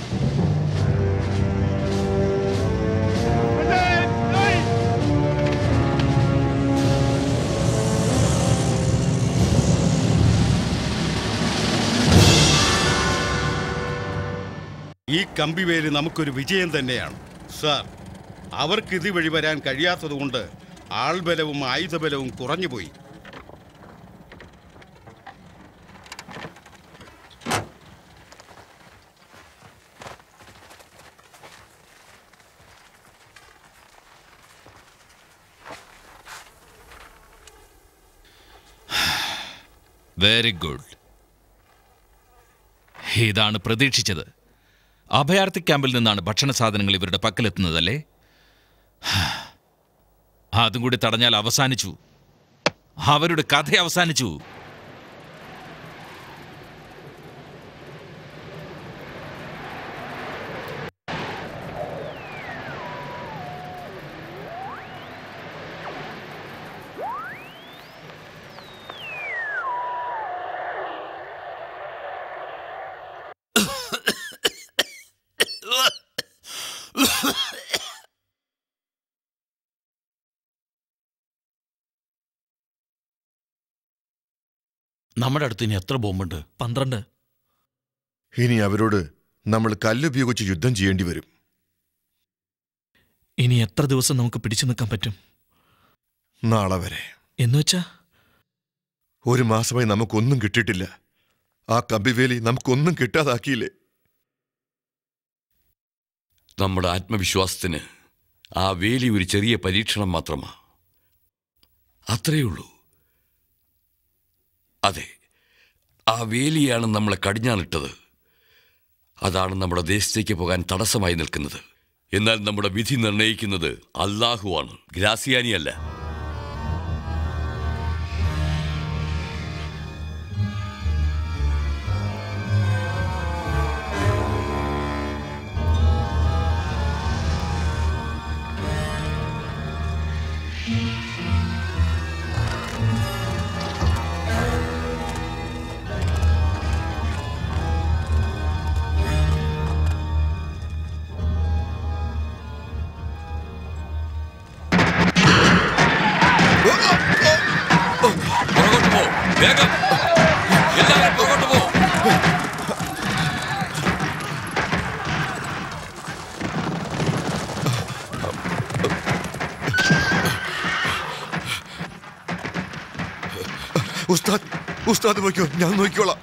Attenti! ഈ കമ്പിവേലി നമുക്കൊരു വിജയം തന്നെയാണ് സാർ അവർക്ക് ഇതുവഴി വരാൻ കഴിയാത്തതുകൊണ്ട് ആൾബലവും ആയുധബലവും കുറഞ്ഞുപോയി വെരി ഗുഡ് ഇതാണ് പ്രതീക്ഷിച്ചത് അഭയാർത്ഥി ക്യാമ്പിൽ നിന്നാണ് ഭക്ഷണ സാധനങ്ങൾ ഇവരുടെ പക്കലെത്തുന്നതല്ലേ അതും കൂടി തടഞ്ഞാൽ അവസാനിച്ചു അവരുടെ കഥ അവസാനിച്ചു നമ്മുടെ അടുത്ത് ഇനി എത്ര ബോംബുണ്ട് പന്ത്രണ്ട് ഇനി അവരോട് നമ്മൾ കല്ലുപയോഗിച്ച് യുദ്ധം ചെയ്യേണ്ടി വരും ഇനി എത്ര ദിവസം നമുക്ക് പിടിച്ചു നിൽക്കാൻ പറ്റും നാളെ വരെ എന്നുവെച്ചാ ഒരു മാസമായി നമുക്കൊന്നും കിട്ടിയിട്ടില്ല ആ കമ്പിവേലി നമുക്കൊന്നും കിട്ടാതാക്കിയില്ലേ നമ്മുടെ ആത്മവിശ്വാസത്തിന് ആ വേലി ഒരു ചെറിയ പരീക്ഷണം മാത്രമാ അത്രയേ ഉള്ളൂ അതെ ആ വേലിയാണ് നമ്മളെ കടിഞ്ഞാണിട്ടത് അതാണ് നമ്മുടെ ദേശത്തേക്ക് പോകാൻ തടസ്സമായി നിൽക്കുന്നത് എന്നാൽ നമ്മുടെ വിധി നിർണയിക്കുന്നത് അല്ലാഹുവാണ് ഗ്രാസിയാനിയല്ല പുറകോട്ട് പോ വേഗം എല്ലാവരും പുറകോട്ട് പോ ഉസ്താദ് ഉസ്താദ് നോക്കിയോ ഞാൻ നോക്കിക്കോളാം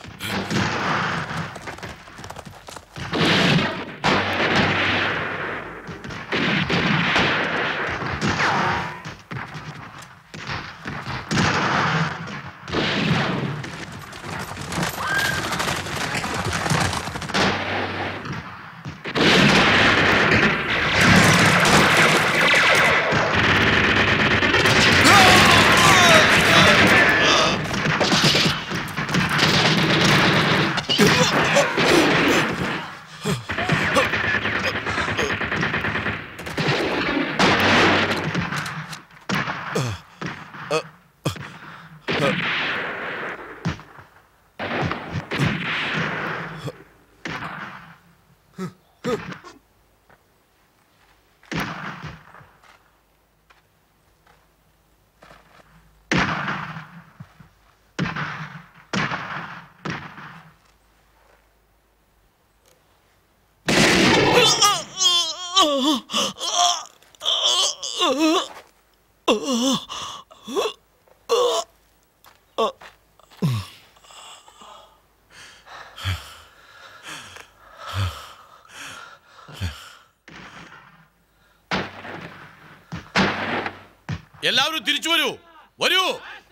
എല്ലാവരും തിരിച്ചു വരൂ വരൂ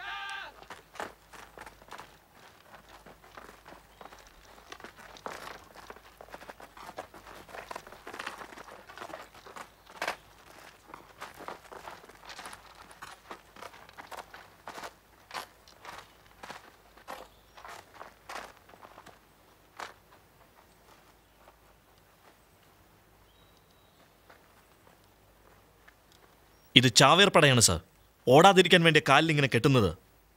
ഇത് ചാവേർ പടയാണ് സാർ ഓടാതിരിക്കാൻ വേണ്ടി കാലിൽ ഇങ്ങനെ കെട്ടുന്നത്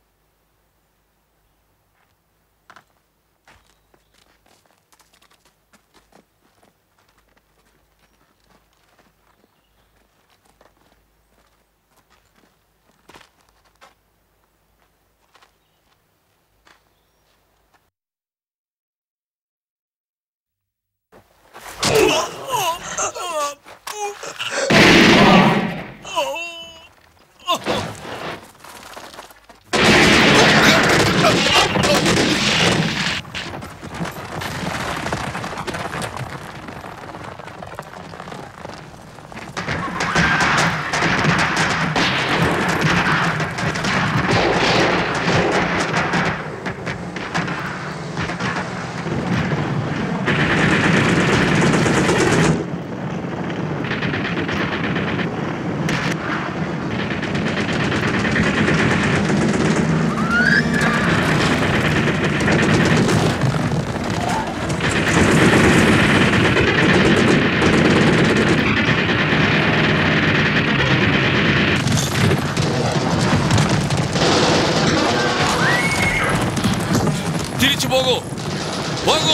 തിരിച്ചു പോകൂ പോകൂ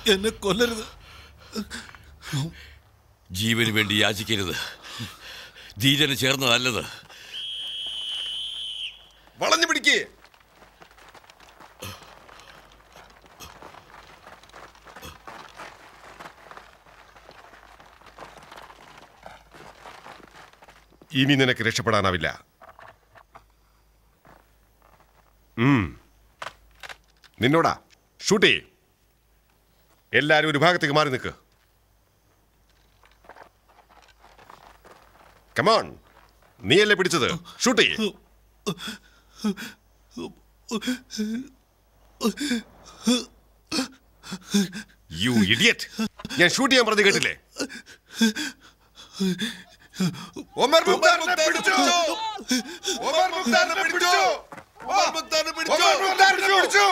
എന്നെ കൊല്ലരുത് ജീവന് വേണ്ടി യാചിക്കരുത് ധീരന് ചേർന്നതല്ലത് വളഞ്ഞു പിടിക്കേ ഇനി നിനക്ക് രക്ഷപ്പെടാനാവില്ല ഉം. നിന്നോടാ ഷൂട്ട് ചെയ്യ് എല്ലാരും ഒരു ഭാഗത്തേക്ക് മാറി നിൽക്ക് കമോൺ നീയല്ലേ പിടിച്ചത് ഷൂട്ട് ചെയ്യ് യു ഇഡിയറ്റ് ഞാൻ ഷൂട്ട് ചെയ്യാൻ പറഞ്ഞു കേട്ടില്ലേ ഒമർ മുക്താറിനെ പിടിച്ചോ ഒമർ മുക്താറിനെ പിടിച്ചോ ഒമർ മുക്താറിനെ പിടിച്ചോ ഒമർ മുക്താറിനെ പിടിച്ചോ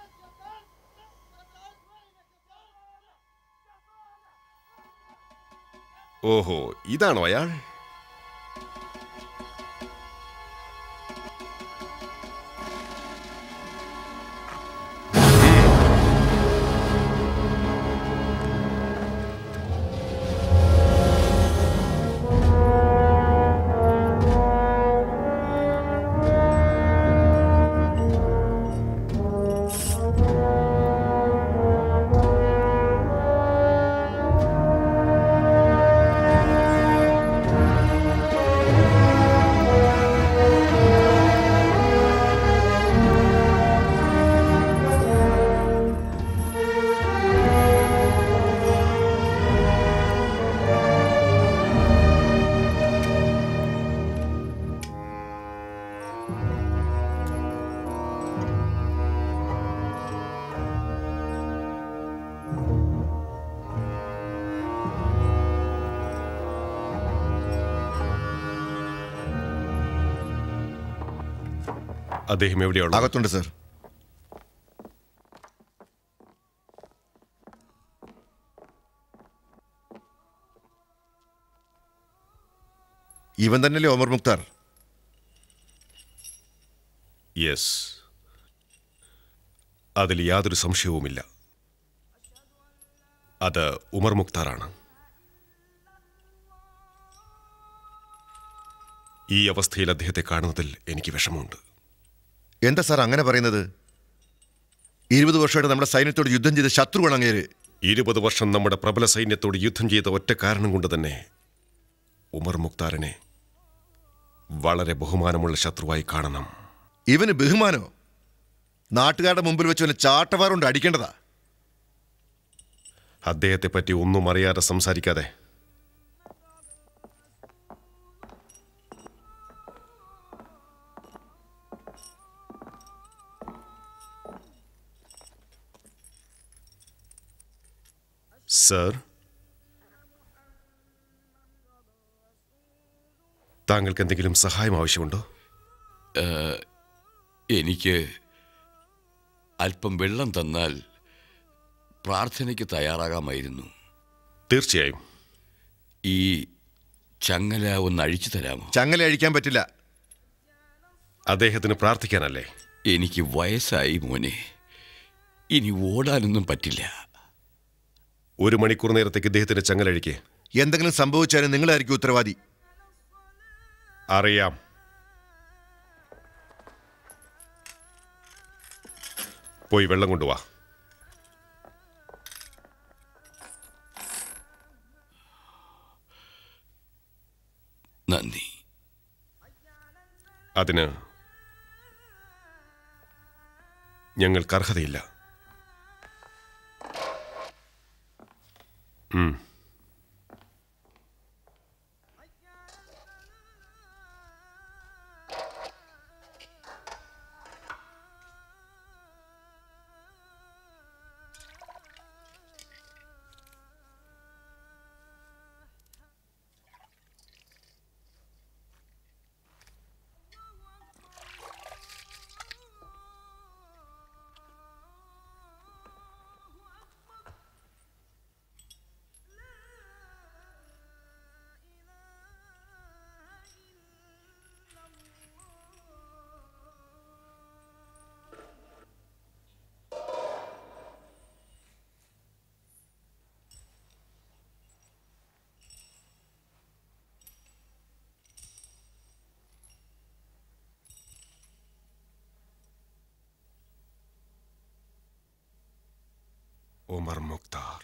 ഓഹോ ഇതാണോ അയാൾ അദ്ദേഹം എവിടെയാണ് അകത്തുണ്ട് സർ ഇവൻ തന്നെയല്ലേ ഒമർ മുക്താർ യെസ് അതിൽ യാതൊരു സംശയവുമില്ല അത് ഉമർ മുക്താറാണ് ഈ അവസ്ഥയിൽ അദ്ദേഹത്തെ കാണുന്നതിൽ എനിക്ക് വിഷമമുണ്ട് എന്താ സാർ അങ്ങനെ പറയുന്നത് ഇരുപത് വർഷമായിട്ട് നമ്മുടെ സൈന്യത്തോട് യുദ്ധം ചെയ്ത ശത്രുവാണ് അങ്ങേര് ഇരുപത് വർഷം നമ്മുടെ പ്രബല സൈന്യത്തോട് യുദ്ധം ചെയ്ത ഒറ്റ കാരണം കൊണ്ട് തന്നെ ഉമർ മുക്താറിനെ വളരെ ബഹുമാനമുള്ള ശത്രുവായി കാണണം ഇവന് ബഹുമാനോ നാട്ടുകാരുടെ മുമ്പിൽ വെച്ച് അവനെ ചാട്ടവാറുണ്ട് അടിക്കേണ്ടതാ അദ്ദേഹത്തെ പറ്റി ഒന്നും അറിയാതെ സംസാരിക്കാതെ സർ താങ്കൾക്ക് എന്തെങ്കിലും സഹായം ആവശ്യമുണ്ടോ ഏഹ്, എനിക്ക് അല്പം വെള്ളം തന്നാൽ പ്രാർത്ഥനയ്ക്ക് തയ്യാറാകാമായിരുന്നു തീർച്ചയായും ഈ ചങ്ങല ഒന്ന് അഴിച്ചു തരാമോ ചങ്ങല അഴിക്കാൻ പറ്റില്ല അദ്ദേഹത്തിന് പ്രാർത്ഥിക്കാനല്ലേ എനിക്ക് വയസ്സായി മോനെ ഇനി ഓടാനൊന്നും പറ്റില്ല ഒരു മണിക്കൂർ നേരത്തേക്ക് ഇദ്ദേഹത്തിന് ചങ്ങലഴിക്ക് എന്തെങ്കിലും സംഭവിച്ചാലും നിങ്ങളായിരിക്കും ഉത്തരവാദി അറിയാം പോയി വെള്ളം കൊണ്ടുവാ നന്ദി അതിന് ഞങ്ങൾക്ക് അർഹതയില്ല ഉം. ഒമർ മുക്താർ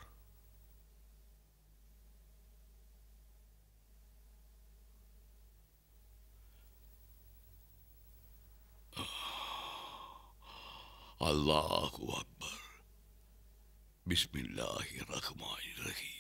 അല്ലാഹു അക്ബർ ബിസ്മില്ലാഹി റഹ്മാൻ റഹീം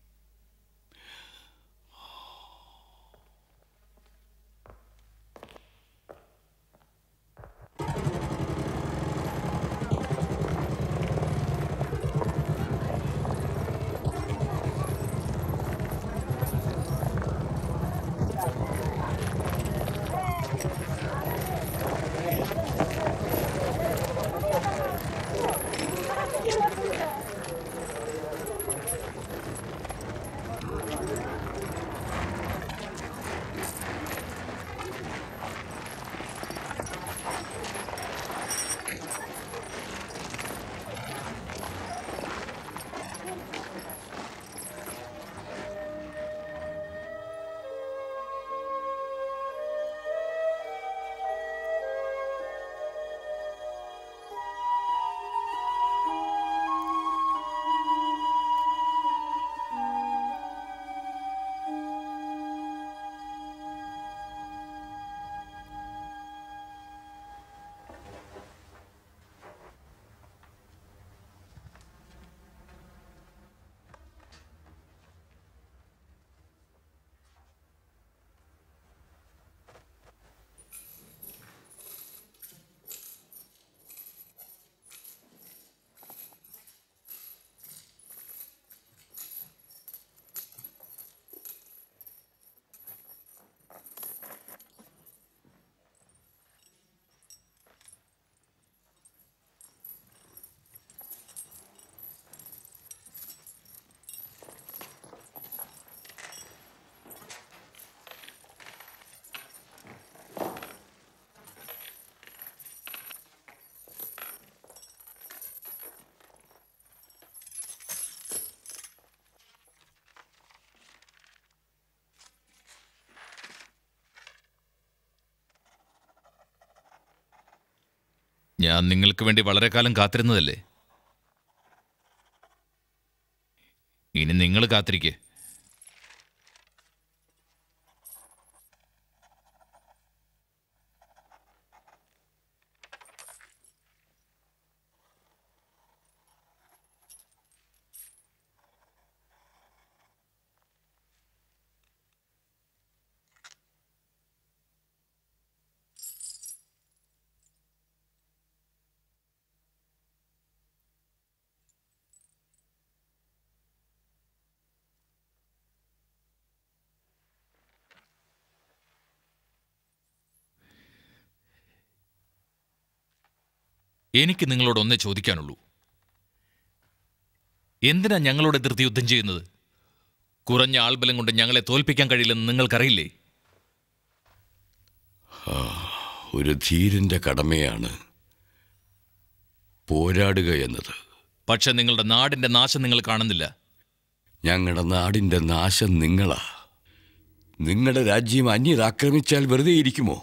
ഞാൻ നിങ്ങൾക്ക് വേണ്ടി വളരെ കാലം കാത്തിരുന്നതല്ലേ ഇനി നിങ്ങൾ കാത്തിരിക്കേ എനിക്ക് നിങ്ങളോട് ഒന്നേ ചോദിക്കാനുള്ളൂ എന്തിനാ ഞങ്ങളോട് എതിർത്ത് യുദ്ധം ചെയ്യുന്നത് കുറഞ്ഞ ആൾബലം കൊണ്ട് ഞങ്ങളെ തോൽപ്പിക്കാൻ കഴിയില്ലെന്ന് നിങ്ങൾക്കറിയില്ലേ ആ, ഒരു ധീരന്റെ കടമയാണ് പോരാടുക എന്നത് പക്ഷെ നിങ്ങളുടെ നാടിന്റെ നാശം നിങ്ങൾ കാണുന്നില്ല ഞങ്ങളുടെ നാടിന്റെ നാശം നിങ്ങളാ നിങ്ങളുടെ രാജ്യം അന്യർ ആക്രമിച്ചാൽ വെറുതെ ഇരിക്കുമോ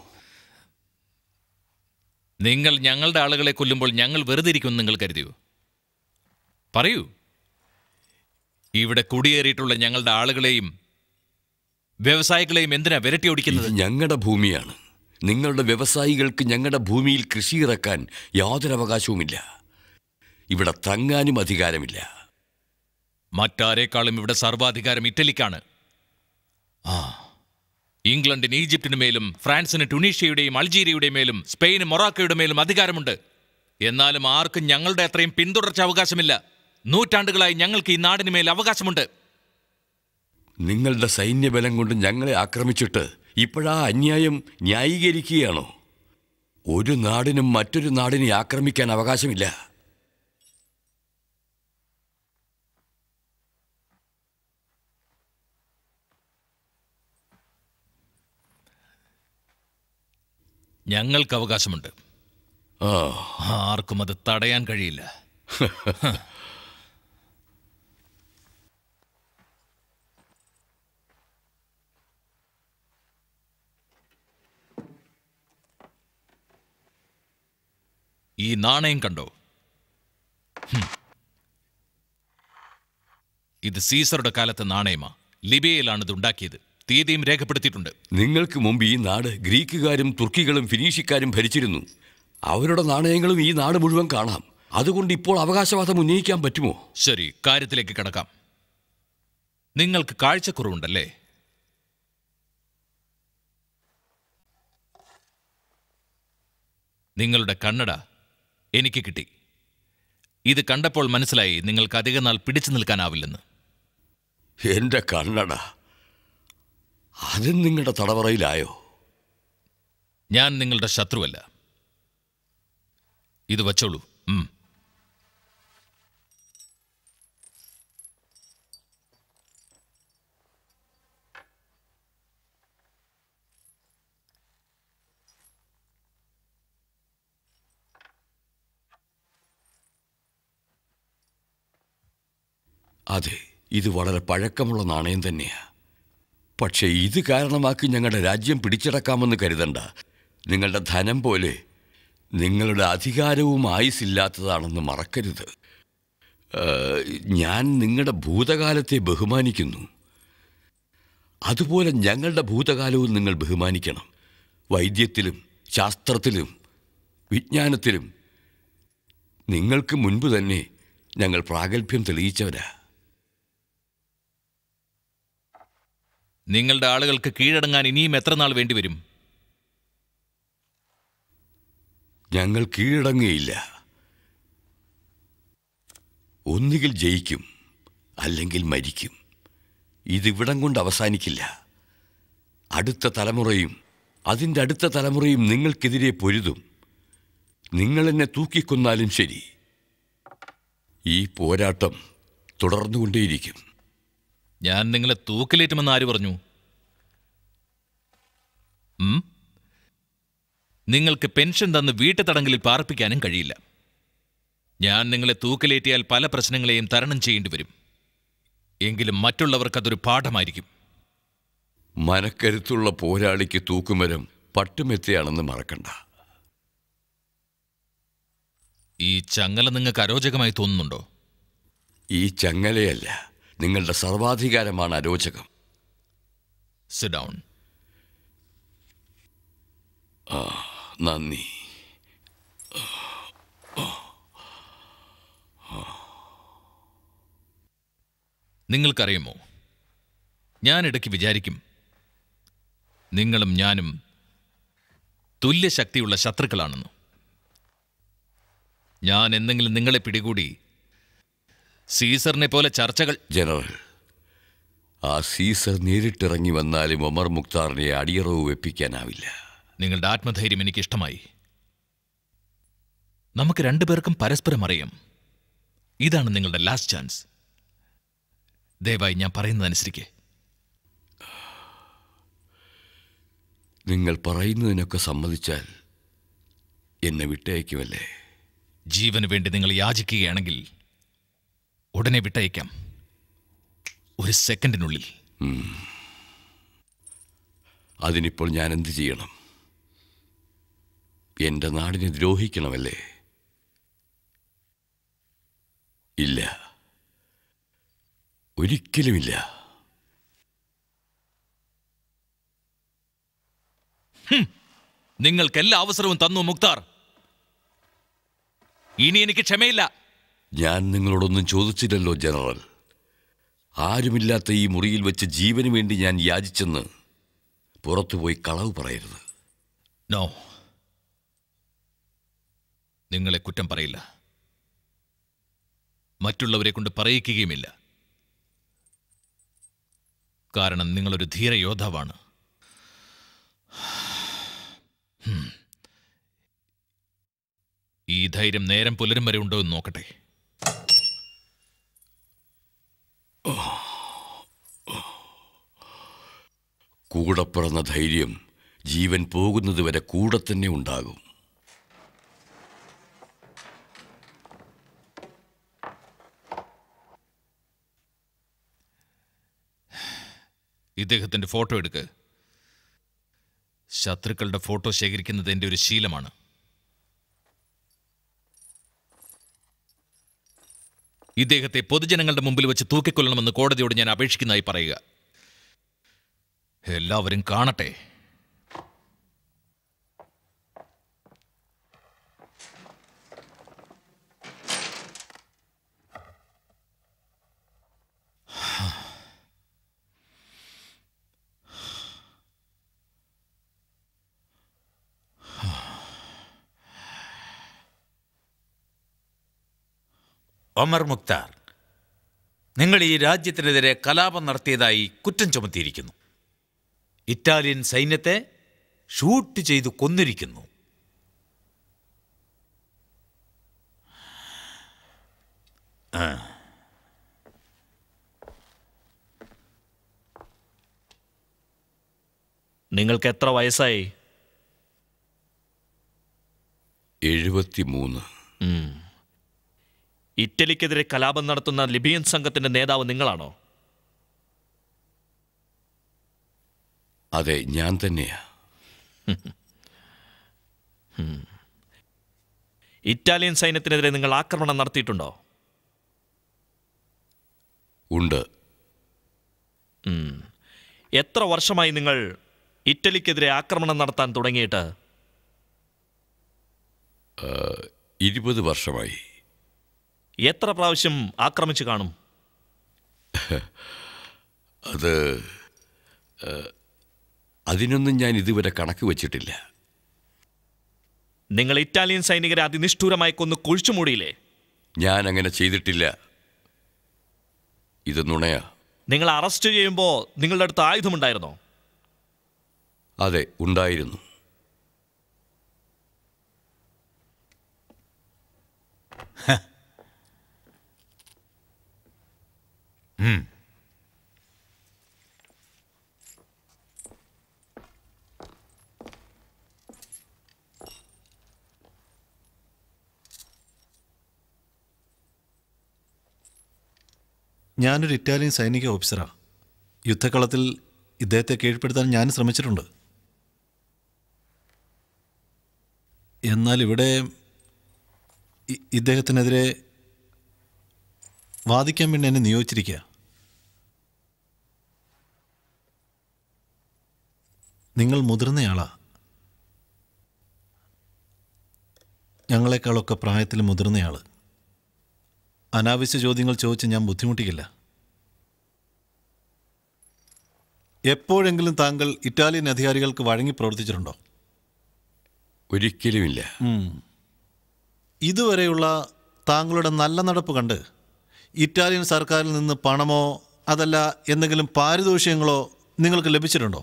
നിങ്ങൾ ഞങ്ങളുടെ ആളുകളെ കൊല്ലുമ്പോൾ ഞങ്ങൾ വെറുതെ ഇരിക്കുമെന്ന് നിങ്ങൾ കരുതിയോ പറയൂ ഇവിടെ കുടിയേറിയിട്ടുള്ള ഞങ്ങളുടെ ആളുകളെയും വ്യവസായികളെയും എന്തിനാ വിരട്ടി ഓടിക്കുന്നത് ഞങ്ങളുടെ ഭൂമിയാണ് നിങ്ങളുടെ വ്യവസായികൾക്ക് ഞങ്ങളുടെ ഭൂമിയിൽ കൃഷി ഇറക്കാൻ യാതൊരു അവകാശവുമില്ല ഇവിടെ തങ്ങാനും അധികാരമില്ല മറ്റാരേക്കാളും ഇവിടെ സർവാധികാരം ഇറ്റലിക്കാണ് ആ ഇംഗ്ലണ്ടിന് ഈജിപ്തിന് മേലും ഫ്രാൻസിന് ടുണീഷ്യയുടെയും അൾജീരിയയുടെയും മേലും സ്പെയിന് മൊറാക്കോയുടെ മേലും അധികാരമുണ്ട് എന്നാലും ആർക്കും ഞങ്ങളുടെ അത്രയും പിന്തുടർച്ച അവകാശമില്ല നൂറ്റാണ്ടുകളായി ഞങ്ങൾക്ക് ഈ നാടിന് മേൽ അവകാശമുണ്ട് നിങ്ങളുടെ സൈന്യബലം കൊണ്ട് ഞങ്ങളെ ആക്രമിച്ചിട്ട് ഇപ്പോഴാ അന്യായം ന്യായീകരിക്കുകയാണോ ഒരു നാടിനും മറ്റൊരു നാടിനെ ആക്രമിക്കാൻ അവകാശമില്ല ഞങ്ങൾക്ക് അവകാശമുണ്ട് ആ ആർക്കും അത് തടയാൻ കഴിയില്ല ഈ നാണയം കണ്ടോ ഹും. ഇത് സീസറുടെ കാലത്തെ നാണയമാ ലിബിയയിലാണ് ഇത് ഉണ്ടാക്കിയത് തീയതിയും രേഖപ്പെടുത്തിയിട്ടുണ്ട് നിങ്ങൾക്ക് മുമ്പ് ഈ നാട് ഗ്രീക്കുകാരും തുർക്കികളും ഫിനീഷിക്കാരും ഭരിച്ചിരുന്നു അവരുടെ നാണയങ്ങളും ഈ നാട് മുഴുവൻ കാണാം അതുകൊണ്ട് ഇപ്പോൾ അവകാശവാദം ഉന്നയിക്കാൻ പറ്റുമോ ശരി കാര്യത്തിലേക്ക് കിടക്കാം നിങ്ങൾക്ക് കാഴ്ചക്കുറവുണ്ടല്ലേ നിങ്ങളുടെ കണ്ണട എനിക്ക് കിട്ടി ഇത് കണ്ടപ്പോൾ മനസ്സിലായി നിങ്ങൾക്ക് അധിക നാൾ പിടിച്ചു നിൽക്കാനാവില്ലെന്ന് എന്റെ കണ്ണട അതും നിങ്ങളുടെ തടവറയിലായോ ഞാൻ നിങ്ങളുടെ ശത്രുവല്ല ഇത് വച്ചോളൂ ഉം. അതെ ഇത് വളരെ പഴക്കമുള്ള നാണയം തന്നെയാ പക്ഷേ ഇത് കാരണമാക്കി ഞങ്ങളുടെ രാജ്യം പിടിച്ചടക്കാമെന്ന് കരുതണ്ട നിങ്ങളുടെ ധനം പോലെ നിങ്ങളുടെ അധികാരവും ആയുസില്ലാത്തതാണെന്ന് മറക്കരുത് ഏഹ്, ഞാൻ നിങ്ങളുടെ ഭൂതകാലത്തെ ബഹുമാനിക്കുന്നു അതുപോലെ ഞങ്ങളുടെ ഭൂതകാലവും നിങ്ങൾ ബഹുമാനിക്കണം വൈദ്യത്തിലും ശാസ്ത്രത്തിലും വിജ്ഞാനത്തിലും നിങ്ങൾക്ക് മുൻപ് തന്നെ ഞങ്ങൾ പ്രാഗൽഭ്യം തെളിയിച്ചവരാ നിങ്ങളുടെ ആളുകൾക്ക് കീഴടങ്ങാൻ ഇനിയും എത്ര നാൾ വേണ്ടിവരും ഞങ്ങൾ കീഴടങ്ങുകയില്ല ഒന്നുകിൽ ജയിക്കും അല്ലെങ്കിൽ മരിക്കും ഇതിവിടം കൊണ്ട് അവസാനിക്കില്ല അടുത്ത തലമുറയും അതിൻ്റെ അടുത്ത തലമുറയും നിങ്ങൾക്കെതിരെ പൊരുതും നിങ്ങൾ എന്നെ തൂക്കിക്കൊന്നാലും ശരി ഈ പോരാട്ടം തുടർന്നുകൊണ്ടേയിരിക്കും ഞാൻ നിങ്ങളെ തൂക്കിലേറ്റുമെന്ന് ആര് പറഞ്ഞു ഉം? നിങ്ങൾക്ക് പെൻഷൻ തന്ന് വീട്ടുതടങ്കലിൽ പാർപ്പിക്കാനും കഴിയില്ല ഞാൻ നിങ്ങളെ തൂക്കിലേറ്റിയാൽ പല പ്രശ്നങ്ങളെയും തരണം ചെയ്യേണ്ടി വരും എങ്കിലും മറ്റുള്ളവർക്കതൊരു പാഠമായിരിക്കും മനക്കരുത്തുള്ള പോരാളിക്ക് തൂക്കുമരം പട്ടുമെത്തയാണെന്ന് മറക്കണ്ട ഈ ചങ്ങല നിങ്ങൾക്ക് അരോചകമായി തോന്നുന്നുണ്ടോ ഈ ചങ്ങലയല്ല നിങ്ങളുടെ സർവാധികാരമാണ് അരോചകം സിറ്റ് ഡൗൺ ആ നന്ദി നിങ്ങൾക്കറിയുമോ ഞാൻ ഇടയ്ക്ക് വിചാരിക്കും നിങ്ങളും ഞാനും തുല്യശക്തിയുള്ള ശത്രുക്കളാണെന്ന് ഞാൻ എന്തെങ്കിലും നിങ്ങളെ പിടികൂടി സീസറിനെ പോലെ ചർച്ചകൾ ജനറൽ ആ സീസർ നേരിട്ടിറങ്ങി വന്നാലും ഒമർ മുക്താറിനെ അടിയറവ് വെപ്പിക്കാനാവില്ല നിങ്ങളുടെ ആത്മധൈര്യം എനിക്ക് ഇഷ്ടമായി നമുക്ക് രണ്ടുപേർക്കും പരസ്പരം അറിയാം ഇതാണ് നിങ്ങളുടെ ലാസ്റ്റ് ചാൻസ് ദയവായി ഞാൻ പറയുന്നതനുസരിക്ക് നിങ്ങൾ പറയുന്നതിനൊക്കെ സമ്മതിച്ചാൽ എന്നെ വിട്ടയക്കുമല്ലേ ജീവന് വേണ്ടി നിങ്ങൾ യാചിക്കുകയാണെങ്കിൽ ഉടനെ വിട്ടയക്കാം ഒരു സെക്കൻഡിനുള്ളിൽ ഉം. അതിനിപ്പോൾ ഞാൻ എന്ത് ചെയ്യണം എന്റെ നാടിനെ ദ്രോഹിക്കണമല്ലേ ഇല്ല ഒരിക്കലുമില്ല നിങ്ങൾക്ക് എല്ലാ അവസരവും തന്നു മുക്താർ ഇനി എനിക്ക് ക്ഷമയില്ല ഞാൻ നിങ്ങളോടൊന്നും ചോദിച്ചില്ലല്ലോ ജനറൽ ആരുമില്ലാത്ത ഈ മുറിയിൽ വെച്ച് ജീവന് വേണ്ടി ഞാൻ യാചിച്ചെന്ന് പുറത്തുപോയി കളവ് പറയരുത് നോ നിങ്ങളെ കുറ്റം പറയില്ല മറ്റുള്ളവരെ കൊണ്ട് പറയിക്കുകയുമില്ല കാരണം നിങ്ങളൊരു ധീര യോദ്ധാവാണ് ഹും. ഈ ധൈര്യം നേരം പുലരും വരെ ഉണ്ടോ എന്ന് നോക്കട്ടെ കൂടെ പിറന്ന ധൈര്യം ജീവൻ പോകുന്നതുവരെ കൂടെ തന്നെ ഉണ്ടാകും ഇദ്ദേഹത്തിന്റെ ഫോട്ടോ എടുക്ക് ശത്രുക്കളുടെ ഫോട്ടോ ശേഖരിക്കുന്നത് എൻ്റെ ഒരു ശീലമാണ് ഇദ്ദേഹത്തെ പൊതുജനങ്ങളുടെ മുമ്പിൽ വെച്ച് തൂക്കിക്കൊല്ലണമെന്ന് കോടതിയോട് ഞാൻ അപേക്ഷിക്കുന്നതായി പറയുക എല്ലാവരും കാണട്ടെ ഒമർ മുക്താർ നിങ്ങൾ ഈ രാജ്യത്തിനെതിരെ കലാപം നടത്തിയതായി കുറ്റം ചുമത്തിയിരിക്കുന്നു ഇറ്റാലിയൻ സൈന്യത്തെ ഷൂട്ട് ചെയ്തു കൊന്നിരിക്കുന്നു ആ നിങ്ങൾക്ക് എത്ര വയസ്സായി എഴുപത്തിമൂന്ന് ഉം. ഇറ്റലിക്കെതിരെ കലാപം നടത്തുന്ന ലിബിയൻ സംഘത്തിന്റെ നേതാവ് നിങ്ങളാണോ അതെ ഞാൻ തന്നെയാ ഉം. ഇറ്റാലിയൻ സൈന്യത്തിനെതിരെ നിങ്ങൾ ആക്രമണം നടത്തിയിട്ടുണ്ടോ ഉണ്ട് ഉം. എത്ര വർഷമായി നിങ്ങൾ ഇറ്റലിക്കെതിരെ ആക്രമണം നടത്താൻ തുടങ്ങിയിട്ട് ആ, ഇരുപത് വർഷമായി എത്ര പ്രാവശ്യം ആക്രമിച്ചു കാണും അത് ആ, അതിനൊന്നും ഞാൻ ഇതുവരെ കണക്ക് വച്ചിട്ടില്ല നിങ്ങൾ ഇറ്റാലിയൻ സൈനികരെ അതിനിഷ്ഠൂരമായി കൊന്ന് കുഴിച്ചുമൂടിയില്ലേ ഞാൻ അങ്ങനെ ചെയ്തിട്ടില്ല ഇത് നുണയാ നിങ്ങൾ അറസ്റ്റ് ചെയ്യുമ്പോൾ നിങ്ങളുടെ അടുത്ത് ആയുധമുണ്ടായിരുന്നോ അതെ ഉണ്ടായിരുന്നു ഉം. ഞാനൊരു ഇറ്റാലിയൻ സൈനിക ഓഫീസറാണ് യുദ്ധക്കളത്തിൽ ഇദ്ദേഹത്തെ കീഴ്പ്പെടുത്താൻ ഞാൻ ശ്രമിച്ചിട്ടുണ്ട് എന്നാൽ ഇവിടെ ഇ- ഇദ്ദേഹത്തിനെതിരെ വാദിക്കാൻ വേണ്ടി എന്നെ നിയോഗിച്ചിരിക്കുക നിങ്ങൾ മുതിർന്നയാളാ ഞങ്ങളെക്കാളൊക്കെ പ്രായത്തിൽ മുതിർന്നയാള് അനാവശ്യ ചോദ്യങ്ങൾ ചോദിച്ച് ഞാൻ ബുദ്ധിമുട്ടിക്കില്ല എപ്പോഴെങ്കിലും താങ്കൾ ഇറ്റാലിയൻ അധികാരികൾക്ക് വഴങ്ങി പ്രവർത്തിച്ചിട്ടുണ്ടോ ഒരിക്കലുമില്ല ഉം. ഇതുവരെയുള്ള താങ്കളുടെ നല്ല നടപ്പ് കണ്ട് ഇറ്റാലിയൻ സർക്കാരിൽ നിന്ന് പണമോ അതല്ല എന്തെങ്കിലും പാരിതോഷികങ്ങളോ നിങ്ങൾക്ക് ലഭിച്ചിട്ടുണ്ടോ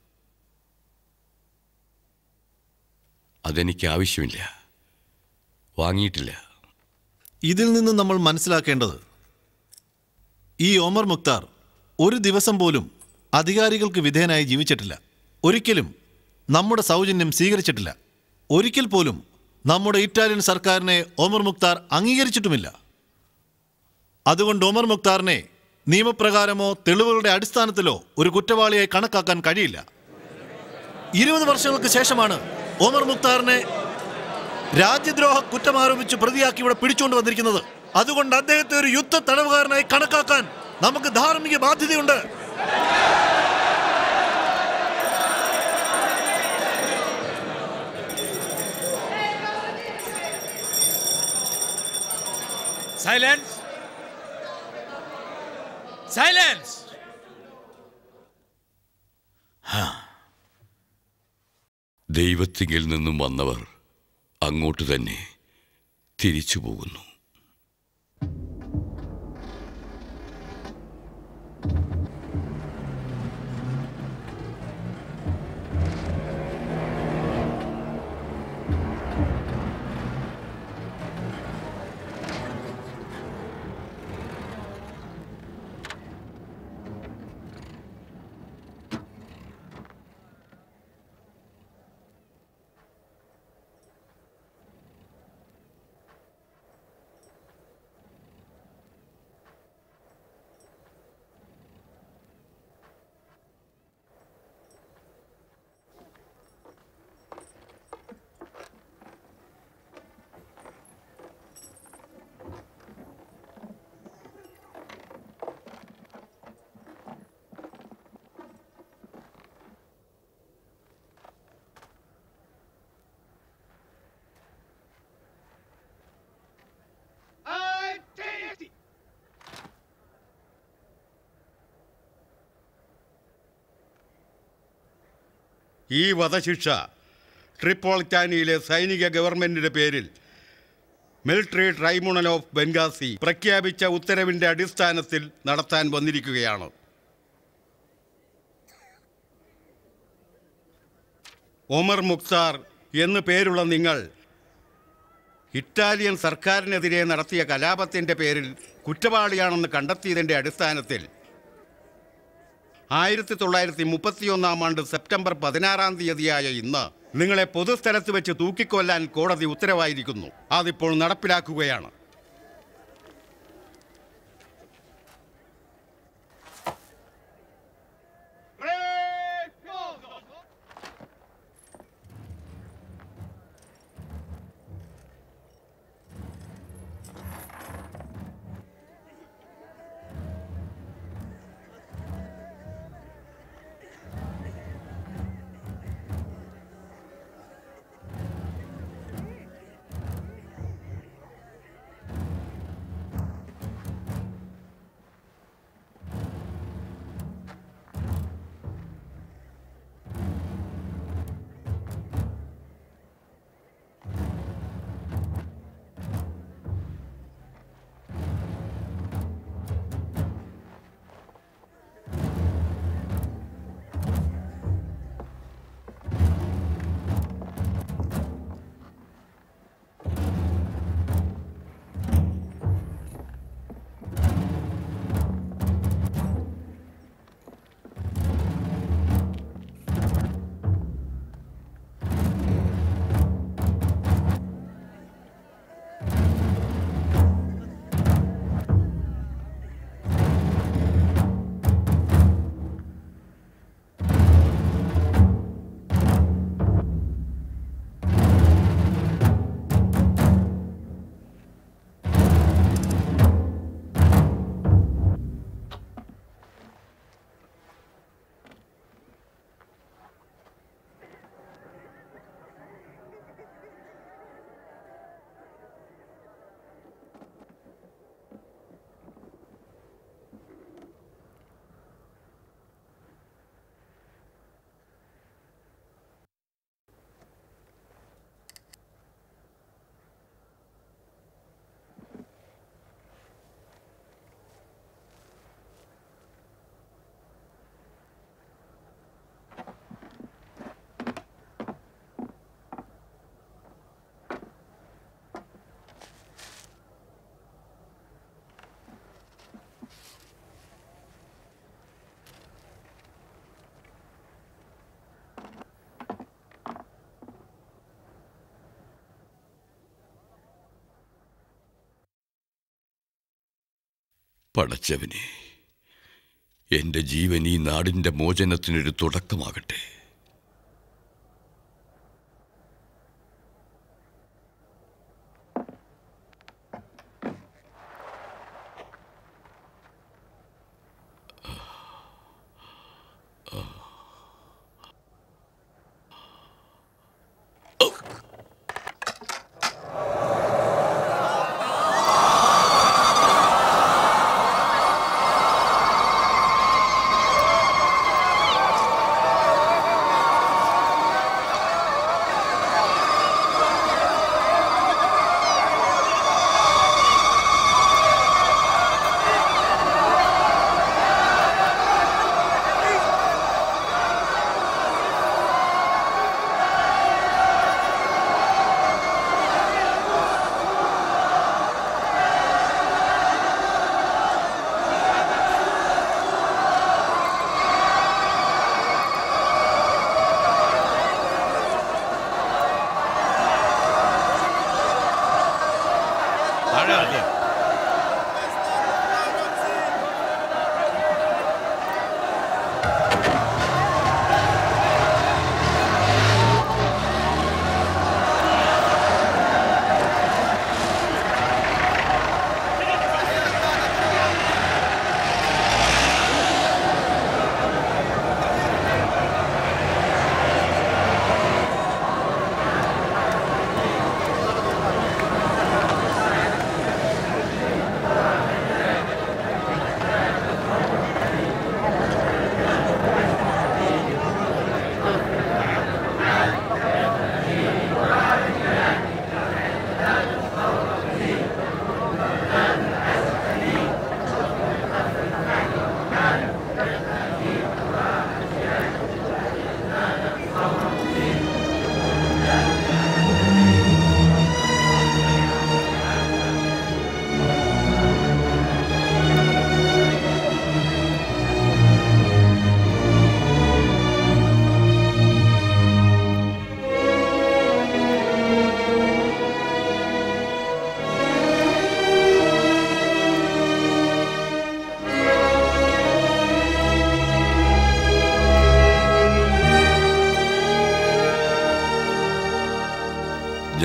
അതെനിക്ക് ആവശ്യമില്ല വാങ്ങിയിട്ടില്ല ഇതിൽ നിന്ന് നമ്മൾ മനസ്സിലാക്കേണ്ടത് ഈ ഒമർ മുക്താർ ഒരു ദിവസം പോലും അധികാരികൾക്ക് വിധേയനായി ജീവിച്ചിട്ടില്ല ഒരിക്കലും നമ്മുടെ സൗജന്യം സ്വീകരിച്ചിട്ടില്ല ഒരിക്കൽ പോലും നമ്മുടെ ഇറ്റാലിയൻ സർക്കാരിനെ ഒമർ മുക്താർ അംഗീകരിച്ചിട്ടുമില്ല അതുകൊണ്ട് ഒമർ മുക്താറിനെ നിയമപ്രകാരമോ തെളിവുകളുടെ അടിസ്ഥാനത്തിലോ ഒരു കുറ്റവാളിയായി കണക്കാക്കാൻ കഴിയില്ല ഇരുപത് വർഷങ്ങൾക്ക് ശേഷമാണ് ഒമർ മുക്താറിനെ രാജ്യദ്രോഹ കുറ്റം ആരോപിച്ച് പ്രതിയാക്കി ഇവിടെ പിടിച്ചുകൊണ്ട് വന്നിരിക്കുന്നത് അതുകൊണ്ട് അദ്ദേഹത്തെ ഒരു യുദ്ധ തടവുകാരനായി കണക്കാക്കാൻ നമുക്ക് ധാർമ്മിക ബാധ്യതയുണ്ട് സൈലൻസ് സൈലൻസ് ദൈവത്തിങ്കിൽ നിന്നും വന്നവർ അങ്ങോട്ട് തന്നെ തിരിച്ചു പോകുന്നു ഈ വധശിക്ഷ ട്രിപ്പോളിറ്റാനിയിലെ സൈനിക ഗവൺമെന്റിന്റെ പേരിൽ മിലിറ്ററി ട്രൈബ്യൂണൽ ഓഫ് ബംഗാസി പ്രഖ്യാപിച്ച ഉത്തരവിന്റെ അടിസ്ഥാനത്തിൽ നടത്താൻ വന്നിരിക്കുകയാണ് ഒമർ മുക്താർ എന്നു പേരുള്ള നിങ്ങൾ ഇറ്റാലിയൻ സർക്കാരിനെതിരെ നടത്തിയ കലാപത്തിന്റെ പേരിൽ കുറ്റവാളിയാണെന്ന് കണ്ടെത്തിയതിന്റെ അടിസ്ഥാനത്തിൽ ആയിരത്തി തൊള്ളായിരത്തി മുപ്പത്തിയൊന്നാം ആണ്ട് സെപ്റ്റംബർ പതിനാറാം തീയതിയായ ഇന്ന് നിങ്ങളെ പൊതുസ്ഥലത്ത് വെച്ച് തൂക്കിക്കൊല്ലാൻ കോടതി ഉത്തരവായിരിക്കുന്നു അതിപ്പോൾ നടപ്പിലാക്കുകയാണ് പടച്ചവനെ എന്റെ ജീവൻ ഈ നാടിന്റെ മോചനത്തിനൊരു തുടക്കമാകട്ടെ ും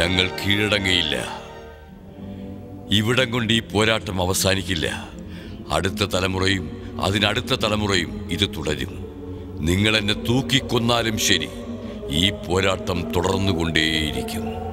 ഞങ്ങൾ കീഴടങ്ങയില്ല ഇവിടം കൊണ്ട് ഈ പോരാട്ടം അവസാനിക്കില്ല അടുത്ത തലമുറയും അതിനടുത്ത തലമുറയും ഇത് തുടരും നിങ്ങൾ എന്നെ തൂക്കിക്കൊന്നാലും ശരി ഈ പോരാട്ടം തുടർന്നുകൊണ്ടേയിരിക്കും